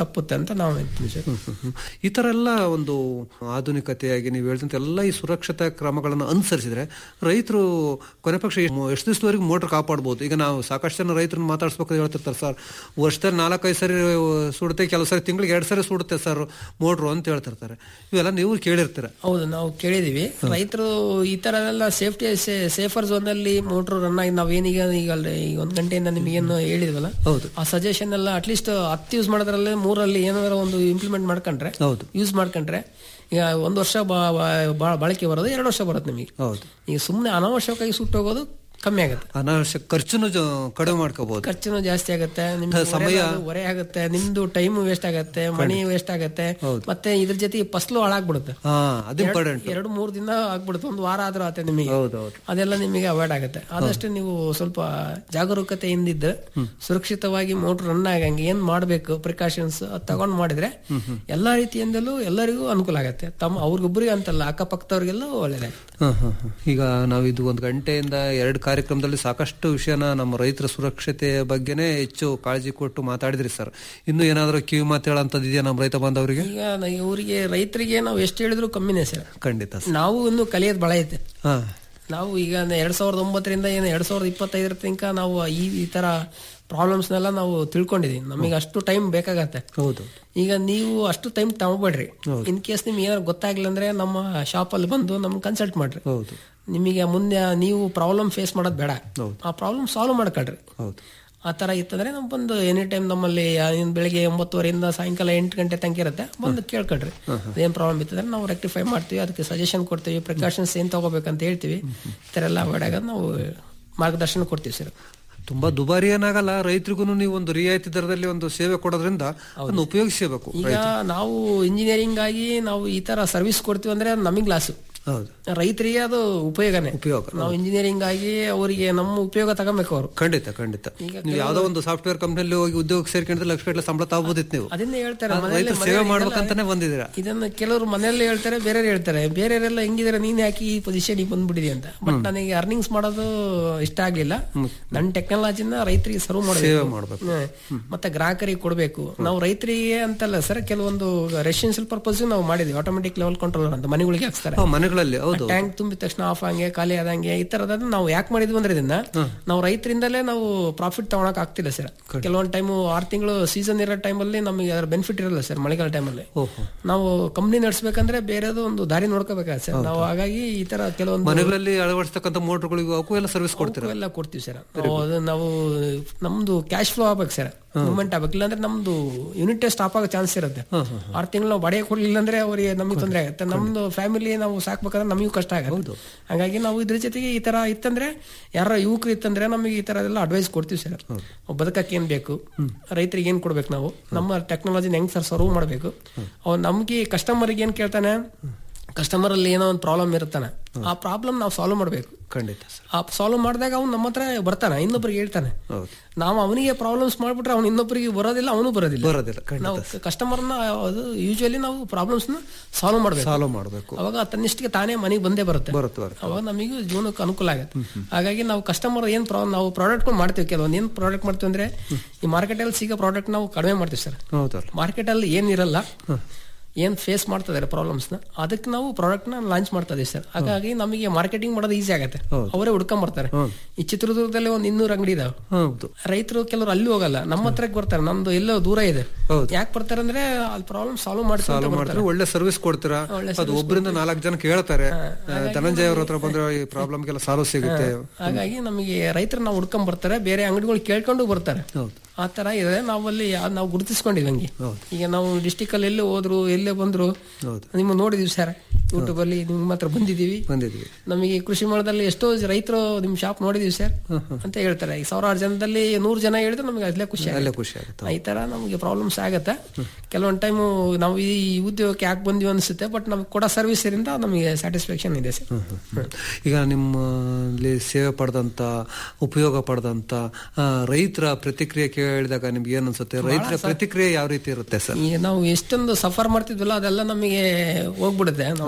ತಪ್ಪುತ್ತೆ ಅಂತ ನಾವು ಹೇಳ್ತೀವಿ ಸರ್ ಈ ತರ ಎಲ್ಲ ಒಂದು ಆಧುನಿಕತೆಯಾಗಿ ನೀವು ಹೇಳಿದಂತೆ ಎಲ್ಲ ಈ ಸುರಕ್ಷತಾ ಕ್ರಮಗಳನ್ನು ಅನುಸರಿಸಿದ್ರೆ ರೈತರು ಕೊನೆ ಪಕ್ಷ ಎಷ್ಟು ಎಷ್ಟು ದಿವಸದವರೆಗೆ ಮೋಟರ್ ಕಾಪಾಡ್ಬೋದು ಈಗ ನಾವು ಸಾಕಷ್ಟು ಜನ ರೈತರನ್ನ ಮಾತಾಡ್ಸ್ಬೇಕಾದ್ರೆ ಹೇಳ್ತಿರ್ತಾರೆ ಸರ್ ವರ್ಷದಲ್ಲಿ ನಾಲ್ಕೈದು ಸರಿ ಸುಡುತ್ತೆ ಕೆಲವು ಸರಿ ತಿಂಗಳಿಗೆ ಎರಡು ಸರಿ ಸುಡುತ್ತೆ ಸರ್ ಮೋಟ್ರು ಅಂತ ಹೇಳ್ತಿರ್ತಾರೆ ಇವೆಲ್ಲ ನೀವು ಕೇಳಿರ್ತೀರ ಹೌದು ನಾವು ಕೇಳಿದೀವಿ ರೈತರು ಈ ತರ ಎಲ್ಲ ಸೇಫ್ಟಿ ಸೇಫರ್ ಝೋನ್ ಅಲ್ಲಿ ಮೋಟರ್ ರನ್ ಆಗಿ ನಾವೇನೀಗ ಈಗ ಅಲ್ರಿ ಈಗ ಒಂದ್ ಗಂಟೆಯಿಂದ ನಿಮಗೇನು ಹೇಳಿದ್ವಲ್ಲ ಹೌದು ಆ ಸಜೆಷನ್ ಎಲ್ಲ ಅಟ್ಲೀಸ್ಟ್ ಹತ್ತು ಯೂಸ್ ಮಾಡೋದ್ರಲ್ಲಿ ಮೂರಲ್ಲಿ ಏನಾರ ಒಂದು ಇಂಪ್ಲಿಮೆಂಟ್ ಮಾಡ್ಕೊಂಡ್ರೆ ಹೌದು ಯೂಸ್ ಮಾಡ್ಕೊಂಡ್ರೆ ಈಗ ಒಂದ್ ವರ್ಷ ಬಾ- ಬಾ- ಬಾ- ಬಾಳಿಕೆ ಬರೋದು ಎರಡು ವರ್ಷ ಬರುತ್ತೆ ನಿಮಗೆ ಹೌದು ಈಗ ಸುಮ್ಮನೆ ಅನಾವಶ್ಯಕವಾಗಿ ಸುಟ್ಟೋಗೋದು ಕಮ್ಮಿ ಆಗುತ್ತೆ ಅನಾವಶ್ಯಕ ಖರ್ಚುನು ಜ- ಕಡಿಮೆ ಮಾಡ್ಕೋಬಹುದು ಖರ್ಚುನು ಜಾಸ್ತಿ ಆಗುತ್ತೆ ನಿಮ್ಗೆ ಸಮಯ- ಹೊರೆ- ಹೊರೆ ಆಗುತ್ತೆ ನಿಮ್ದು ಟೈಮ್ ವೇಸ್ಟ್ ಆಗುತ್ತೆ ಮನಿ ವೇಸ್ಟ್ ಆಗುತ್ತೆ ಮತ್ತೆ ಇದ್ರ ಜೊತೆ ಫಸ್ಲು ಹಾಳಾಗ್ಬಿಡುತ್ತೆ ಹಾ ಅದು ಎರಡು- ಇಂಪಾರ್ಟೆಂಟ್ ಎರಡು ಮೂರು ದಿನ ಆಗ್ಬಿಡುತ್ತೆ ಒಂದು ವಾರ ಆದ್ರೂ ಆಗುತ್ತೆ ನಿಮಗೆ ಹೌದೌದು ಅದೆಲ್ಲ ನಿಮಗೆ ಅವಾಯ್ಡ್ ಆಗುತ್ತೆ ಆದಷ್ಟು ನೀವು ಸ್ವಲ್ಪ ಜಾಗರೂಕತೆಯಿಂದ ಇದ್ರೆ ಸುರಕ್ಷಿತವಾಗಿ ಮೋಟರ್ ರನ್ ಆಗಂಗೆ ಏನ್ ಮಾಡ್ಬೇಕು ಪ್ರಿಕಾಷನ್ಸ್ ಅದ್ ತಗೊಂಡ್ ಮಾಡಿದ್ರೆ ಎಲ್ಲಾ ರೀತಿಯಿಂದಲೂ ಎಲ್ಲರಿಗೂ ಅನುಕೂಲ ಆಗುತ್ತೆ ತಮ್ಮ ಅವ್ರಿಗೊಬ್ಬರಿಗೆ ಅಂತಲ್ಲ ಅಕ್ಕಪಕ್ಕದವ್ರಿಗೆಲ್ಲ ಒಳ್ಳೇದಾಗುತ್ತೆ ಹ, ಹ, ಹ. ಈಗ ನಾವು ಇದು ಒಂದು ಗಂಟೆಯಿಂದ ಎರಡು ಕಾರ್ಯಕ್ರಮದಲ್ಲಿ ಸಾಕಷ್ಟು ವಿಷಯನ ನಮ್ಮ ರೈತರ ಸುರಕ್ಷತೆಯ ಬಗ್ಗೆನೇ ಹೆಚ್ಚು ಕಾಳಜಿ ಕೊಟ್ಟು ಮಾತಾಡಿದ್ರಿ ಸರ್ ಇನ್ನು ಏನಾದರೂ ಕಿವಿ ಮಾತು ಹೇಳಂತದ್ದು ಇದೆಯಾ ನಮ್ಮ ರೈತ ಬಾಂಧವರಿಗೆ ಈಗ ನ- ಇವರಿಗೆ ರೈತರಿಗೆ ನಾವು ಎಷ್ಟು ಹೇಳಿದ್ರು ಕಮ್ಮಿನೇ ಸರ್ ಖಂಡಿತ ಸರ್ ನಾವು ಇನ್ನು ಕಲಿಯೋದು ಬಹಳ ಐತೆ ಹಾ ನಾವು ಈಗ ಎರಡ್ ಸಾವಿರದ ಒಂಬತ್ತರಿಂದ ಏನು ಎರಡ್ ಸಾವಿರದ ಇಪ್ಪತ್ತೈದರ ತನಕ ನಾವು ಈ ಈ ತರ ಪ್ರಾಬ್ಲಮ್ಸ್ನೆಲ್ಲ ನಾವು ತಿಳ್ಕೊಂಡಿದೀವಿ ನಮಗೆ ಅಷ್ಟು ಟೈಮ್ ಬೇಕಾಗತ್ತೆ ಹೌದು ಈಗ ನೀವು ಅಷ್ಟು ಟೈಮ್ ತಗೋಬೇಡ್ರಿ ಇನ್ ಕೇಸ್ ನಿಮ್ಗೆ ಏನಾದ್ರು ಗೊತ್ತಾಗ್ಲಿಲ್ಲ ಅಂದ್ರೆ ನಮ್ಮ ಶಾಪ್ ಅಲ್ಲಿ ಬಂದು ನಮ್ಗೆ ಕನ್ಸಲ್ಟ್ ಮಾಡ್ರಿ ಹೌದು ನಿಮಗೆ ಮುಂದೆ ನೀವು ಪ್ರಾಬ್ಲಮ್ ಫೇಸ್ ಮಾಡೋದು ಬೇಡ ಹೌದು. ಆ ಪ್ರಾಬ್ಲಮ್ ಸಾಲ್ವ್ ಮಾಡ್ಕೊಳ್ರಿ ಹೌದು ಆ ತರ ಇತ್ತಂದ್ರೆ ನಾವು ಬಂದು ಎನಿ ಟೈಮ್ ನಮ್ಮಲ್ಲಿ ಆ, ಇನ್ ಬೆಳಿಗ್ಗೆ ಒಂಬತ್ತುವರೆಯಿಂದ ಸಾಯಂಕಾಲ ಎಂಟು ಗಂಟೆ ತನಕ ಇರುತ್ತೆ ಬಂದು ಕೇಳ್ಕೊಳ್ರಿ ಏನ್ ಪ್ರಾಬ್ಲಮ್ ಇತ್ತಂದ್ರೆ ನಾವು ರೆಕ್ಟಿಫೈ ಮಾಡ್ತೀವಿ ಅದಕ್ಕೆ ಸಜೆಷನ್ ಕೊಡ್ತೀವಿ ಪ್ರಿಕಾಷನ್ಸ್ ಏನ್ ತಗೋಬೇಕಂತ ಹೇಳ್ತೀವಿ ಈ ತರ ಎಲ್ಲ ಅವಾಯ್ಡ್ ಆಗೋದು ನಾವು ಮಾರ್ಗದರ್ಶನ ಕೊಡ್ತೀವಿ ಸರ್ ತುಂಬಾ ದುಬಾರಿ ಏನಾಗಲ್ಲ ರೈತರಿಗೂ ನೀವು ಒಂದು ರಿಯಾಯಿತಿ ದರದಲ್ಲಿ ಒಂದು ಸೇವೆ ಕೊಡೋದ್ರಿಂದ ಅದನ್ನು ಉಪಯೋಗಿಸಬೇಕು ಈಗ ನಾವು ಇಂಜಿನಿಯರಿಂಗ್ ಆಗಿ ನಾವು ಈ ತರ ಸರ್ವಿಸ್ ಕೊಡ್ತೀವಿ ಅಂದ್ರೆ ನಮಗೆ ಲಾಸು ಹೌದು ರೈತರಿಗೆ ಅದು ಉಪಯೋಗನೇ ಉಪಯೋಗ ನಾವು ಇಂಜಿನಿಯರಿಂಗ್ ಆಗಿ ಅವರಿಗೆ ನಮ್ಮ ಉಪಯೋಗ ತಗೋಬೇಕು ಅವರು ಖಂಡಿತ ಖಂಡಿತ ನೀವು ಯಾವ್ದೋ ಒಂದು ಸಾಫ್ಟ್ವೇರ್ ಕಂಪ್ನಿಯಲ್ಲಿ ಹೋಗಿ ಉದ್ಯೋಗ ಸೇರ್ಕೊಂಡ್ರೆ ಲಕ್ಷ ಗಟ್ಟಲೆ ಸಂಬಳ ತಗೋಬೋದಿತ್ತು ನೀವು ಅದನ್ನೇ ಹೇಳ್ತಾರೆ ಆ, ಮನೆಯಲ್ಲಿ- ರೈತರು ಸೇವೆ ಮನೆಯಲ್ಲಿ ಮಾಡ್ಬೇಕಂತಾನೆ ಇದೆಲ್ಲ- ಬಂದಿದ್ದೀರಾ ಇದನ್ನ ಕೆಲವರು ಮನೆಯಲ್ಲಿ ಹೇಳ್ತಾರೆ ಬೇರೆಯವ್ರು ಹೇಳ್ತಾರೆ ಬೇರೆಯವರೆಲ್ಲ ಹೆಂಗಿದ್ರೆ ನೀನ್ ಯಾಕೆ ಈ ಪೊಸಿಷನ್ ಬಂದ್ಬಿಟ್ಟಿದೆ ಅಂತ ಬಟ್ ನನಗೆ ಅರ್ನಿಂಗ್ಸ್ ಮಾಡೋದು ಇಷ್ಟ ಆಗ್ಲಿಲ್ಲ ನನ್ನ ಟೆಕ್ನಾಲಜಿನ ರೈತರಿಗೆ ಸರ್ವ್ ಸೇವೆ ಮಾಡಬೇಕು ಮಾಡ್ಬೇಕು. ಮತ್ತೆ ಗ್ರಾಹಕರಿಗೆ ಕೊಡಬೇಕು ನಾವು ರೈತರಿಗೆ ಅಂತಲ್ಲ ಸರ್ ಕೆಲವೊಂದು ರೆಸಿಡೆನ್ಸಿಯಲ್ ಪರ್ಪಸ್ ನಾವು ಮಾಡಿದ್ವಿ ಆಟೋಮೆಟಿಕ್ ಲೆವೆಲ್ ಕಂಟ್ರೋಲರ್ ಅಂತ ಮನೆಗಳಿಗೆ ಹಾಕ್ಸ್ತಾರೆ ಹಾ, ಮನೆಗಳಲ್ಲಿ ಹೌದು ಟ್ಯಾಂಕ್ ತುಂಬಿದ ತಕ್ಷಣ ಆಫ್ ಹಂಗೆ ಖಾಲಿ ಆದಂಗೆ ಈ ತರದ ನಾವು ಯಾಕೆ ಮಾಡಿದ್ವಿ ಅಂದ್ರೆ ಇದನ್ನ ನಾವು ರೈತರಿಂದಲೇ ನಾವು ಪ್ರಾಫಿಟ್ ತಗೊಳಕ್ ಆಗ್ತಿಲ್ಲ ಸರ್ ಕೆಲವೊಂದು ಟೈಮ್ ಆರು ತಿಂಗಳು ಸೀಸನ್ ಇರೋ ಟೈಮಲ್ಲಿ ನಮಗೆ ಅದರ ಬೆನಿಫಿಟ್ ಇರಲ್ಲ ಸರ್ ಮಳೆಗಾಲ ಟೈಮಲ್ಲಿ ಓಹೋ ನಾವು ಕಂಪ್ನಿ ನಡೆಸಬೇಕಂದ್ರೆ ಬೇರೆದು ಒಂದು ದಾರಿ ನೋಡ್ಕೋಬೇಕಾಗುತ್ತೆ ಸರ್ ನಾವು ಹಾಗಾಗಿ ಈ ತರ ಕೆಲವೊಂದು ಮನೆಗಳಲ್ಲಿ ಅಳವಡಿಸ್ತಕ್ಕಂಥ ಮೋಟರ್ಗಳಿಗೂ ಅವಕ್ಕೂ ಎಲ್ಲ ಸರ್ವಿಸ್ ಕೊಡ್ತೀರಾ ಎಲ್ಲ ಕೊಡ್ತೀವಿ ಸರ್ ನಾವು ಅದು ನಾವು ನಮ್ದು ಕ್ಯಾಶ್ ಫ್ಲೋ ಆಗ್ಬೇಕು ಸರ್ ಮೂವ್ಮೆಂಟ್ ಆಗ್ಬೇಕು ಇಲ್ಲಾಂದ್ರೆ ನಮ್ದು ಯೂನಿಟ್ ಸ್ಟಾಪ್ ಆಗೋ ಚಾನ್ಸ್ ಇರುತ್ತೆ ಆರು ತಿಂಗಳು ನಾವು ಬಾಡಿಗೆ ಕೊಡ್ಲಿಲ್ಲ ಅಂದ್ರೆ ಅವರಿಗೆ ನಮಗೆ ತೊಂದರೆ ಆಗುತ್ತೆ ನಮ್ದು ಫ್ಯಾಮಿಲಿ ನಾವು ಸಾಕ್ಬೇಕಂದ್ರೆ ನಮಗೂ ಕಷ್ಟ ಆಗುತ್ತೆ ಹಾಗಾಗಿ ನಾವು ಇದ್ರ ಜೊತೆಗೆ ಈ ತರ ಇತ್ತಂದ್ರೆ ಯಾರ ಯುವಕರು ಇತ್ತಂದ್ರೆ ನಮಗೆ ಈ ತರ ಎಲ್ಲ ಅಡ್ವೈಸ್ ಕೊಡ್ತೀವಿ ಸರ್ ಬದುಕಕ್ಕೆ ಏನ್ ಬೇಕು ರೈತರಿಗೆ ಏನ್ ಕೊಡ್ಬೇಕು ನಾವು ನಮ್ಮ ಟೆಕ್ನಾಲಜಿನ ಹೆಂಗ್ ಸರ್ ಸರ್ವ್ ಮಾಡಬೇಕು ಅವ್ನು ನಮ್ಗೆ ಕಸ್ಟಮರ್ಗೆ ಏನ್ ಕೇಳ್ತಾನೆ ಕಸ್ಟಮರ್ ಅಲ್ಲಿ ಏನೋ ಒಂದು ಪ್ರಾಬ್ಲಮ್ ಇರ್ತಾನೆ ಆ ಪ್ರಾಬ್ಲಮ್ ನಾವು ಸಾಲ್ವ್ ಮಾಡಬೇಕು ಖಂಡಿತ ಸರ್ ಆ ಸಾಲ್ವ್ ಮಾಡಿದಾಗ ಅವ್ನು ನಮ್ಮ ಹತ್ರ ಬರ್ತಾನೆ ಇನ್ನೊಬ್ರಿಗೆ ಹೇಳ್ತಾನೆ ಹೌದು ನಾವು ಅವನಿಗೆ ಪ್ರಾಬ್ಲಮ್ಸ್ ಮಾಡ್ಬಿಟ್ರೆ ಅವ್ನು ಇನ್ನೊಬ್ಬರಿಗೆ ಬರೋದಿಲ್ಲ ಅವನು ಬರೋದಿಲ್ಲ ಬರೋದಿಲ್ಲ ಖಂಡಿತ ನಾವು ಕಸ್ಟಮರ್ನ ಅದು ಯೂಶುವಲಿ ನಾವು ಪ್ರಾಬ್ಲಮ್ಸ್ ನ ಸಾಲ್ವ್ ಮಾಡಬೇಕು ಸಾಲ್ವ್ ಮಾಡಬೇಕು ಅವಾಗ ತನ್ನಿಷ್ಟಿಗೆ ತಾನೇ ಮನೆಗೆ ಬಂದೇ ಬರುತ್ತೆ ಬರುತ್ತೆ ಬರುತ್ತೆ ಅವಾಗ ನಮಗೂ ಜೀವನಕ್ಕೆ ಅನುಕೂಲ ಆಗುತ್ತೆ ಹಾಗಾಗಿ ನಾವು ಕಸ್ಟಮರ್ ಏನ್ ಪ್ರಾಬ್ಲಮ್ ನಾವು ಪ್ರಾಡಕ್ಟ್ ಮಾಡ್ತೀವಿ ಕೆಲವೊಂದು ಏನ್ ಪ್ರಾಡಕ್ಟ್ ಮಾಡ್ತೀವಿ ಅಂದ್ರೆ ಈ ಮಾರ್ಕೆಟ್ ಅಲ್ಲಿ ಸಿಗೋ ಪ್ರಾಡಕ್ಟ್ ನಾವು ಕಡಿಮೆ ಮಾಡ್ತೀವಿ ಸರ್ ಹೌದಲ್ಲ ಮಾರ್ಕೆಟ್ ಅಲ್ಲಿ ಏನಿರಲ್ಲ ಏನ್ ಫೇಸ್ ಮಾಡ್ತಾ ಇದಾರೆ ಪ್ರಾಬ್ಲಮ್ಸ್ ನ ಅದಕ್ಕೆ ನಾವು ಪ್ರಾಡಕ್ಟ್ ನ ಲಾಂಚ್ ಮಾಡ್ತಾ ಇದೀವಿ ಸರ್ ಹಾಗಾಗಿ ನಮಗೆ ಮಾರ್ಕೆಟಿಂಗ್ ಮಾಡೋದು ಈಸಿ ಆಗುತ್ತೆ ಅವರೇ ಹುಡ್ಕೊಂಡ್ ಬರ್ತಾರೆ ಈ ಚಿತ್ರದುರ್ಗದಲ್ಲಿ ಒಂದ್ ಇನ್ನೂರು ಅಂಗಡಿ ಇದಾವೆ ಹೌದು ರೈತರು ಕೆಲವರು ಅಲ್ಲಿ ಹೋಗಲ್ಲ ನಮ್ಮ ಹತ್ರಕ್ಕೆ ಬರ್ತಾರೆ ನಮ್ದು ಎಲ್ಲೋ ದೂರ ಇದೆ ಯಾಕೆ ಬರ್ತಾರೆ ಅಂದ್ರೆ ಅಲ್ಲಿ ಪ್ರಾಬ್ಲಮ್ ಸಾಲ್ವ್ ಸಾಲ್ವ್ ಮಾಡ್ತಾರೆ ಮಾಡಿದ್ರೆ ಒಳ್ಳೆ ಸರ್ವಿಸ್ ಕೊಡ್ತೀರಾ ಒಳ್ಳೆ ಅದು ಒಬ್ಬರಿಂದ ನಾಲ್ಕು ಜನ ಕೇಳ್ತಾರೆ ಧನಂಜಯ ಅವ್ರ ಹತ್ರ ಬಂದ್ರೆ ಈ ಪ್ರಾಬ್ಲಮ್ಗೆಲ್ಲ ಸಾಲ್ವ್ ಸಿಗುತ್ತೆ ಹಾಗಾಗಿ ನಮಗೆ ರೈತರು ನಾವು ಹುಡ್ಕೊಂಡ್ ಬರ್ತಾರೆ ಬೇರೆ ಅಂಗಡಿಗಳು ಕೇಳ್ಕೊಂಡು ಬರ್ತಾರೆ ಆ ತರ ಇದೆ ನಾವಲ್ಲಿ ಯಾ- ನಾವು ಗುರುತಿಸ್ಕೊಂಡಿವಿ ಹಂಗೆ ಈಗ ನಾವು ಡಿಸ್ಟಿಕ್ ಅಲ್ಲಿ ಎಲ್ಲೇ ಹೋದ್ರು ಎಲ್ಲೇ ಬಂದ್ರು ನಿಮ್ಮ ನೋಡಿದೀವಿ ಸರ್ ಯೂಟ್ಯೂಬ್ ಅಲ್ಲಿ ನಿಮ್ಮ ಹತ್ರ ಬಂದಿದೀವಿ ಬಂದಿದ್ವಿ ನಮಗೆ ಕೃಷಿ ಮೇಳದಲ್ಲಿ ಎಷ್ಟೋ ರೈತರು ನಿಮ್ ಶಾಪ್ ನೋಡಿದೀವಿ ಸರ್ ಅಂತ ಹೇಳ್ತಾರೆ ಈಗ ಸಾವಿರಾರು ಜನದಲ್ಲಿ ನೂರು ಜನ ಹೇಳಿದ್ರೆ ನಮಗೆ ಅಲ್ಲೇ ಖುಷಿ ಅಲ್ಲೇ ಆಗುತ್ತೆ. ಖುಷಿ ಆಗುತ್ತೆ ಈ ತರ ನಮಗೆ ಪ್ರಾಬ್ಲಮ್ಸ್ ಆಗತ್ತೆ ಕೆಲವೊಂದ್ ಟೈಮ್ ನಾವು ಈ ಉದ್ಯೋಗಕ್ಕೆ ಯಾಕೆ ಬಂದಿವಿ ಅನ್ಸುತ್ತೆ ಬಟ್ ನಮ್ಗೆ ಕೊಡೋ ಸರ್ವಿಸ್ ಇಂದ ನಮಗೆ ಸ್ಯಾಟಿಸ್ಫ್ಯಾಕ್ಷನ್ ಇದೆ ಸರ್ ಈಗ ನಿಮ್ಮಲ್ಲಿ ಸೇವೆ ಪಡೆದಂತ ಉಪಯೋಗ ಪಡೆದಂತ ಆ, ರೈತರ ಪ್ರತಿಕ್ರಿಯೆ ಕೇಳಿದಾಗ ನಿಮ್ಗೆ ಏನ್ ಅನ್ಸುತ್ತೆ ರೈತರ ಪ್ರತಿಕ್ರಿಯೆ ಯಾವ ರೀತಿ ಇರುತ್ತೆ ಸರ್ ಈಗ ನಾವು ಎಷ್ಟೊಂದು ಸಫರ್ ಮಾಡ್ತಿದ್ವಲ್ಲ ಅದೆಲ್ಲ ನಮಗೆ ಹೋಗ್ಬಿಡುತ್ತೆ ನಾವು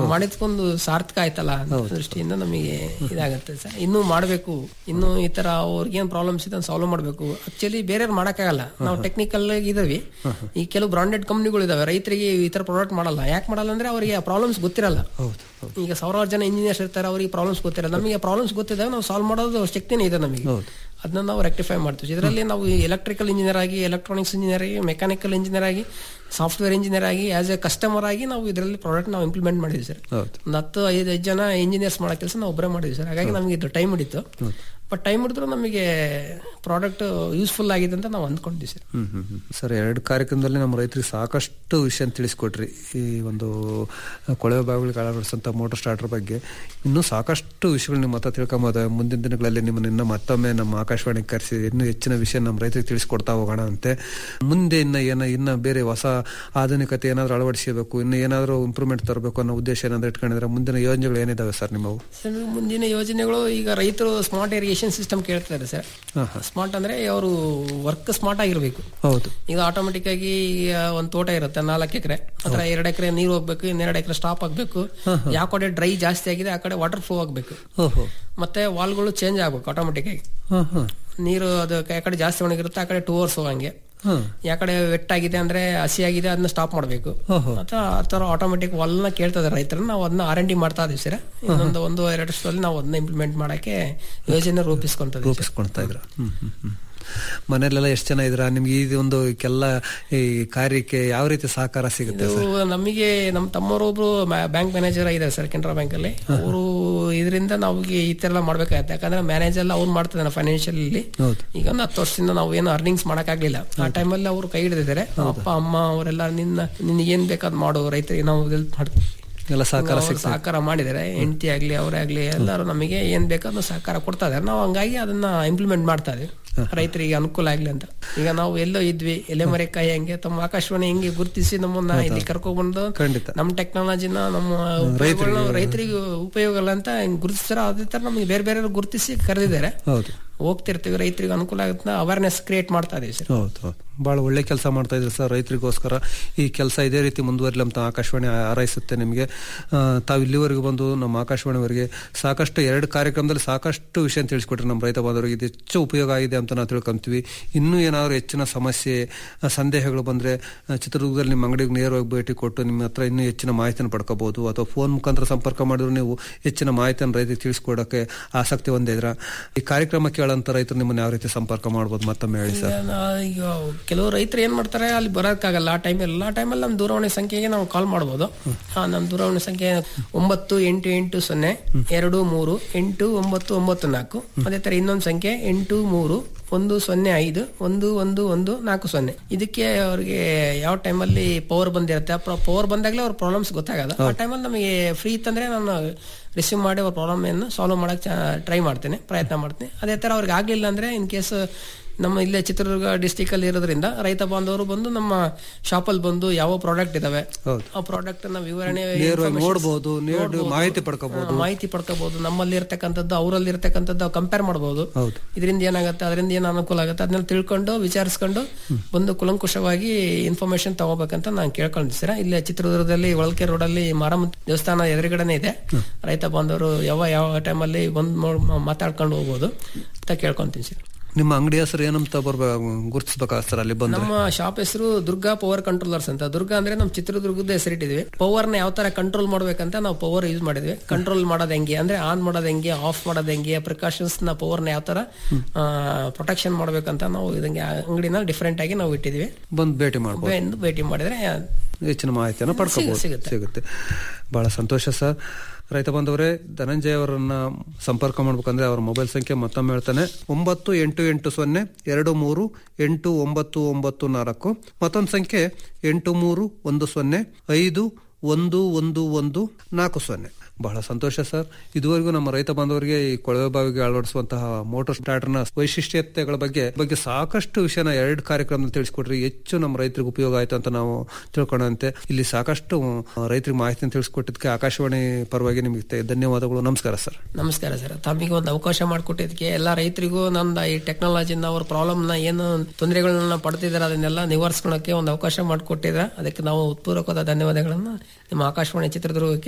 ಮಾಡಿದ್ಕೊಂದು ಸಾರ್ಥಕ ಆಯ್ತಲ್ಲ ಅನ್ನೋ ದೃಷ್ಟಿಯಿಂದ ನಮಗೆ ಇದಾಗತ್ತೆ ಸರ್ ಇನ್ನೂ ಮಾಡಬೇಕು ಇನ್ನು ಈ ತರ ಅವ್ರಿಗೆ ಏನ್ ಪ್ರಾಬ್ಲಮ್ಸ್ ಇದೆ ಸಾಲ್ವ್ ಮಾಡಬೇಕು ಆಕ್ಚುಲಿ ಬೇರೆಯವ್ರು ಮಾಡಕ್ಕಾಗಲ್ಲ ನಾವು ಟೆಕ್ನಿಕಲ್ ಇದಾವಿ ಈ ಕೆಲವು ಬ್ರಾಂಡೆಡ್ ಕಂಪ್ನಿಗಳು ಇದಾವೆ ರೈತರಿಗೆ ಈ ತರ ಪ್ರಾಡಕ್ಟ್ ಮಾಡಲ್ಲ ಯಾಕೆ ಮಾಡಲ್ಲ ಅಂದ್ರೆ ಅವರಿಗೆ ಆ ಪ್ರಾಬ್ಲಮ್ಸ್ ಗೊತ್ತಿರಲ್ಲ ಈಗ ಸಾವಿರಾರು ಜನ ಇಂಜಿನಿಯರ್ಸ್ ಇರ್ತಾರೆ ಅವರಿಗೆ ಪ್ರಾಬ್ಲಮ್ಸ್ ಗೊತ್ತಿರಲ್ಲ ನಮಗೆ ಪ್ರಾಬ್ಲಮ್ಸ್ ಗೊತ್ತಿದೆ ನಾವು ಸಾಲ್ವ್ ಮಾಡೋದು ಶಕ್ತಿನೇ ಇದೆ ನಮಗೆ ಅದನ್ನ ನಾವು ರೆಕ್ಟಿಫೈ ಮಾಡ್ತೀವಿ ಇದರಲ್ಲಿ ನಾವು ಎಲೆಕ್ಟ್ರಿಕಲ್ ಇಂಜಿನಿಯರ್ ಆಗಿ ಎಲೆಕ್ಟ್ರಾನಿಕ್ಸ್ ಇಂಜಿನಿಯರ್ ಆಗಿ ಮೆಕ್ಯಾನಿಕಲ್ ಇಂಜಿನಿಯರ್ ಆಗಿ ಸಾಫ್ಟ್ವೇರ್ ಇಂಜಿನಿಯರ್ ಆಗಿ ಆಸ್ ಎ ಕಸ್ಟಮರ್ ಆಗಿ ನಾವು ಇದರಲ್ಲಿ ಪ್ರಾಡಕ್ಟ್ ನಾವು ಇಂಪ್ಲಿಮೆಂಟ್ ಮಾಡಿದ್ವಿ ಸರ್ ಒಂದು ಹತ್ತು ಐದು ಜನ ಇಂಜಿನಿಯರ್ಸ್ ಮಾಡೋ ಕೆಲಸ ನಾವು ಒಬ್ಬರೇ ಮಾಡಿದ್ವಿ ಸರ್ ಹಾಗಾಗಿ ನಮಗೆ ಇದು ಟೈಮ್ ಹಿಡಿತು ಬಟ್ ಟೈಮ್ ಹಿಡಿದ್ರು ನಮಗೆ ಪ್ರಾಡಕ್ಟ್ ಯೂಸ್ಫುಲ್ ಆಗಿದೆ ಅಂತ ನಾವು ಅಂದ್ಕೊಂಡಿದ್ವಿ ಸರ್ ಹ್ಮ್ ಹ್ಮ್ ಹ್ಮ್. ಸರ್ ಎರಡು ಕಾರ್ಯಕ್ರಮದಲ್ಲಿ ನಮ್ಮ ರೈತರಿಗೆ ಸಾಕಷ್ಟು ವಿಷಯ ತಿಳಿಸ್ಕೊಟ್ರಿ ಈ ಒಂದು ಕೊಳವೆ ಬಾವಿಗಳಿಗೆ ಅಳವಡಿಸಂತ ಮೋಟರ್ ಸ್ಟಾರ್ಟರ್ ಬಗ್ಗೆ ಇನ್ನೂ ಸಾಕಷ್ಟು ವಿಷಯಗಳು ನಿಮ್ಮ ಹತ್ರ ತಿಳ್ಕೊಂಬೋದ ಮುಂದಿನ ದಿನಗಳಲ್ಲಿ ನಿಮ್ಮನ್ನ ಇನ್ನ ಮತ್ತೊಮ್ಮೆ ನಮ್ಮ ಆಕಾಶವಾಣಿಗೆ ಕರೆಸಿ ಇನ್ನೂ ಹೆಚ್ಚಿನ ವಿಷಯ ನಮ್ಮ ರೈತರಿಗೆ ತಿಳಿಸ್ಕೊಡ್ತಾ ಹೋಗೋಣ ಅಂತೆ ಮುಂದೆ ಇನ್ನ ಏನ ಇನ್ನ ಬೇರೆ ಹೊಸ ಆಧುನಿಕತೆ ಏನಾದ್ರು ಅಳವಡಿಸಬೇಕು ಇನ್ನು ಏನಾದ್ರು ಇಂಪ್ರೂವ್ಮೆಂಟ್ ತರಬೇಕು ಅನ್ನೋ ಉದ್ದೇಶ ಏನಾದ್ರು ಇಟ್ಕೊಂಡಿದ್ರೆ ಮುಂದಿನ ಯೋಜನೆಗಳು ಏನಿದಾವೆ ಸರ್ ನಿಮ್ಮವು ಸರ್ ಮುಂದಿನ ಯೋಜನೆಗಳು ಈಗ ರೈತರು ಸ್ಮಾರ್ಟ್ ಇರಿಗೇಷನ್ ಸಿಸ್ಟಮ್ ಕೇಳ್ತಾರೆ ಸರ್ ಹಾ, ಹಾ. ಸ್ಮಾರ್ಟ್ ಅಂದ್ರೆ ಅವರು ವರ್ಕ್ ಸ್ಮಾರ್ಟ್ ಆಗಿರ್ಬೇಕು ಹೌದು ಈಗ ಆಟೋಮೆಟಿಕ್ ಆಗಿ ಒಂದು ತೋಟ ಇರುತ್ತೆ ನಾಲ್ಕು ಎಕರೆ ಅದ್ರ ಎರಡು ಎಕರೆ ನೀರು ಹೋಗ್ಬೇಕು ಇನ್ನೆರಡು ಎಕರೆ ಸ್ಟಾಪ್ ಆಗ್ಬೇಕು ಯಾವ ಕಡೆ ಡ್ರೈ ಜಾಸ್ತಿ ಆಗಿದೆ ಆ ಕಡೆ ವಾಟರ್ ಫ್ಲೋ ಆಗ್ಬೇಕು ಓಹೋ ಮತ್ತೆ ವಾಲ್ಗಳು ಚೇಂಜ್ ಆಗ್ಬೇಕು ಆಟೋಮೆಟಿಕ್ ಆಗಿ ಹಾ ಹಾ ನೀರು ಅದು ಆ ಕಡೆ ಜಾಸ್ತಿ ಒಣಗಿರುತ್ತೆ ಆ ಕಡೆ ಟೂ ಅವರ್ಸ್ ಹೋಗಂಗೆ ಹಾ ಯಾ ಕಡೆ ವೆಟ್ ಆಗಿದೆ ಅಂದ್ರೆ ಹಸಿ ಆಗಿದೆ ಅದನ್ನ ಸ್ಟಾಪ್ ಮಾಡಬೇಕು ಓಹೋ. ಅಥವಾ ಆ ತರ ಆಟೋಮೆಟಿಕ್ ವಾಲ್ನ ಕೇಳ್ತದೆ ರೈತರು ನಾವು ಅದನ್ನ ಆರ್ ಎನ್ ಡಿ ಮಾಡ್ತಾ ಇದೀವಿ ಸರ್ ಇನ್ನೊಂದು ಒಂದು ಎರಡು ವರ್ಷದಲ್ಲಿ ನಾವು ಅದನ್ನ ಇಂಪ್ಲಿಮೆಂಟ್ ಮಾಡಕ್ಕೆ ಯೋಜನೆ ರೂಪಿಸ್ಕೊಂತ ರೂಪಿಸ್ಕೊಳ್ತಾ ಇದ್ರ ಹ್ಮ್ ಹ್ಮ್ ಹ್ಮ್ ಮನೆಯಲ್ಲೆಲ್ಲ ಎಷ್ಟು ಜನ ಇದ್ರ ನಿಮ್ಗೆ ಈ ಒಂದು ಕೆಲ್ಲ ಈ ಕಾರ್ಯಕ್ಕೆ ಯಾವ ರೀತಿ ಸಹಕಾರ ಸಿಗುತ್ತೆ ಇದು ಸರ್ ನಮಗೆ ನಮ್ಮ ತಮ್ಮರೊಬ್ರು ಬ್ಯಾಂಕ್ ಮ್ಯಾನೇಜರ್ ಇದ್ದಾರೆ ಸರ್ ಕೆನರಾ ಬ್ಯಾಂಕ್ ಅಲ್ಲಿ ಅವರು ಇದರಿಂದ ನಮಗೆ ಈ ತರ ಎಲ್ಲ ಮಾಡ್ಬೇಕಾಗತ್ತೆ ಯಾಕಂದ್ರೆ ಮ್ಯಾನೇಜರ್ ಎಲ್ಲ ಅವ್ರು ಮಾಡ್ತಿದ್ದಾರೆ ಫೈನಾನ್ಷಿಯಲ್ ಇಲ್ಲಿ ಹೌದು ಈಗ ಒಂದು ಹತ್ತು ವರ್ಷದಿಂದ ನಾವು ಏನು ಅರ್ನಿಂಗ್ಸ್ ಮಾಡಕ್ಕಾಗ್ಲಿಲ್ಲ ಆ ಟೈಮಲ್ಲಿ ಅವರು ಕೈ ಹಿಡಿದಿದ್ದಾರೆ ಅಪ್ಪ ಅಮ್ಮ ಅವರೆಲ್ಲ ನಿನ್ನ ನಿನ್ಗೆ ಏನ್ ಬೇಕಾದ್ ಮಾಡು ರೈತರಿಗೆ ನಾವು ಹೆಲ್ಪ್ ಮಾಡ್ತೀವಿ ಎಲ್ಲ ಸಹಕಾರ ಅವ್ರು ಸಿಗ್ತದೆ ಸಹಕಾರ ಮಾಡಿದ್ದಾರೆ ಹೆಂಡತಿ ಆಗ್ಲಿ ಅವರೇ ಆಗ್ಲಿ ಎಲ್ಲರೂ ನಮಗೆ ಏನ್ ಬೇಕಾದ್ರೂ ಸಹಕಾರ ಕೊಡ್ತಾ ಇದಾರೆ ನಾವು ಹಂಗಾಗಿ ಅದನ್ನ ಇಂಪ್ಲಿಮೆಂಟ್ ಮಾಡ್ತಾ ಇದೀವಿ ರೈತರಿಗೆ ಅನುಕೂಲ ಆಗ್ಲಿ ಅಂತ ಈಗ ನಾವು ಎಲ್ಲೋ ಇದ್ವಿ ಎಲೆಮರೆಕಾಯಿ ಹಂಗೆ ತಮ್ಮ ಆಕಾಶವಾಣಿ ಹೆಂಗೆ ಗುರುತಿಸಿ ನಮ್ಮನ್ನ ಇಲ್ಲಿ ಕರ್ಕೊಂಡ್ ಬಂದು ಖಂಡಿತ ನಮ್ಮ ಟೆಕ್ನಾಲಜಿನ ನಮ್ಮ ಉಪಯೋಗಗಳನ್ನ ರೈತರಿಗೆ ಉಪಯೋಗ ಇಲ್ಲ ಅಂತ ಹೆಂಗ್ ಗುರುತಿಸ್ತಾರ ಅದೇ ತರ ನಮಗೆ ಬೇರೆ ಬೇರೆ ಗುರುತಿಸಿ ಕರೆದಿದ್ದಾರೆ ಹೌದು ಹೋಗ್ತಿರ್ತೀವಿ ರೈತರಿಗೆ ಅನುಕೂಲ ಆಗುತ್ತೆ ಅವೇರ್ನೆಸ್ ಕ್ರಿಯೇಟ್ ಮಾಡ್ತಾ ಇದೀವಿ ಸರ್ ಹೌದು ಹೌದು ಬಹಳ ಒಳ್ಳೆ ಕೆಲಸ ಮಾಡ್ತಾ ಇದ್ರಿ ಸರ್ ರೈತರಿಗೋಸ್ಕರ ಈ ಕೆಲಸ ಇದೇ ರೀತಿ ಮುಂದುವರಿಲಿ ಅಂತ ಆಕಾಶವಾಣಿ ಹಾರೈಸುತ್ತೆ ನಿಮಗೆ ಆ, ತಾವು ಇಲ್ಲಿವರೆಗೂ ಬಂದು ನಮ್ಮ ಆಕಾಶವಾಣಿವರೆಗೆ ಸಾಕಷ್ಟು ಎರಡು ಕಾರ್ಯಕ್ರಮದಲ್ಲಿ ಸಾಕಷ್ಟು ವಿಷಯ ತಿಳಿಸ್ಕೊಟ್ರಿ ನಮ್ಮ ರೈತ ಬಾಂಧವರಿಗೆ ಇದು ಹೆಚ್ಚು ಉಪಯೋಗ ಆಗಿದೆ ಅಂತ ನಾವು ತಿಳ್ಕೊಂತೀವಿ ಇನ್ನೂ ಏನಾದರೂ ಹೆಚ್ಚಿನ ಸಮಸ್ಯೆ ಆ, ಸಂದೇಹಗಳು ಬಂದ್ರೆ ಆ, ಚಿತ್ರದುರ್ಗದಲ್ಲಿ ನಿಮ್ಮ ಅಂಗಡಿಗೆ ನೇರವಾಗಿ ಭೇಟಿ ಕೊಟ್ಟು ನಿಮ್ಮ ಹತ್ರ ಇನ್ನೂ ಹೆಚ್ಚಿನ ಮಾಹಿತಿಯನ್ನು ಪಡ್ಕೋಬಹುದು ಅಥವಾ ಫೋನ್ ಮುಖಾಂತರ ಸಂಪರ್ಕ ಮಾಡಿದ್ರು ನೀವು ಹೆಚ್ಚಿನ ಮಾಹಿತಿಯನ್ನು ರೈತರಿಗೆ ತಿಳಿಸ್ಕೊಡಕ್ಕೆ ಆಸಕ್ತಿ ಹೊಂದಿದ್ರ ಈ ಕಾರ್ಯಕ್ರಮ ಕೇಳಂತ ರೈತರು ನಿಮ್ಮನ್ನ ಯಾವ ರೀತಿ ಸಂಪರ್ಕ ಮಾಡ್ಬೋದು ಮತ್ತೊಮ್ಮೆ ಹೇಳಿ ಸರ್ ನಾ- ಈಗ ಕೆಲವು ರೈತರು ಏನ್ ಮಾಡ್ತಾರೆ ಅಲ್ಲಿ ಬರೋಕ್ಕಾಗಲ್ಲ ಆ ಟೈಮ್ ಎಲ್ಲ ಟೈಮಲ್ಲಿ ನಮ್ಮ ದೂರವಾಣಿ ಸಂಖ್ಯೆಗೆ ನಾವು ಕಾಲ್ ಮಾಡ್ಬೋದು ಆ, ನಮ್ಮ ದೂರವಾಣಿ ಸಂಖ್ಯೆ ಒಂಬತ್ತು ಎಂಟು ಎಂಟು ಸೊನ್ನೆ ಎರಡು ಮೂರು ಎಂಟು ಒಂಬತ್ತು ಒಂಬತ್ತು ನಾಲ್ಕು ಅದೇ ತರ ಇನ್ನೊಂದು ಸಂಖ್ಯೆ ಎಂಟು ಮೂರು ಒಂದು ಸೊನ್ನೆ ಐದು ಒಂದು ಒಂದು ಒಂದು ನಾಲ್ಕು ಸೊನ್ನೆ ಇದಕ್ಕೆ ಅವ್ರಿಗೆ ಯಾವ ಟೈಮಲ್ಲಿ ಪವರ್ ಬಂದಿರುತ್ತೆ ಆ ಪವರ್ ಬಂದಾಗಲೇ ಅವ್ರ ಪ್ರಾಬ್ಲಮ್ಸ್ ಗೊತ್ತಾಗಲ್ಲ ಆ ಟೈಮಲ್ಲಿ ನಮಗೆ ಫ್ರೀ ಇತ್ತಂದ್ರೆ ನಾನು ರಿಸೀವ್ ಮಾಡಿ ಅವ್ರ ಪ್ರಾಬ್ಲಮ್ ಅನ್ನು ಸಾಲ್ವ್ ಮಾಡಕ್ ಟ್ರೈ ಮಾಡ್ತೇನೆ ಪ್ರಯತ್ನ ಮಾಡ್ತೀನಿ ಅದೇ ತರ ಅವ್ರಿಗೆ ಆಗ್ಲಿಲ್ಲ ಅಂದ್ರೆ ಇನ್ ಕೇಸ್ ನಮ್ಮ ಇಲ್ಲೇ ಚಿತ್ರದುರ್ಗ ಡಿಸ್ಟಿಕ್ ಅಲ್ಲಿ ಇರೋದ್ರಿಂದ ರೈತ ಬಾಂಧವರು ಬಂದು ನಮ್ಮ ಶಾಪ್ ಅಲ್ಲಿ ಬಂದು ಯಾವ ಪ್ರಾಡಕ್ಟ್ ಇದಾವೆ ಹೌದು. ಆ ಪ್ರಾಡಕ್ಟ್ ನ ವಿವರಣೆ ನೇರವಾಗಿ information ನೋಡ್ಬೋದು ನೇರ ನೋಡ್ಬೋದು. ಮಾಹಿತಿ ಪಡ್ಕೋಬಹುದು ಹಾ, ಮಾಹಿತಿ ಪಡ್ಕೋಬಹುದು ನಮ್ಮಲ್ಲಿ ಇರ್ತಕ್ಕಂಥದ್ದು ಅವರಲ್ಲಿ ಇರ್ತಕ್ಕಂಥದ್ದು ಕಂಪೇರ್ ಮಾಡಬಹುದು ಹೌದು ಇದರಿಂದ ಏನಾಗುತ್ತೆ ಅದರಿಂದ ಏನು ಅನುಕೂಲ ಆಗುತ್ತೆ ಅದನ್ನೆಲ್ಲ ತಿಳ್ಕೊಂಡು ವಿಚಾರಿಸ್ಕೊಂಡು ಬಂದು ಕುಲಂಕುಷವಾಗಿ ಇನ್ಫಾರ್ಮೇಶನ್ ತಗೋಬೇಕಂತ ನಾನು ಕೇಳ್ಕೊಂಡಿದ್ದೆ ಸರ್ ಇಲ್ಲೇ ಚಿತ್ರದುರ್ಗದಲ್ಲಿ ಒಳಕೆ ರೋಡ್ ಅಲ್ಲಿ ಮಾರಮ್ಮ ದೇವಸ್ಥಾನ ಎದುರುಗಡೆನೆ ಇದೆ ರೈತ ಬಾಂಧವರು ಯಾವ ಯಾವ ಟೈಮಲ್ಲಿ ಬಂದು ಮಾತಾಡ್ಕೊಂಡು ಹೋಗ್ಬೋದು ಅಂತ ಕೇಳ್ಕೊಂತೀನಿ ಸರ್ ನಿಮ್ಮ ಅಂಗಡಿ ಹೆಸರು ಏನಂತ ಬರ್ಬೇಕು ಗುರುತಿಸ್ಬೇಕಾ ಸರ್ ಅಲ್ಲಿ ಬಂದ್ರೆ ನಮ್ಮ ಶಾಪ್ ಹೆಸರು ದುರ್ಗಾ ಪವರ್ ಕಂಟ್ರೋಲರ್ಸ್ ಅಂತ ದುರ್ಗಾ ಅಂದ್ರೆ ನಮ್ಮ ಚಿತ್ರದುರ್ಗದ ಹೆಸರಿಟ್ಟಿದ್ವಿ ಪವರ್ ನ ಯಾವ ತರ ಕಂಟ್ರೋಲ್ ಮಾಡ್ಬೇಕಂತ ನಾವು ಪವರ್ ಯೂಸ್ ಮಾಡಿದ್ವಿ ಕಂಟ್ರೋಲ್ ಮಾಡೋದ್ ಹೆಂಗೆ ಅಂದ್ರೆ ಆನ್ ಮಾಡೋದ್ ಹೆಂಗೆ ಆಫ್ ಮಾಡೋದ್ ಹೆಂಗೆ ಪ್ರಿಕಾಷನ್ಸ್ ನ ಪವರ್ ನ ಯಾವ ತರ ಪ್ರೊಟೆಕ್ಷನ್ ಮಾಡ್ಬೇಕಂತ ನಾವು ಇದಂಗೆ ಅಂಗಡಿನ ಡಿಫ್ರೆಂಟ್ ಆಗಿ ನಾವು ಇಟ್ಟಿದ್ವಿ ಬಂದು ಭೇಟಿ ಮಾಡ್ಬೋದು ಬಂದು ಭೇಟಿ ಮಾಡಿದ್ರೆ ಹೆಚ್ಚಿನ ಮಾಹಿತಿಯನ್ನು ಪಡ್ಕೋಬಹುದು ಸಿಗುತ್ತೆ. ಸಿಗುತ್ತೆ ಬಹಳ ಸಂತೋಷ ಸರ್ ರೈತ ಬಾಂಧವರೇ ಧನಂಜಯ ಅವರನ್ನ ಸಂಪರ್ಕ ಮಾಡ್ಬೇಕಂದ್ರೆ ಅವರ ಮೊಬೈಲ್ ಸಂಖ್ಯೆ ಮತ್ತೊಮ್ಮೆ ಹೇಳ್ತಾನೆ ಒಂಬತ್ತು ಎಂಟು ಎಂಟು ಸೊನ್ನೆ ಎರಡು ಮೂರು ಎಂಟು ಒಂಬತ್ತು ಒಂಬತ್ತು ನಾಲ್ಕು ಮತ್ತೊಂದು ಸಂಖ್ಯೆ ಎಂಟು ಮೂರು ಒಂದು ಸೊನ್ನೆ ಐದು ಒಂದು ಒಂದು ಒಂದು ನಾಲ್ಕು ಸೊನ್ನೆ ಬಹಳ ಸಂತೋಷ ಸರ್ ಇದುವರೆಗೂ ನಮ್ಮ ರೈತ ಬಾಂಧವರಿಗೆ ಈ ಕೊಳವೆ ಬಾವಿಗೆ ಅಳವಡಿಸುವಂತಹ ಮೋಟರ್ ಸ್ಟಾರ್ಟರ್ನ ವೈಶಿಷ್ಟ್ಯತೆಗಳ ಬಗ್ಗೆ ಬಗ್ಗೆ ಸಾಕಷ್ಟು ವಿಷಯನ ಎರಡು ಕಾರ್ಯಕ್ರಮದಲ್ಲಿ ತಿಳಿಸ್ಕೊಟ್ರಿ ಹೆಚ್ಚು ನಮ್ಮ ರೈತರಿಗೆ ಉಪಯೋಗ ಆಯ್ತು ಅಂತ ನಾವು ತಿಳ್ಕೊಂಡಂತೆ ಇಲ್ಲಿ ಸಾಕಷ್ಟು ರೈತರಿಗೆ ಮಾಹಿತಿಯನ್ನು ತಿಳಿಸ್ಕೊಟ್ಟಿದ್ದಕ್ಕೆ ಆಕಾಶವಾಣಿ ಪರವಾಗಿ ನಿಮಗೆ ತೆ- ಧನ್ಯವಾದಗಳು ನಮಸ್ಕಾರ ಸರ್ ನಮಸ್ಕಾರ ಸರ್ ತಮಗೆ ಒಂದು ಅವಕಾಶ ಮಾಡಿಕೊಟ್ಟಿದ್ದಕ್ಕೆ ಎಲ್ಲಾ ರೈತರಿಗೂ ನಂದ ಈ ಟೆಕ್ನಾಲಜಿನ ಅವ್ರ ಪ್ರಾಬ್ಲಮ್ ನ ಏನು ತೊಂದರೆಗಳನ್ನ ಪಡ್ತಿದ್ದಾರೆ ಅದನ್ನೆಲ್ಲ ನಿವಾರಿಸ್ಕೊಳಕ್ಕೆ ಒಂದು ಅವಕಾಶ ಮಾಡಿಕೊಟ್ಟಿದ್ರೆ ಅದಕ್ಕೆ ನಾವು ಉತ್ಪೂರ್ವಕವಾದ ಧನ್ಯವಾದಗಳನ್ನ ನಿಮ್ಮ ಆಕಾಶವಾಣಿ ಚಿತ್ರದುರ್ಗಕ್ಕೆ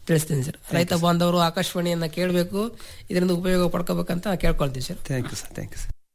ತಿಳಿಸ್ತೀನಿ ಸರ್ ರೈತ ಬಾಂಧವರು ಆಕಾಶವಾಣಿಯನ್ನ ಕೇಳಬೇಕು ಇದರಿಂದ ಉಪಯೋಗ ಪಡ್ಕೋಬೇಕಂತ ಕೇಳ್ಕೊಳ್ತೀವಿ sir thank you sir thank you sir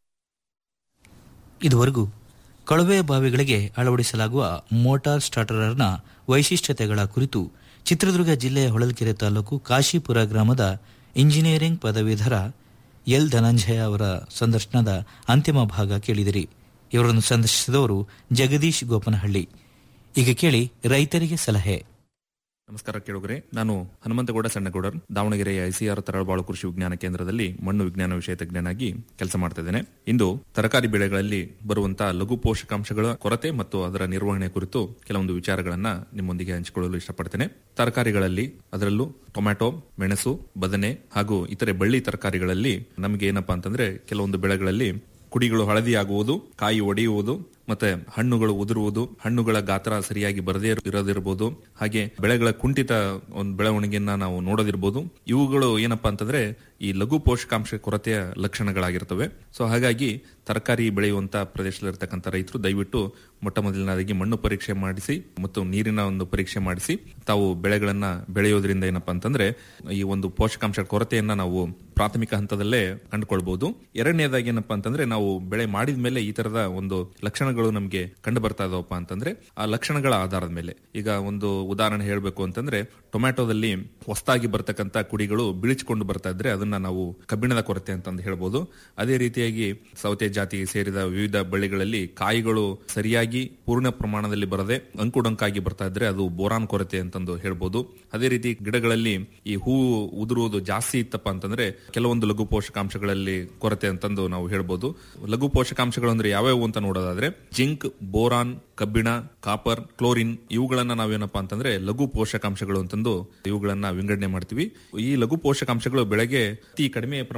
ಇದುವರೆಗೂ ಕೊಳವೆ ಬಾವಿಗಳಿಗೆ ಅಳವಡಿಸಲಾಗುವ ಮೋಟಾರ್ ಸ್ಟಾರ್ಟರ್ನ ವೈಶಿಷ್ಟ್ಯತೆಗಳ ಕುರಿತು ಚಿತ್ರದುರ್ಗ ಜಿಲ್ಲೆಯ ಹೊಳಲ್ಕೆರೆ ತಾಲೂಕು ಕಾಶಿಪುರ ಗ್ರಾಮದ ಇಂಜಿನಿಯರಿಂಗ್ ಪದವೀಧರ ಎಲ್ ಧನಂಜಯ ಅವರ ಸಂದರ್ಶನದ ಅಂತಿಮ ಭಾಗ ಕೇಳಿದಿರಿ ಇವರನ್ನು ಸಂದರ್ಶಿಸಿದವರು ಜಗದೀಶ್ ಗೋಪನಹಳ್ಳಿ ಈಗ ಕೇಳಿ ರೈತರಿಗೆ ಸಲಹೆ ನಮಸ್ಕಾರ ಕೇಳುಗರೆ ನಾನು ಹನುಮಂತಗೌಡ ಸಣ್ಣಗೌಡರ್ ದಾವಣಗೆರೆಯ ಐಸಿಆರ್ ತರಳಬಾಳು ಕೃಷಿ ವಿಜ್ಞಾನ ಕೇಂದ್ರದಲ್ಲಿ ಮಣ್ಣು ವಿಜ್ಞಾನ ವಿಷಯ ತಜ್ಞನಾಗಿ ಕೆಲಸ ಮಾಡ್ತಾ ಇದ್ದೇನೆ ಇಂದು ತರಕಾರಿ ಬೆಳೆಗಳಲ್ಲಿ ಬರುವಂತಹ ಲಘು ಪೋಷಕಾಂಶಗಳ ಕೊರತೆ ಮತ್ತು ಅದರ ನಿರ್ವಹಣೆ ಕುರಿತು ಕೆಲವೊಂದು ವಿಚಾರಗಳನ್ನ ನಿಮ್ಮೊಂದಿಗೆ ಹಂಚಿಕೊಳ್ಳಲು ಇಷ್ಟಪಡ್ತೇನೆ ತರಕಾರಿಗಳಲ್ಲಿ ಅದರಲ್ಲೂ ಟೊಮ್ಯಾಟೊ ಮೆಣಸು ಬದನೆ ಹಾಗೂ ಇತರೆ ಬಳ್ಳಿ ತರಕಾರಿಗಳಲ್ಲಿ ನಮಗೆ ಏನಪ್ಪಾ ಅಂತಂದ್ರೆ ಕೆಲವೊಂದು ಬೆಳೆಗಳಲ್ಲಿ ಕುಡಿಗಳು ಹಳದಿ ಆಗುವುದು ಕಾಯಿ ಒಡೆಯುವುದು ಮತ್ತೆ ಹಣ್ಣುಗಳು ಉದುರುವುದು ಹಣ್ಣುಗಳ ಗಾತ್ರ ಸರಿಯಾಗಿ ಬರದೇ ಇರೋದಿರ್ಬೋದು ಹಾಗೆ ಬೆಳೆಗಳ ಕುಂಠಿತ ಒಂದು ಬೆಳವಣಿಗೆಯನ್ನ ನಾವು ನೋಡೋದಿರ್ಬೋದು ಇವುಗಳು ಏನಪ್ಪಾ ಅಂತಂದ್ರೆ ಈ ಲಘು ಪೋಷಕಾಂಶ ಕೊರತೆಯ ಲಕ್ಷಣಗಳಾಗಿರ್ತವೆ ಸೊ ಹಾಗಾಗಿ ತರಕಾರಿ ಬೆಳೆಯುವಂತ ಪ್ರದೇಶದಲ್ಲಿರ್ತಕ್ಕಂಥ ರೈತರು ದಯವಿಟ್ಟು ಮೊಟ್ಟ ಮೊದಲನೇದಾಗಿ ಮಣ್ಣು ಪರೀಕ್ಷೆ ಮಾಡಿಸಿ ಮತ್ತು ನೀರಿನ ಒಂದು ಪರೀಕ್ಷೆ ಮಾಡಿಸಿ ತಾವು ಬೆಳೆಗಳನ್ನ ಬೆಳೆಯೋದ್ರಿಂದ ಏನಪ್ಪಾ ಅಂತಂದ್ರೆ ಈ ಒಂದು ಪೋಷಕಾಂಶ ಕೊರತೆಯನ್ನ ನಾವು ಪ್ರಾಥಮಿಕ ಹಂತದಲ್ಲೇ ಕಂಡುಕೊಳ್ಬಹುದು ಎರಡನೇದಾಗಿ ಏನಪ್ಪಾ ಅಂತಂದ್ರೆ ನಾವು ಬೆಳೆ ಮಾಡಿದ ಮೇಲೆ ಈ ತರದ ಒಂದು ಲಕ್ಷಣಗಳು ನಮಗೆ ಕಂಡು ಬರ್ತಾ ಇದಾವಪ್ಪ ಅಂತಂದ್ರೆ ಆ ಲಕ್ಷಣಗಳ ಆಧಾರದ ಮೇಲೆ ಈಗ ಒಂದು ಉದಾಹರಣೆ ಹೇಳಬೇಕು ಅಂತಂದ್ರೆ ಟೊಮ್ಯಾಟೋದಲ್ಲಿ ಹೊಸದಾಗಿ ಬರ್ತಕ್ಕಂಥ ಕುಡಿಗಳು ಬಿಳಿಚಿಕೊಂಡು ಬರ್ತಾ ಇದ್ರೆ ಅದನ್ನ ನಾವು ಕಬ್ಬಿಣದ ಕೊರತೆ ಅಂತಂದು ಹೇಳ್ಬೋದು ಅದೇ ರೀತಿಯಾಗಿ ಸೌತೆ ಜಾತಿಗೆ ಸೇರಿದ ವಿವಿಧ ಬಳ್ಳಿಗಳಲ್ಲಿ ಕಾಯಿಗಳು ಸರಿಯಾಗಿ ಪೂರ್ಣ ಪ್ರಮಾಣದಲ್ಲಿ ಬರದೆ ಅಂಕುಡೊಂಕಾಗಿ ಬರ್ತಾ ಇದ್ರೆ ಅದು ಬೋರಾನ್ ಕೊರತೆ ಅಂತಂದು ಹೇಳ್ಬೋದು ಅದೇ ರೀತಿ ಗಿಡಗಳಲ್ಲಿ ಈ ಹೂವು ಉದುರುವುದು ಜಾಸ್ತಿ ಇತ್ತಪ್ಪ ಅಂತಂದ್ರೆ ಕೆಲವೊಂದು ಲಘು ಪೋಷಕಾಂಶಗಳಲ್ಲಿ ಕೊರತೆ ಅಂತಂದು ನಾವು ಹೇಳ್ಬೋದು ಲಘು ಪೋಷಕಾಂಶಗಳು ಅಂದ್ರೆ ಯಾವ್ಯಾವು ಅಂತ ನೋಡೋದಾದ್ರೆ ಜಿಂಕ್ ಬೋರಾನ್ ಕಬ್ಬಿಣ ಕಾಪರ್ ಕ್ಲೋರಿನ್ ಇವುಗಳನ್ನ ನಾವೇನಪ್ಪಾ ಅಂತಂದ್ರೆ ಲಘು ಪೋಷಕಾಂಶಗಳು ಅಂತಂದು ಇವುಗಳನ್ನ ವಿಂಗಡಣೆ ಮಾಡ್ತೀವಿ ಈ ಲಘು ಪೋಷಕಾಂಶಗಳು ಬೆಳೆಗೆ ಅತಿ ಕಡಿಮೆ